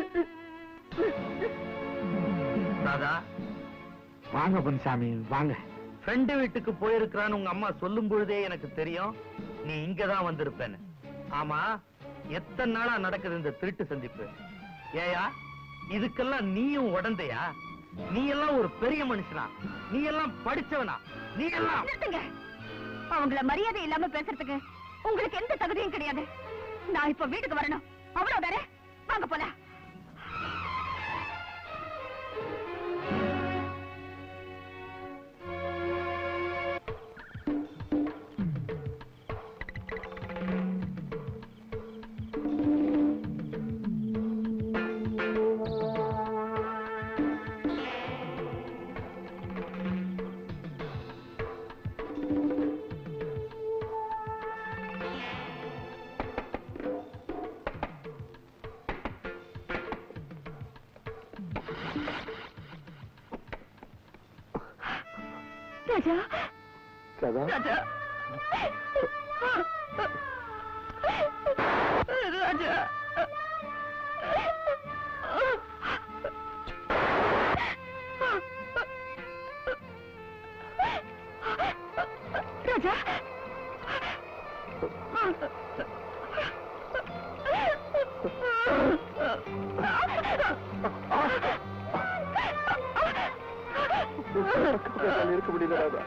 ராதா வாங்க பொன்சாமி வாங்க ஃப்ரெண்டு வீட்டுக்கு போயிருக்கிறான்னு உங்க அம்மா சொல்லும் பொழுதே எனக்கு தெரியும் நீ இங்கதான் வந்திருப்பேன்னு ஆமா எத்தனை நாளா நடக்குது இந்த திருட்டு சந்திப்பு ஏயா இதுக்கெல்லாம் நீயும் உடந்தையா நீ எல்லாம் ஒரு பெரிய மனுஷனா நீ எல்லாம் படிச்சவனா நீ எல்லாம் நிறுத்துங்க அவங்கள மரியாதை இல்லாம பேசுறதுக்கு உங்களுக்கு எந்த தகுதியும் கிடையாது நான் இப்ப வீட்டுக்கு வரணும் அவ்வளவுதானே வாங்க போலாம் ராஜா ராஜா ராஜா ராஜா இருக்க முடியல ராதா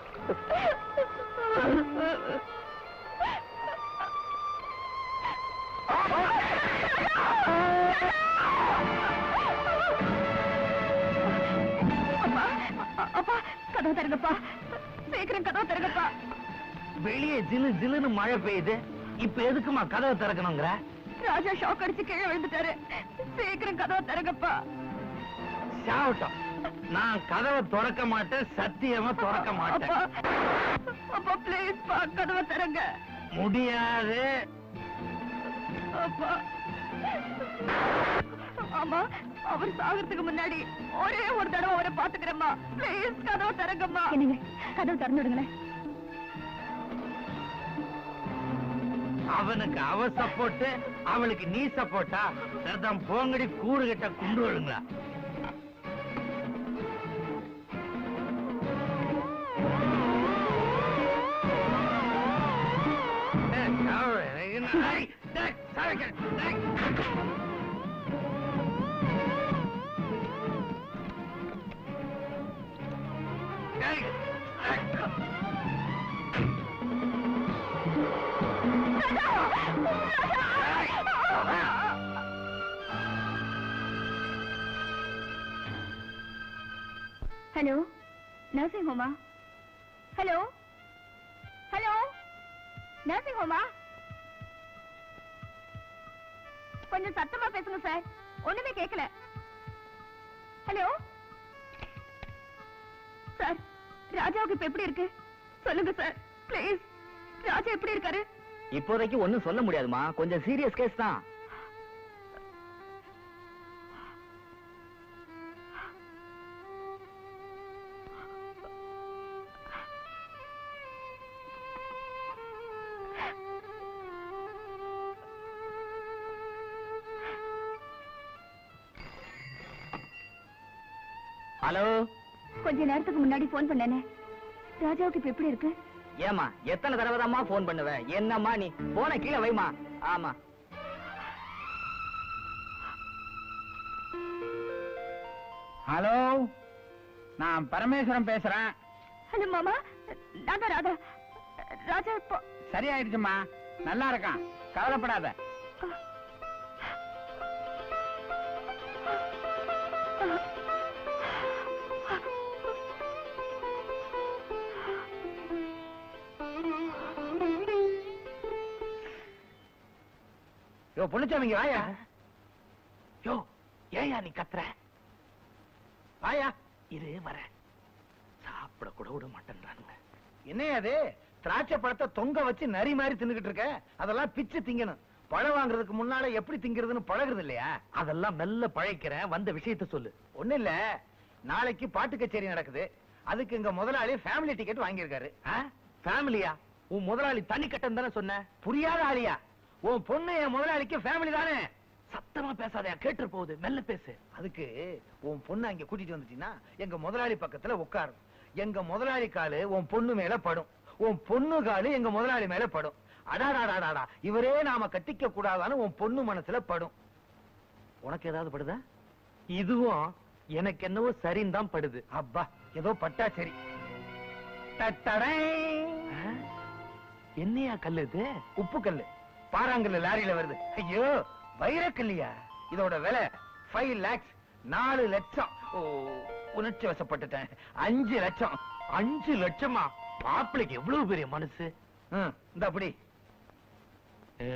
அப்பா அப்பா கதவு தருங்கப்பா சீக்கிரம் கதவு தருங்கப்பா வெளியே ஜிலு ஜிலுன்னு மழை பெய்யுது இப்ப எதுக்குமா கதவை திறக்கணுங்கிற ராஜா ஷாக் அடிச்சு கீழே விழுந்துட்டாரு சீக்கிரம் கதவு தருங்கப்பா சாவட்டும் நான் கதவை திறக்க மாட்டேன் சத்தியமா திறக்க மாட்டேன் அப்பா அப்பா ப்ளீஸ் பா கதவை தருங்க முடியாது அப்பா ஆமா அவர் சாகிறதுக்கு முன்னாடி ஒரே ஒரு தடவை அவரை பாத்துக்கிறேம்மா ப்ளீஸ் கதவை தரங்கம்மா என்னங்க கதவு திறந்து விடுங்களேன் அவனுக்கு அவ சப்போர்ட் அவளுக்கு நீ சப்போர்ட்டா சரிதான் போங்கடி கூறு கிட்ட குண்டு விழுங்களா ஏய், சாவு, எனக்கு என்ன- ஏய், டேய், சாவுங்க, டேய். டேய், ஹலோ நர்சிங் ஹோமா ஹலோ ஹலோ நர்சிங் ஹோமா கொஞ்சம் சத்தமா பேசுங்க சார் ஒண்ணுமே கேட்கல ஹலோ சார் ராஜாவுக்கு இப்ப எப்படி இருக்கு சொல்லுங்க சார் ப்ளீஸ் ராஜா எப்படி இருக்காரு இப்போதைக்கு ஒண்ணும் சொல்ல முடியாதுமா கொஞ்சம் சீரியஸ் கேஸ் தான் ஹலோ கொஞ்ச நேரத்துக்கு முன்னாடி போன் பண்ணேனே ராஜாவுக்கு இப்ப எப்படி இருக்கு ஏமா எத்தனை தடவை தான்மா போன் பண்ணுவ என்னம்மா நீ போன கீழே வைமா ஆமா ஹலோ நான் பரமேஸ்வரன் பேசுறேன் ஹலோ மாமா நான் தான் ராதா ராஜா இப்போ சரியாயிடுச்சுமா நல்லா இருக்கான் கவலைப்படாத யோ பொண்ணுச்சாமிங்க வாயா யோ ஏயா நீ கத்துற வாயா இரு வர சாப்பிட கூட விட மாட்டேன்றானுங்க என்னையா அது திராட்சை பழத்தை தொங்க வச்சு நரி மாதிரி தின்னுகிட்டு இருக்க அதெல்லாம் பிச்சு திங்கணும் பழம் வாங்குறதுக்கு முன்னால எப்படி திங்கிறதுன்னு பழகுறது இல்லையா அதெல்லாம் மெல்ல பழைக்கிறேன் வந்த விஷயத்த சொல்லு ஒண்ணு இல்ல நாளைக்கு பாட்டு கச்சேரி நடக்குது அதுக்கு எங்க முதலாளி ஃபேமிலி டிக்கெட் வாங்கியிருக்காரு ஃபேமிலியா உன் முதலாளி தனி கட்டம் தானே சொன்ன புரியாத ஆளியா உன் பொண்ணு என் முதலாளிக்கு ஃபேமிலி தானே சத்தமா பேசாதயா கேட்டு போகுது மெல்ல பேசு அதுக்கு உன் பொண்ணு அங்க கூட்டிட்டு வந்துட்டீங்கன்னா எங்க முதலாளி பக்கத்துல உட்காரும் எங்க முதலாளி காலு உன் பொண்ணு மேல படும் உன் பொண்ணு காலு எங்க முதலாளி மேல படும் அடாடாடாடாடா இவரே நாம கட்டிக்க கூடாதான்னு உன் பொண்ணு மனசுல படும் உனக்கு ஏதாவது படுதா இதுவும் எனக்கு என்னவோ சரின்னு தான் படுது அப்பா ஏதோ பட்டா சரி தட்டடை. ஆ? என்னையா கல்லு இது உப்பு கல்லு பாறாங்கல்ல லாரியில வருது ஐயோ வைரக்கல்லியா இதோட விலை ஃபைவ் லேக்ஸ் நாலு லட்சம் ஓ உணர்ச்சி வசப்பட்டுட்டேன் அஞ்சு லட்சம் அஞ்சு லட்சமா மாப்பிளைக்கு எவ்வளவு பெரிய மனசு ம், இந்த அப்படி ஆ.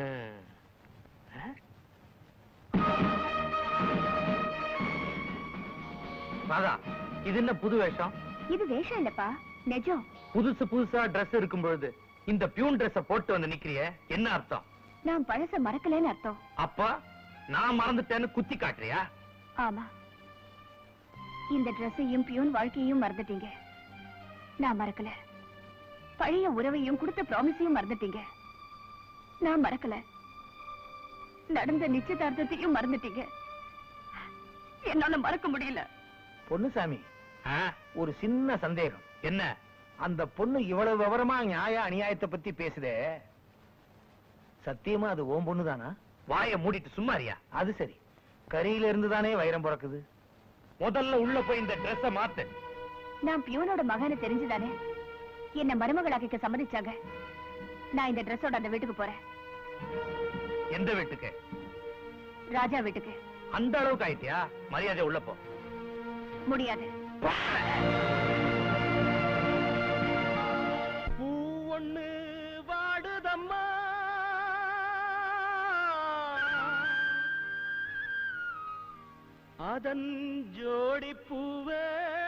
ராதா இது என்ன புது வேஷம் இது வேஷம் இல்லப்பா நிஜம் புதுசு புதுசா Dress இருக்கும் பொழுது இந்த பியூன் Dress போட்டு வந்து நிக்கிறியே என்ன அர்த்தம் நான் பழச மறக்கலைன்னு அர்த்தம் அப்பா நான் மறந்துட்டேன்னு குத்தி காட்டுறியா ஆமா இந்த ட்ரெஸ்ஸையும் பியூன் வாழ்க்கையையும் மறந்துட்டீங்க நான் மறக்கல பழைய உறவையும் கொடுத்த ப்ராமிஸையும் மறந்துட்டீங்க நான் மறக்கல நடந்த நிச்சயதார்த்தத்தையும் மறந்துட்டீங்க என்னால மறக்க முடியல பொன்னுசாமி ஆ? ஒரு சின்ன சந்தேகம் என்ன அந்த பொண்ணு இவ்வளவு விவரமா நியாய அநியாயத்தை பத்தி பேசுதே சத்தியமா அது ஓம் பொண்ணு தானா வாய மூடிட்டு சும்மாரியா அது சரி கரியில இருந்து தானே வைரம் பிறக்குது முதல்ல உள்ள போய் இந்த Dress-அ மாத்து நான் பியூனோட மகனை தெரிஞ்சுதானே என்ன மருமகளாக்கிக்க சம்மதிச்சாங்க நான் இந்த ட்ரெஸ்ஸோட அந்த வீட்டுக்கு போறேன் எந்த வீட்டுக்கு ராஜா வீட்டுக்கு அந்த அளவுக்கு ஆயிட்டியா மரியாதை உள்ள போ முடியாது பூ ஒண்ணு வாடுதம்மா அதன் ஜோடி பூவே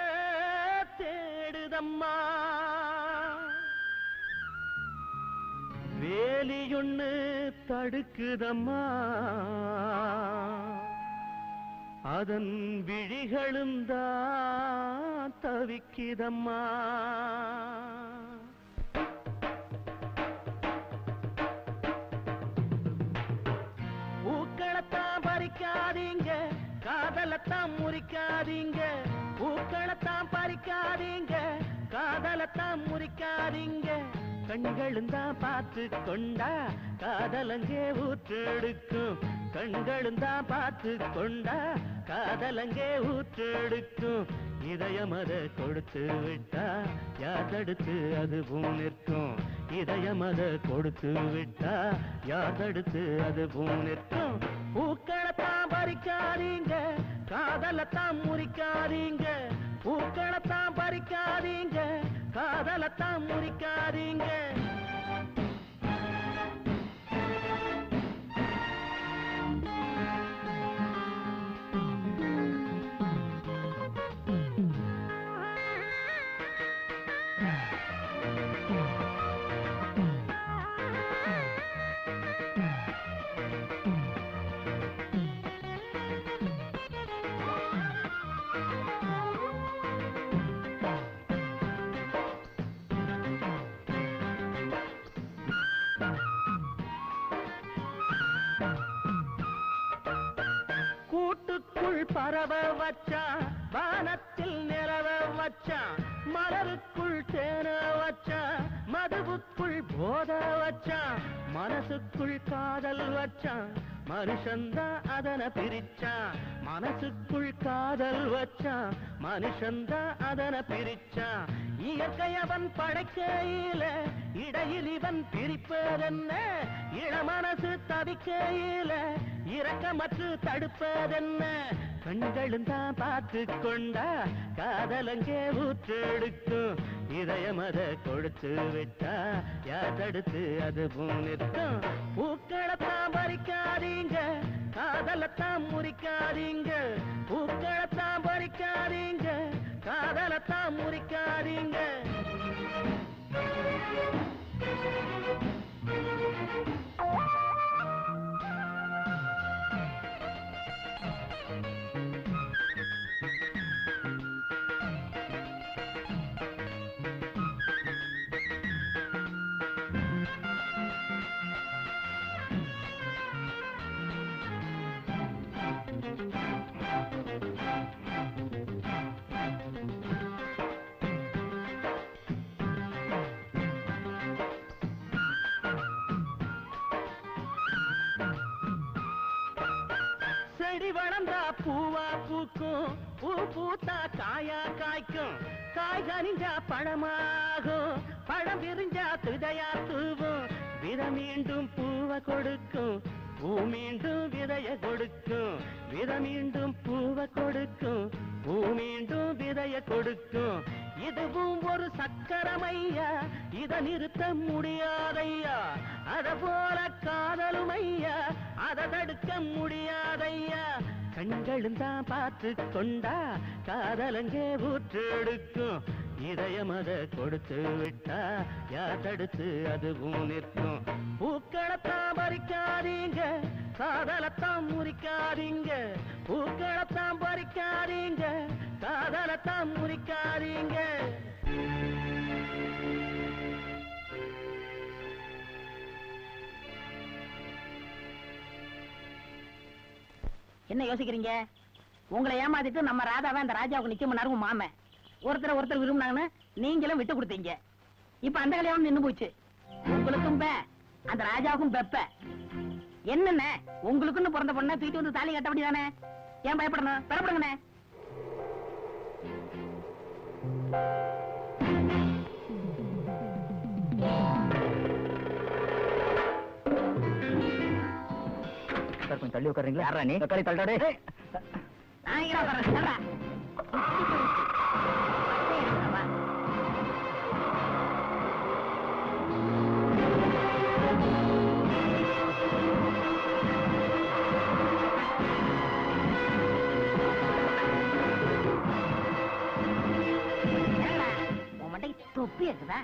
தேடுதம்மா வேலியொன்னு தடுக்குதம்மா அதன் விழிகளும் தான் தவிக்குதம்மா பூக்களத்தான் பறிக்காதீங்க காதலத்தான் முறிக்காதீங்க பூக்களத்தான் பறிக்காதீங்க காதலத்தான் முறிக்காதீங்க கண்களும் தான் பார்த்து கொண்டா காதலங்கே ஊற்றெடுக்கும் கண்களும் தான் பார்த்து கொண்டா காதலங்கே ஊற்றெடுக்கும் இதயம் அதை கொடுத்து விட்டா யார் தடுத்து அதுவும் நிற்கும் இதயம் அதை கொடுத்து விட்டா யார் தடுத்து அதுவும் நிற்கும் பூக்களத்தான் பறிக்காதீங்க காதலத்தான் முறிக்காதீங்க பூக்களத்தான் பறிக்காதீங்க காதலத்தான் முறிக்காதீங்க கூட்டுக்குள் பரவ வச்சான் வானத்தில் நிறவ வச்சான் மலருக்குள் தேன வச்சான் மதுவுக்குள் போத வச்சான் மனசுக்குள் காதல் வச்சான் மனுஷந்தா அதன பிரிச்சான் மனசுக்குள் காதல் வச்சான் மனுஷந்தா அதன பிரிச்சான் இயற்கை அவன் படைக்கையில இடையில் இவன் பிரிப்பதென்ன இளமனசு தவிக்கையில இரக்கமற்று தடுப்பதென்ன கண்களும் தான் பார்த்து கொண்டா காதலங்கே ஊற்றெடுக்கும் இதயம் அதை கொடுத்து விட்டா யார் தடுத்து அது நிற்கும் பூக்களத்தான் பறிக்காதீங்க காதலத்தான் முறிக்காதீங்க பூக்களத்தான் பறிக்காதீங்க காதலத்தான் முறிக்காதீங்க செடி வளர்ந்தா பூவா பூக்கும் பூ பூத்தா காயா காய்க்கும் காய் கனிஞ்சா பழமாகும் பழம் விரிஞ்சா விதையா தூவும் வித மீண்டும் பூவை கொடுக்கும் பூ மீண்டும் விதைய கொடுக்கும் வித மீண்டும் பூவை கொடுக்கும் பூ மீண்டும் விதைய கொடுக்கும் இதுவும் ஒரு சக்கரமையா இத நிறுத்த முடியாதையா அத போல காதலும் ஐயா அத தடுக்க முடியாதையா கண்களும் தான் பார்த்து கொண்டா காதலங்கே ஊற்றெடுக்கும் இதயம் அத கொடுத்து விட்டா யார் தடுத்து அதுவும் நிற்கும் பூக்களத்தான் பறிக்காதீங்க காதலத்தான் முறிக்காதீங்க பூக்களத்தான் பறிக்காதீங்க காதலத்தான் முறிக்காதீங்க என்ன யோசிக்கிறீங்க உங்களை ஏமாத்திட்டு நம்ம ராதாவை அந்த ராஜாவுக்கு நிக்க நரவும் மாம ஒருத்தரை ஒருத்தர் விரும்பினாங்கன்னு நீங்களும் விட்டு கொடுத்தீங்க இப்ப அந்த கல்யாணம் நின்னு போச்சு உங்களுக்கும் பே அந்த ராஜாவுக்கும் பெப்ப என்னென்ன உங்களுக்குன்னு பிறந்த பொண்ணை தூக்கிட்டு வந்து தாலி கட்ட வேண்டியதானே ஏன் பயப்படணும் பெறப்படுங்கண்ணே சார் கொஞ்சம் தள்ளி உட்காருங்களா யாரா நீ தக்காளி தள்ளாடே நான் இங்க உட்கார்றேன். சொல்றா. வா. என்னடா, உன் மண்டைக்கு தொப்பி இருக்குதா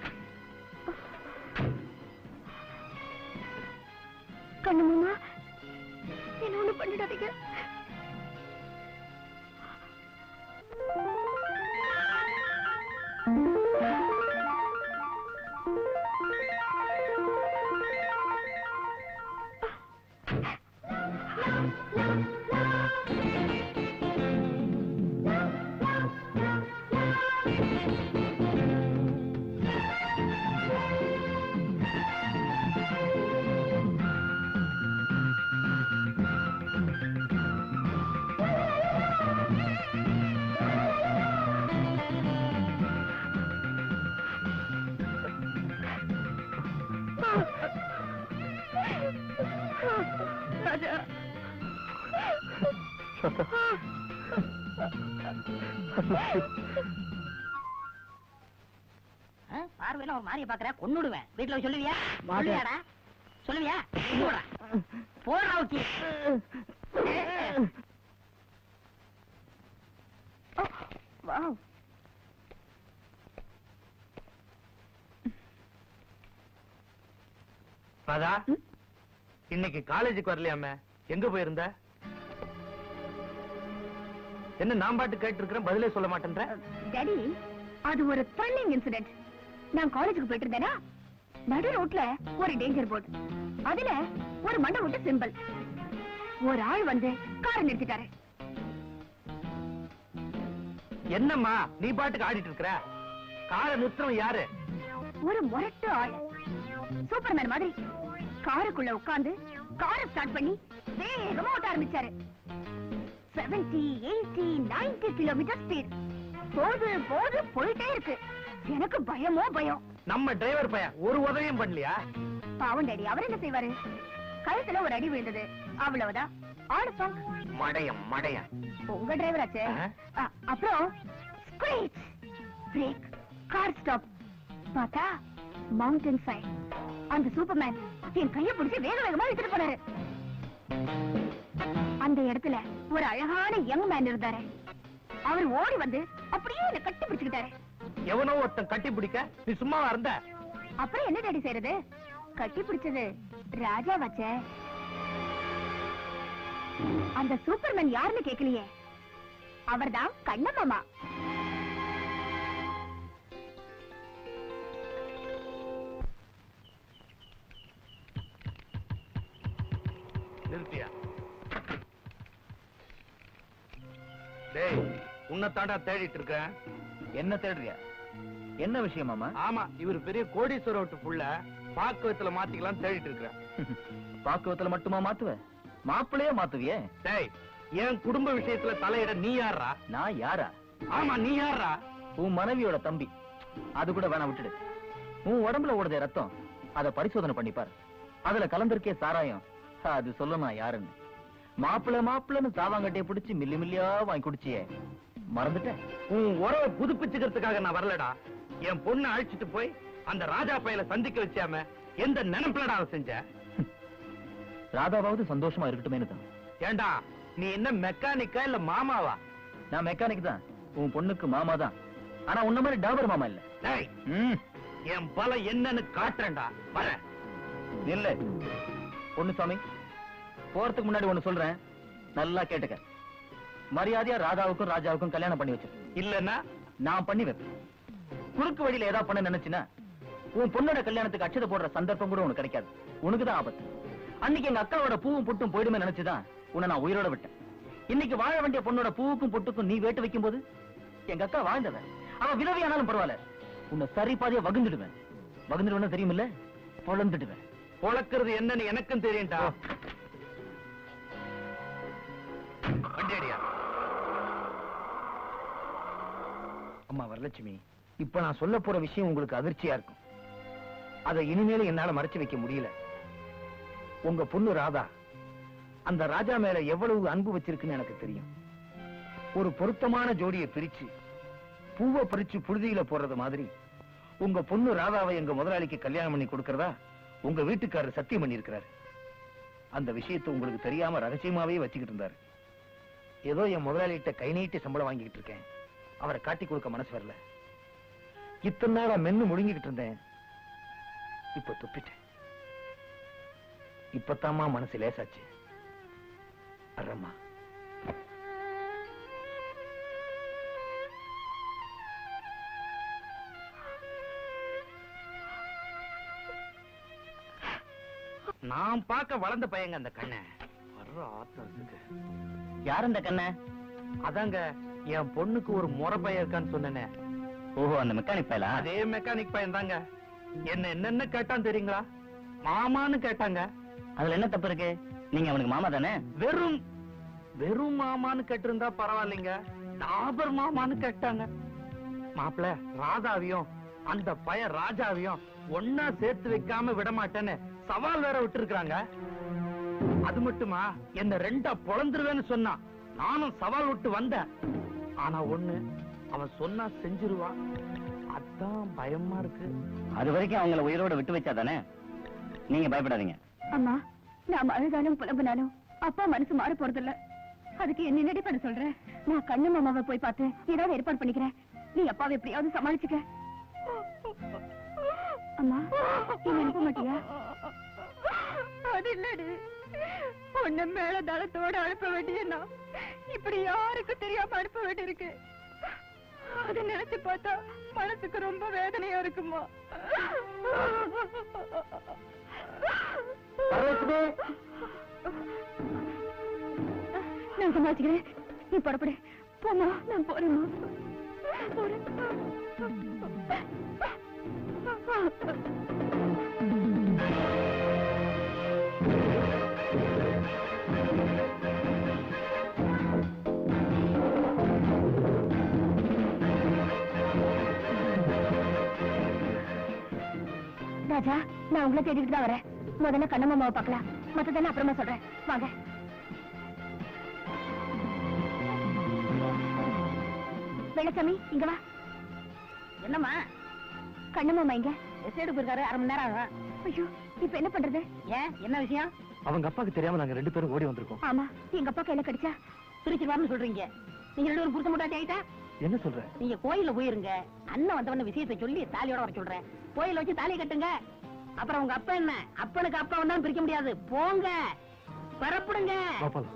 கண்ணு மாமா என்ன ஒண்ணு பண்ணிடாதீங்க ராஜா ஆ, பார்வையில ஒரு மாதிரியை பாக்குற கொன்னுடுவேன் வீட்டுல போய் சொல்லுவியா சொல்லுவியாடா சொல்லுவியா போடா போடா ஓகே வாவ் ராதா இன்னைக்கு காலேஜுக்கு வரலையாமே எங்க போயிருந்த என்ன நான் பாட்டு கேட்டு இருக்கிறேன் பதிலே சொல்ல மாட்டேன்ற டாடி அது ஒரு த்ரில்லிங் இன்சிடென்ட் நான் காலேஜுக்கு போயிட்டு இருந்தேனா நடு ரோட்ல ஒரு டேஞ்சர் போர்டு அதுல ஒரு மண்டை விட்டு சிம்பிள் ஒரு ஆள் வந்து காரை நிறுத்திட்டாரு என்னம்மா நீ பாட்டுக்கு ஆடிட்டு இருக்கிற காரை நிறுத்தம் யாரு ஒரு முரட்டு ஆள் சூப்பர்மேன் மாதிரி காருக்குள்ள உட்கார்ந்து காரை ஸ்டார்ட் பண்ணி வேகமா ஓட்ட ஆரம்பிச்சாரு 70 80 90 கிலோமீட்டர் ஸ்பீட் போது போது போயிட்டே இருக்கு எனக்கு பயமோ பயம் நம்ம டிரைவர் பையன் ஒரு உதவியும் பண்ணலையா பாவம் டேடி அவர் என்ன செய்வாரு கழுத்துல ஒரு அடி விழுந்தது அவ்வளவுதான் ஆடு சாங் மடையம் மடையம் உங்க டிரைவர் ஆச்சே ஆஹா. அ, அப்புறம் ஸ்கிரீச் பிரேக் கார் ஸ்டாப் பார்த்தா மவுண்டன் சைட் அந்த சூப்பர்மேன் என் கைய பிடிச்சு வேக வேகமா இழுத்துட்டு போனாரு அந்த இடத்துல ஒரு அழகான யங் மேன் இருந்தாரு அவர் ஓடி வந்து அப்படியே என்ன கட்டி பிடிச்சுக்கிட்டாரு எவனோ ஒருத்தன் கட்டி பிடிக்க நீ சும்மாவா இருந்த அப்புறம் என்ன டாடி செய்யறது கட்டி பிடிச்சது ராஜா வச்ச அந்த சூப்பர்மேன் யாருன்னு கேக்கலையே அவர்தான் கண்ணமாமா நிறுத்தியா டேய் உன்னைத்தாண்டா தேடிட்டு இருக்கேன் என்ன தேடுறியா என்ன விஷயம் மாமா ஆமா இவர் பெரிய கோடீஸ்வர விட்டு புள்ள பாக்குவத்துல மாத்திக்கலாம் தேடிட்டு இருக்கிறேன் பாக்குவத்துல மட்டுமா மாத்துவ மாப்பிள்ளையே மாத்துவியே டேய் என் குடும்ப விஷயத்துல தலையிட நீ யாரா நான் யாரா ஆமா நீ யாரா உன் மனைவியோட தம்பி அது கூட வேணாம் விட்டுடு உன் உடம்புல ஓடுதே ரத்தம் அத பரிசோதனை பண்ணி பாரு அதுல கலந்திருக்கே சாராயம் அது சொல்ல நான் யாருன்னு மாப்பிள்ளை மாப்பிள்ளைன்னு தாவாங்கட்டையை பிடிச்சு மில்லி மில்லியா வாங்கி குடிச்சியே மறந்துட்டேன் உன் உறவை புதுப்பிச்சுக்கிறதுக்காக நான் வரலடா என் பொண்ணை அழைச்சிட்டு போய் அந்த ராஜா பையல சந்திக்க வச்சாம எந்த நினைப்புலடா அவன் செஞ்ச ராதாவாவது சந்தோஷமா இருக்கட்டுமேனு தான் ஏண்டா நீ என்ன மெக்கானிக்கா இல்ல மாமாவா நான் மெக்கானிக் தான் உன் பொண்ணுக்கு மாமா தான் ஆனா உன்ன மாதிரி டாபர் மாமா இல்ல டேய் ம் என் பலம் என்னன்னு காட்டுறேன்டா வரேன் இல்ல பொண்ணுசாமி போறதுக்கு முன்னாடி ஒண்ணு சொல்றேன் நல்லா கேட்டுக்க மரியாதையா ராதாவுக்கும் ராஜாவுக்கும் கல்யாணம் பண்ணி வச்சிரு இல்லன்னா நான் பண்ணி வைப்பேன் குறுக்கு வழியில ஏதாவது பண்ண நினைச்சினா உன் பொண்ணோட கல்யாணத்துக்கு அச்சதை போடுற சந்தர்ப்பம் கூட உனக்கு கிடைக்காது உனக்கு தான் ஆபத்து அன்னைக்கு எங்க அக்காவோட பூவும் புட்டும் போயிடுமே நினைச்சுதான் உன்னை நான் உயிரோட விட்டேன் இன்னைக்கு வாழ வேண்டிய பொண்ணோட பூவுக்கும் புட்டுக்கும் நீ வேட்டு வைக்கும் போது எங்க அக்கா வாழ்ந்தவன் அவன் விதவையானாலும் பரவாயில்ல உன்னை சரி பாதியா வகுந்துடுவேன் வகுந்துடுவேன் தெரியுமில்ல பொழந்துடுவேன் பொழக்கிறது என்னன்னு எனக்கும் தெரியும்டா வண்டியடியா அம்மா வரலட்சுமி இப்ப நான் சொல்ல போற விஷயம் உங்களுக்கு அதிர்ச்சியா இருக்கும் அதை இனிமேலும் என்னால மறைச்சு வைக்க முடியல உங்க பொண்ணு ராதா அந்த ராஜா மேல எவ்வளவு அன்பு வச்சிருக்குன்னு எனக்கு தெரியும் ஒரு பொருத்தமான ஜோடியை பிரிச்சு பூவை பறிச்சு புழுதியில போடுறது மாதிரி உங்க பொண்ணு ராதாவை எங்க முதலாளிக்கு கல்யாணம் பண்ணி கொடுக்கறதா உங்க வீட்டுக்காரர் சத்தியம் பண்ணியிருக்கிறாரு அந்த விஷயத்தை உங்களுக்கு தெரியாம ரகசியமாவே வச்சுக்கிட்டு இருந்தாரு ஏதோ என் முதலாளிகிட்ட கை நீட்டி சம்பளம் வாங்கிக்கிட்டு இருக்கேன் அவரை காட்டி கொடுக்க மனசு வரல இத்தனை நாளா மென்னு முழுங்கிக்கிட்டு இருந்தேன் இப்ப துப்பிட்டேன் இப்பத்தாம்மா மனசு லேசாச்சு அறம்மா நான் பார்க்க வளர்ந்த பையங்க அந்த கண்ணை வர்ற ஆத்திரத்துக்கு யார் அந்த கண்ண அதாங்க என் பொண்ணுக்கு ஒரு முறை பையன் இருக்கான்னு சொன்னேனே ஓஹோ அந்த மெக்கானிக் பயலா அதே மெக்கானிக் பையன் தாங்க என்ன என்னென்ன கேட்டான் தெரியுங்களா மாமான்னு கேட்டாங்க அதுல என்ன தப்பு இருக்கு நீங்க அவனுக்கு மாமா தானே வெறும் வெறும் மாமான்னு கேட்டிருந்தா பரவாயில்லைங்க டாபர் மாமான்னு கேட்டாங்க மாப்பிள ராதாவையும் அந்த பையன் ராஜாவையும் ஒன்னா சேர்த்து வைக்காம விட மாட்டேன்னு சவால் வேற விட்டுருக்காங்க அது மட்டுமா என்ன ரெண்டா பொழந்துருவேன்னு சொன்னான் நானும் சவால் விட்டு வந்தேன் ஆனா ஒண்ணு அவன் சொன்னா செஞ்சிருவான் அதான் பயமா இருக்கு அது வரைக்கும் அவங்கள உயிரோட விட்டு வச்சா தானே நீங்க பயப்படாதீங்க அம்மா நாம அழுதாலும் புலம்புனாலும் அப்பா மனசு மாற போறதில்ல அதுக்கு என்ன என்னடி பண்ண சொல்ற நான் கண்ணு மாமாவை போய் பார்த்து ஏதாவது ஏற்பாடு பண்ணிக்கிறேன் நீ அப்பாவை எப்படியாவது சமாளிச்சுக்க அம்மா நீ அனுப்ப மாட்டியா அது இல்லடி உன்ன மேல தளத்தோட அனுப்ப வேண்டியனா இப்படி யாருக்கும் தெரியாம அனுப்ப வேண்டியிருக்கு அது நினைச்சு பார்த்தா மனசுக்கு ரொம்ப வேதனையா இருக்குமா நான் சமாளிச்சுக்கிறேன் நீ புறப்படு போமா நான் போறேம்மா போறேன் ராஜா நான் உங்களை தேடிக்கிட்டு தான் வரேன் முதல்ல கண்ணம்மாவை பார்க்கலாம் மத்ததானே அப்புறமா சொல்றேன் வாங்க வெள்ளசாமி இங்க வா என்னம்மா கண்ணம்மாமா இங்க எஸ்டேட் போயிருக்காரு அரை மணி நேரம் ஆகும் ஐயோ இப்ப என்ன பண்றது ஏன் என்ன விஷயம் அவங்க அப்பாக்கு தெரியாம நாங்க ரெண்டு பேரும் ஓடி வந்திருக்கோம் ஆமா எங்க அப்பா கையில கடிச்சா பிரிச்சிருவாருன்னு சொல்றீங்க நீங்க ரெண்டு பேரும் புருஷ முட்டாட்டி ஆயிட்டா என்ன சொல்ற நீங்க கோயில்ல போயிருங்க அண்ணன் வந்தவன விஷயத்தை சொல்லி தாலியோட வர சொல்றேன் கோயில வச்சு தாலி கட்டுங்க அப்புறம் உங்க அப்பா என்ன அப்பனுக்கு அப்பா வந்தாலும் பிரிக்க முடியாது போங்க பரப்புடுங்க கோபாலம்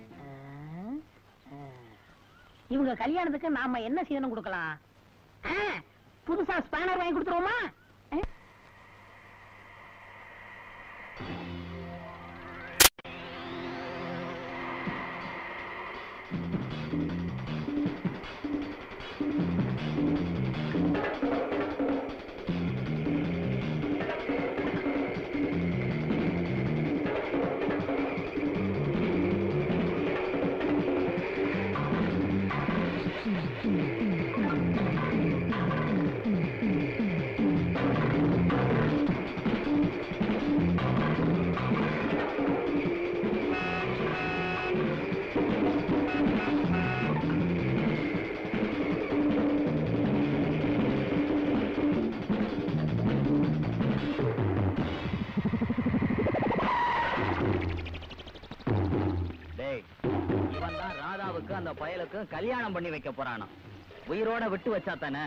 இவங்க கல்யாணத்துக்கு நாம என்ன சீதனம் கொடுக்கலாம் ஆ, புதுசா ஸ்பேனர் வாங்கி கொடுத்துருவோமா ஆ? இவன் தான் ராதாவுக்கு அந்த பயலுக்கும் கல்யாணம் பண்ணி வைக்க போறானா உயிரோட விட்டு வச்சா தானே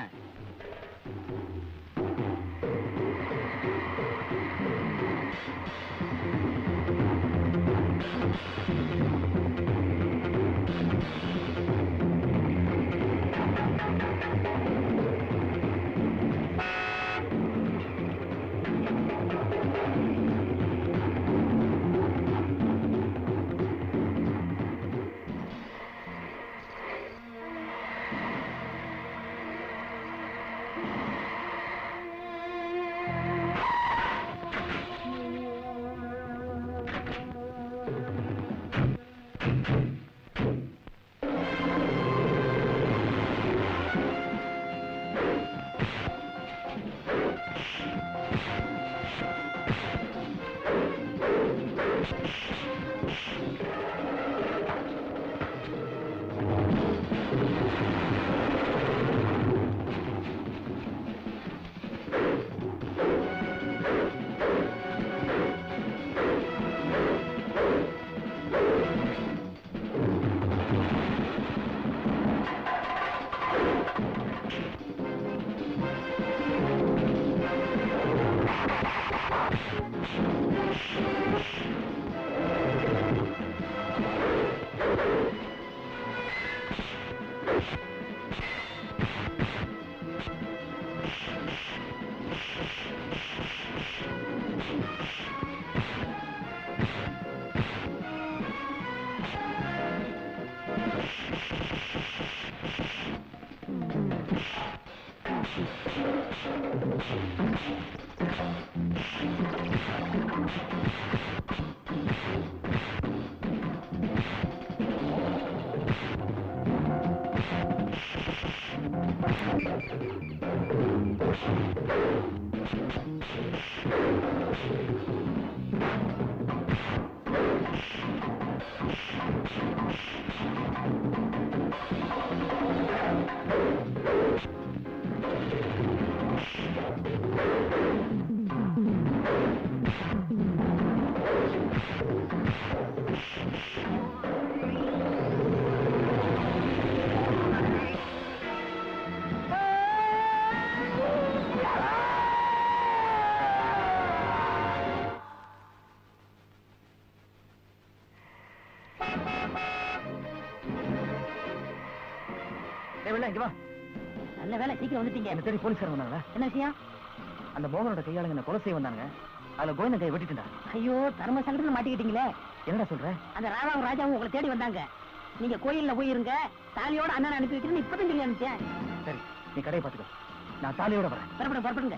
ஏய் வெள்ளம், இங்க வா நல்ல வேலை சீக்கிரம் வந்துட்டீங்க என்ன தேடி போலீஸ்காரங்க வந்தாங்களா என்ன விஷயம் அந்த மோகனோட கையாளுங்க என்ன கொலை செய்ய வந்தாங்க அதுல கோவிந்தன் கையை வெட்டிட்டுடா ஐயோ தர்ம சங்கடத்துல மாட்டிக்கிட்டீங்களே என்னடா சொல்ற அந்த ராதாவும் ராஜாவும் உங்களை தேடி வந்தாங்க நீங்க கோயில்ல போய் இருங்க தாலியோட அண்ணன் அனுப்பி வைக்கிறேன்னு இப்பதான் சொல்லி அனுப்பிச்சேன் சரி நீ கடையை பாத்துக்கோ நான் தாலியோட வரேன் புறப்படுங்க புறப்படுங்க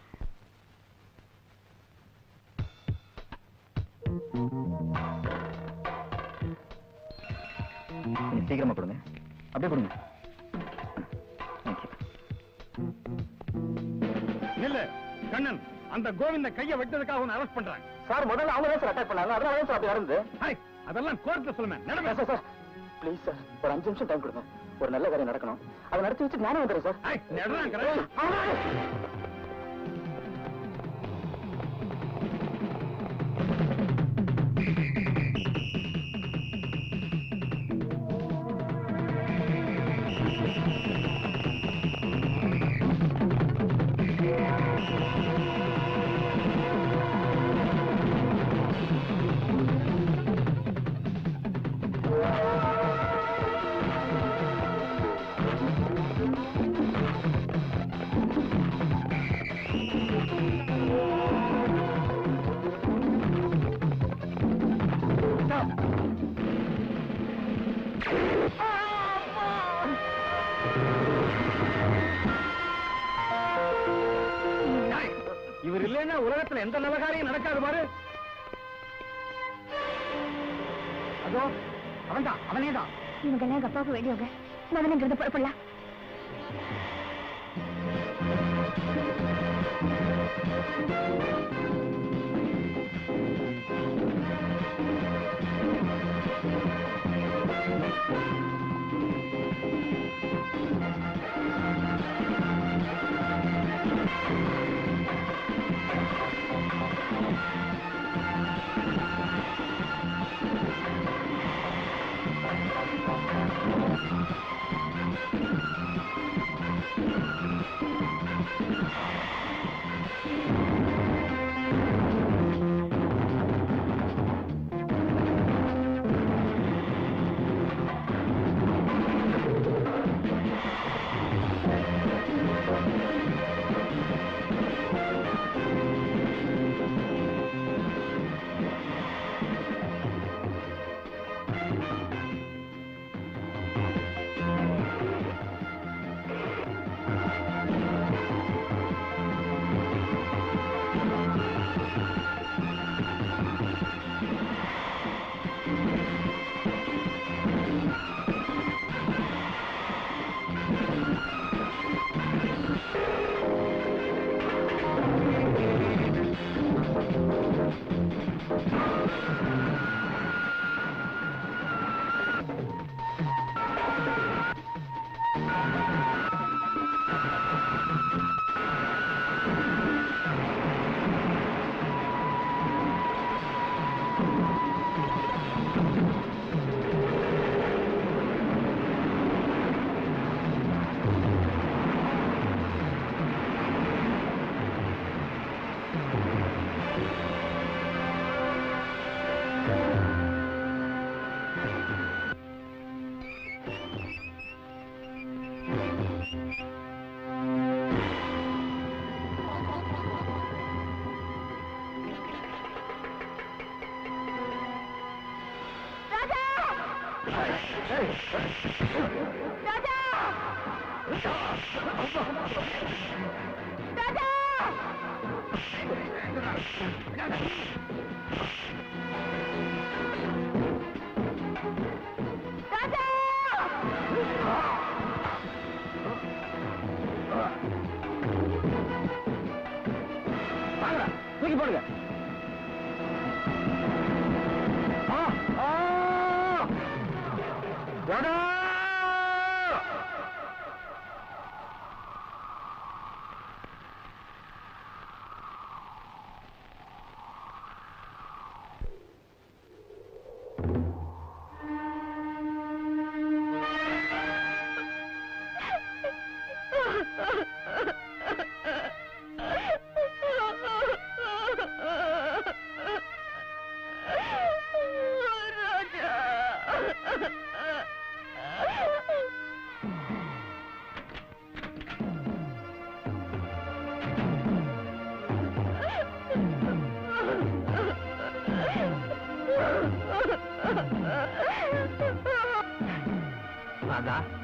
நீ சீக்கிரமா கொடுங்க அப்படியே கொடுங்க Thank you. இல்ல கண்ணன் அந்த கோவிந்த கைய வெட்டதுக்காக உன்னை அரெஸ்ட் பண்றாங்க சார் முதல்ல அவங்க தான் சார் அட்டாக் பண்ணாங்க அதனால தான் சார் அப்படி நடந்தது ஹாய் அதெல்லாம் கோர்ட்ல சொல்லுங்க நடமே சார் சார் ப்ளீஸ் சார் ஒரு அஞ்சு நிமிஷம் டைம் கொடுங்க ஒரு நல்ல காரியம் நடக்கணும் அதை நடத்தி வச்சு நானே வந்துடுறேன் சார் ஹாய் நடுறாங்க இவர் இல்லைன்னா உலகத்துல எந்த நல்ல காரியம் நடக்காது பாரு அதோ அவன்தான் அவனே தான் இவங்க எல்லாம் எங்க அப்பாவுக்கு வேண்டியவங்க முதல்ல இங்கிருந்து புறப்படலாம் ஆ ராஜா ராஜா ராஜா வாங்கடா தூக்கி போடுங்க ஆ, ஆ! ராதா! ராதா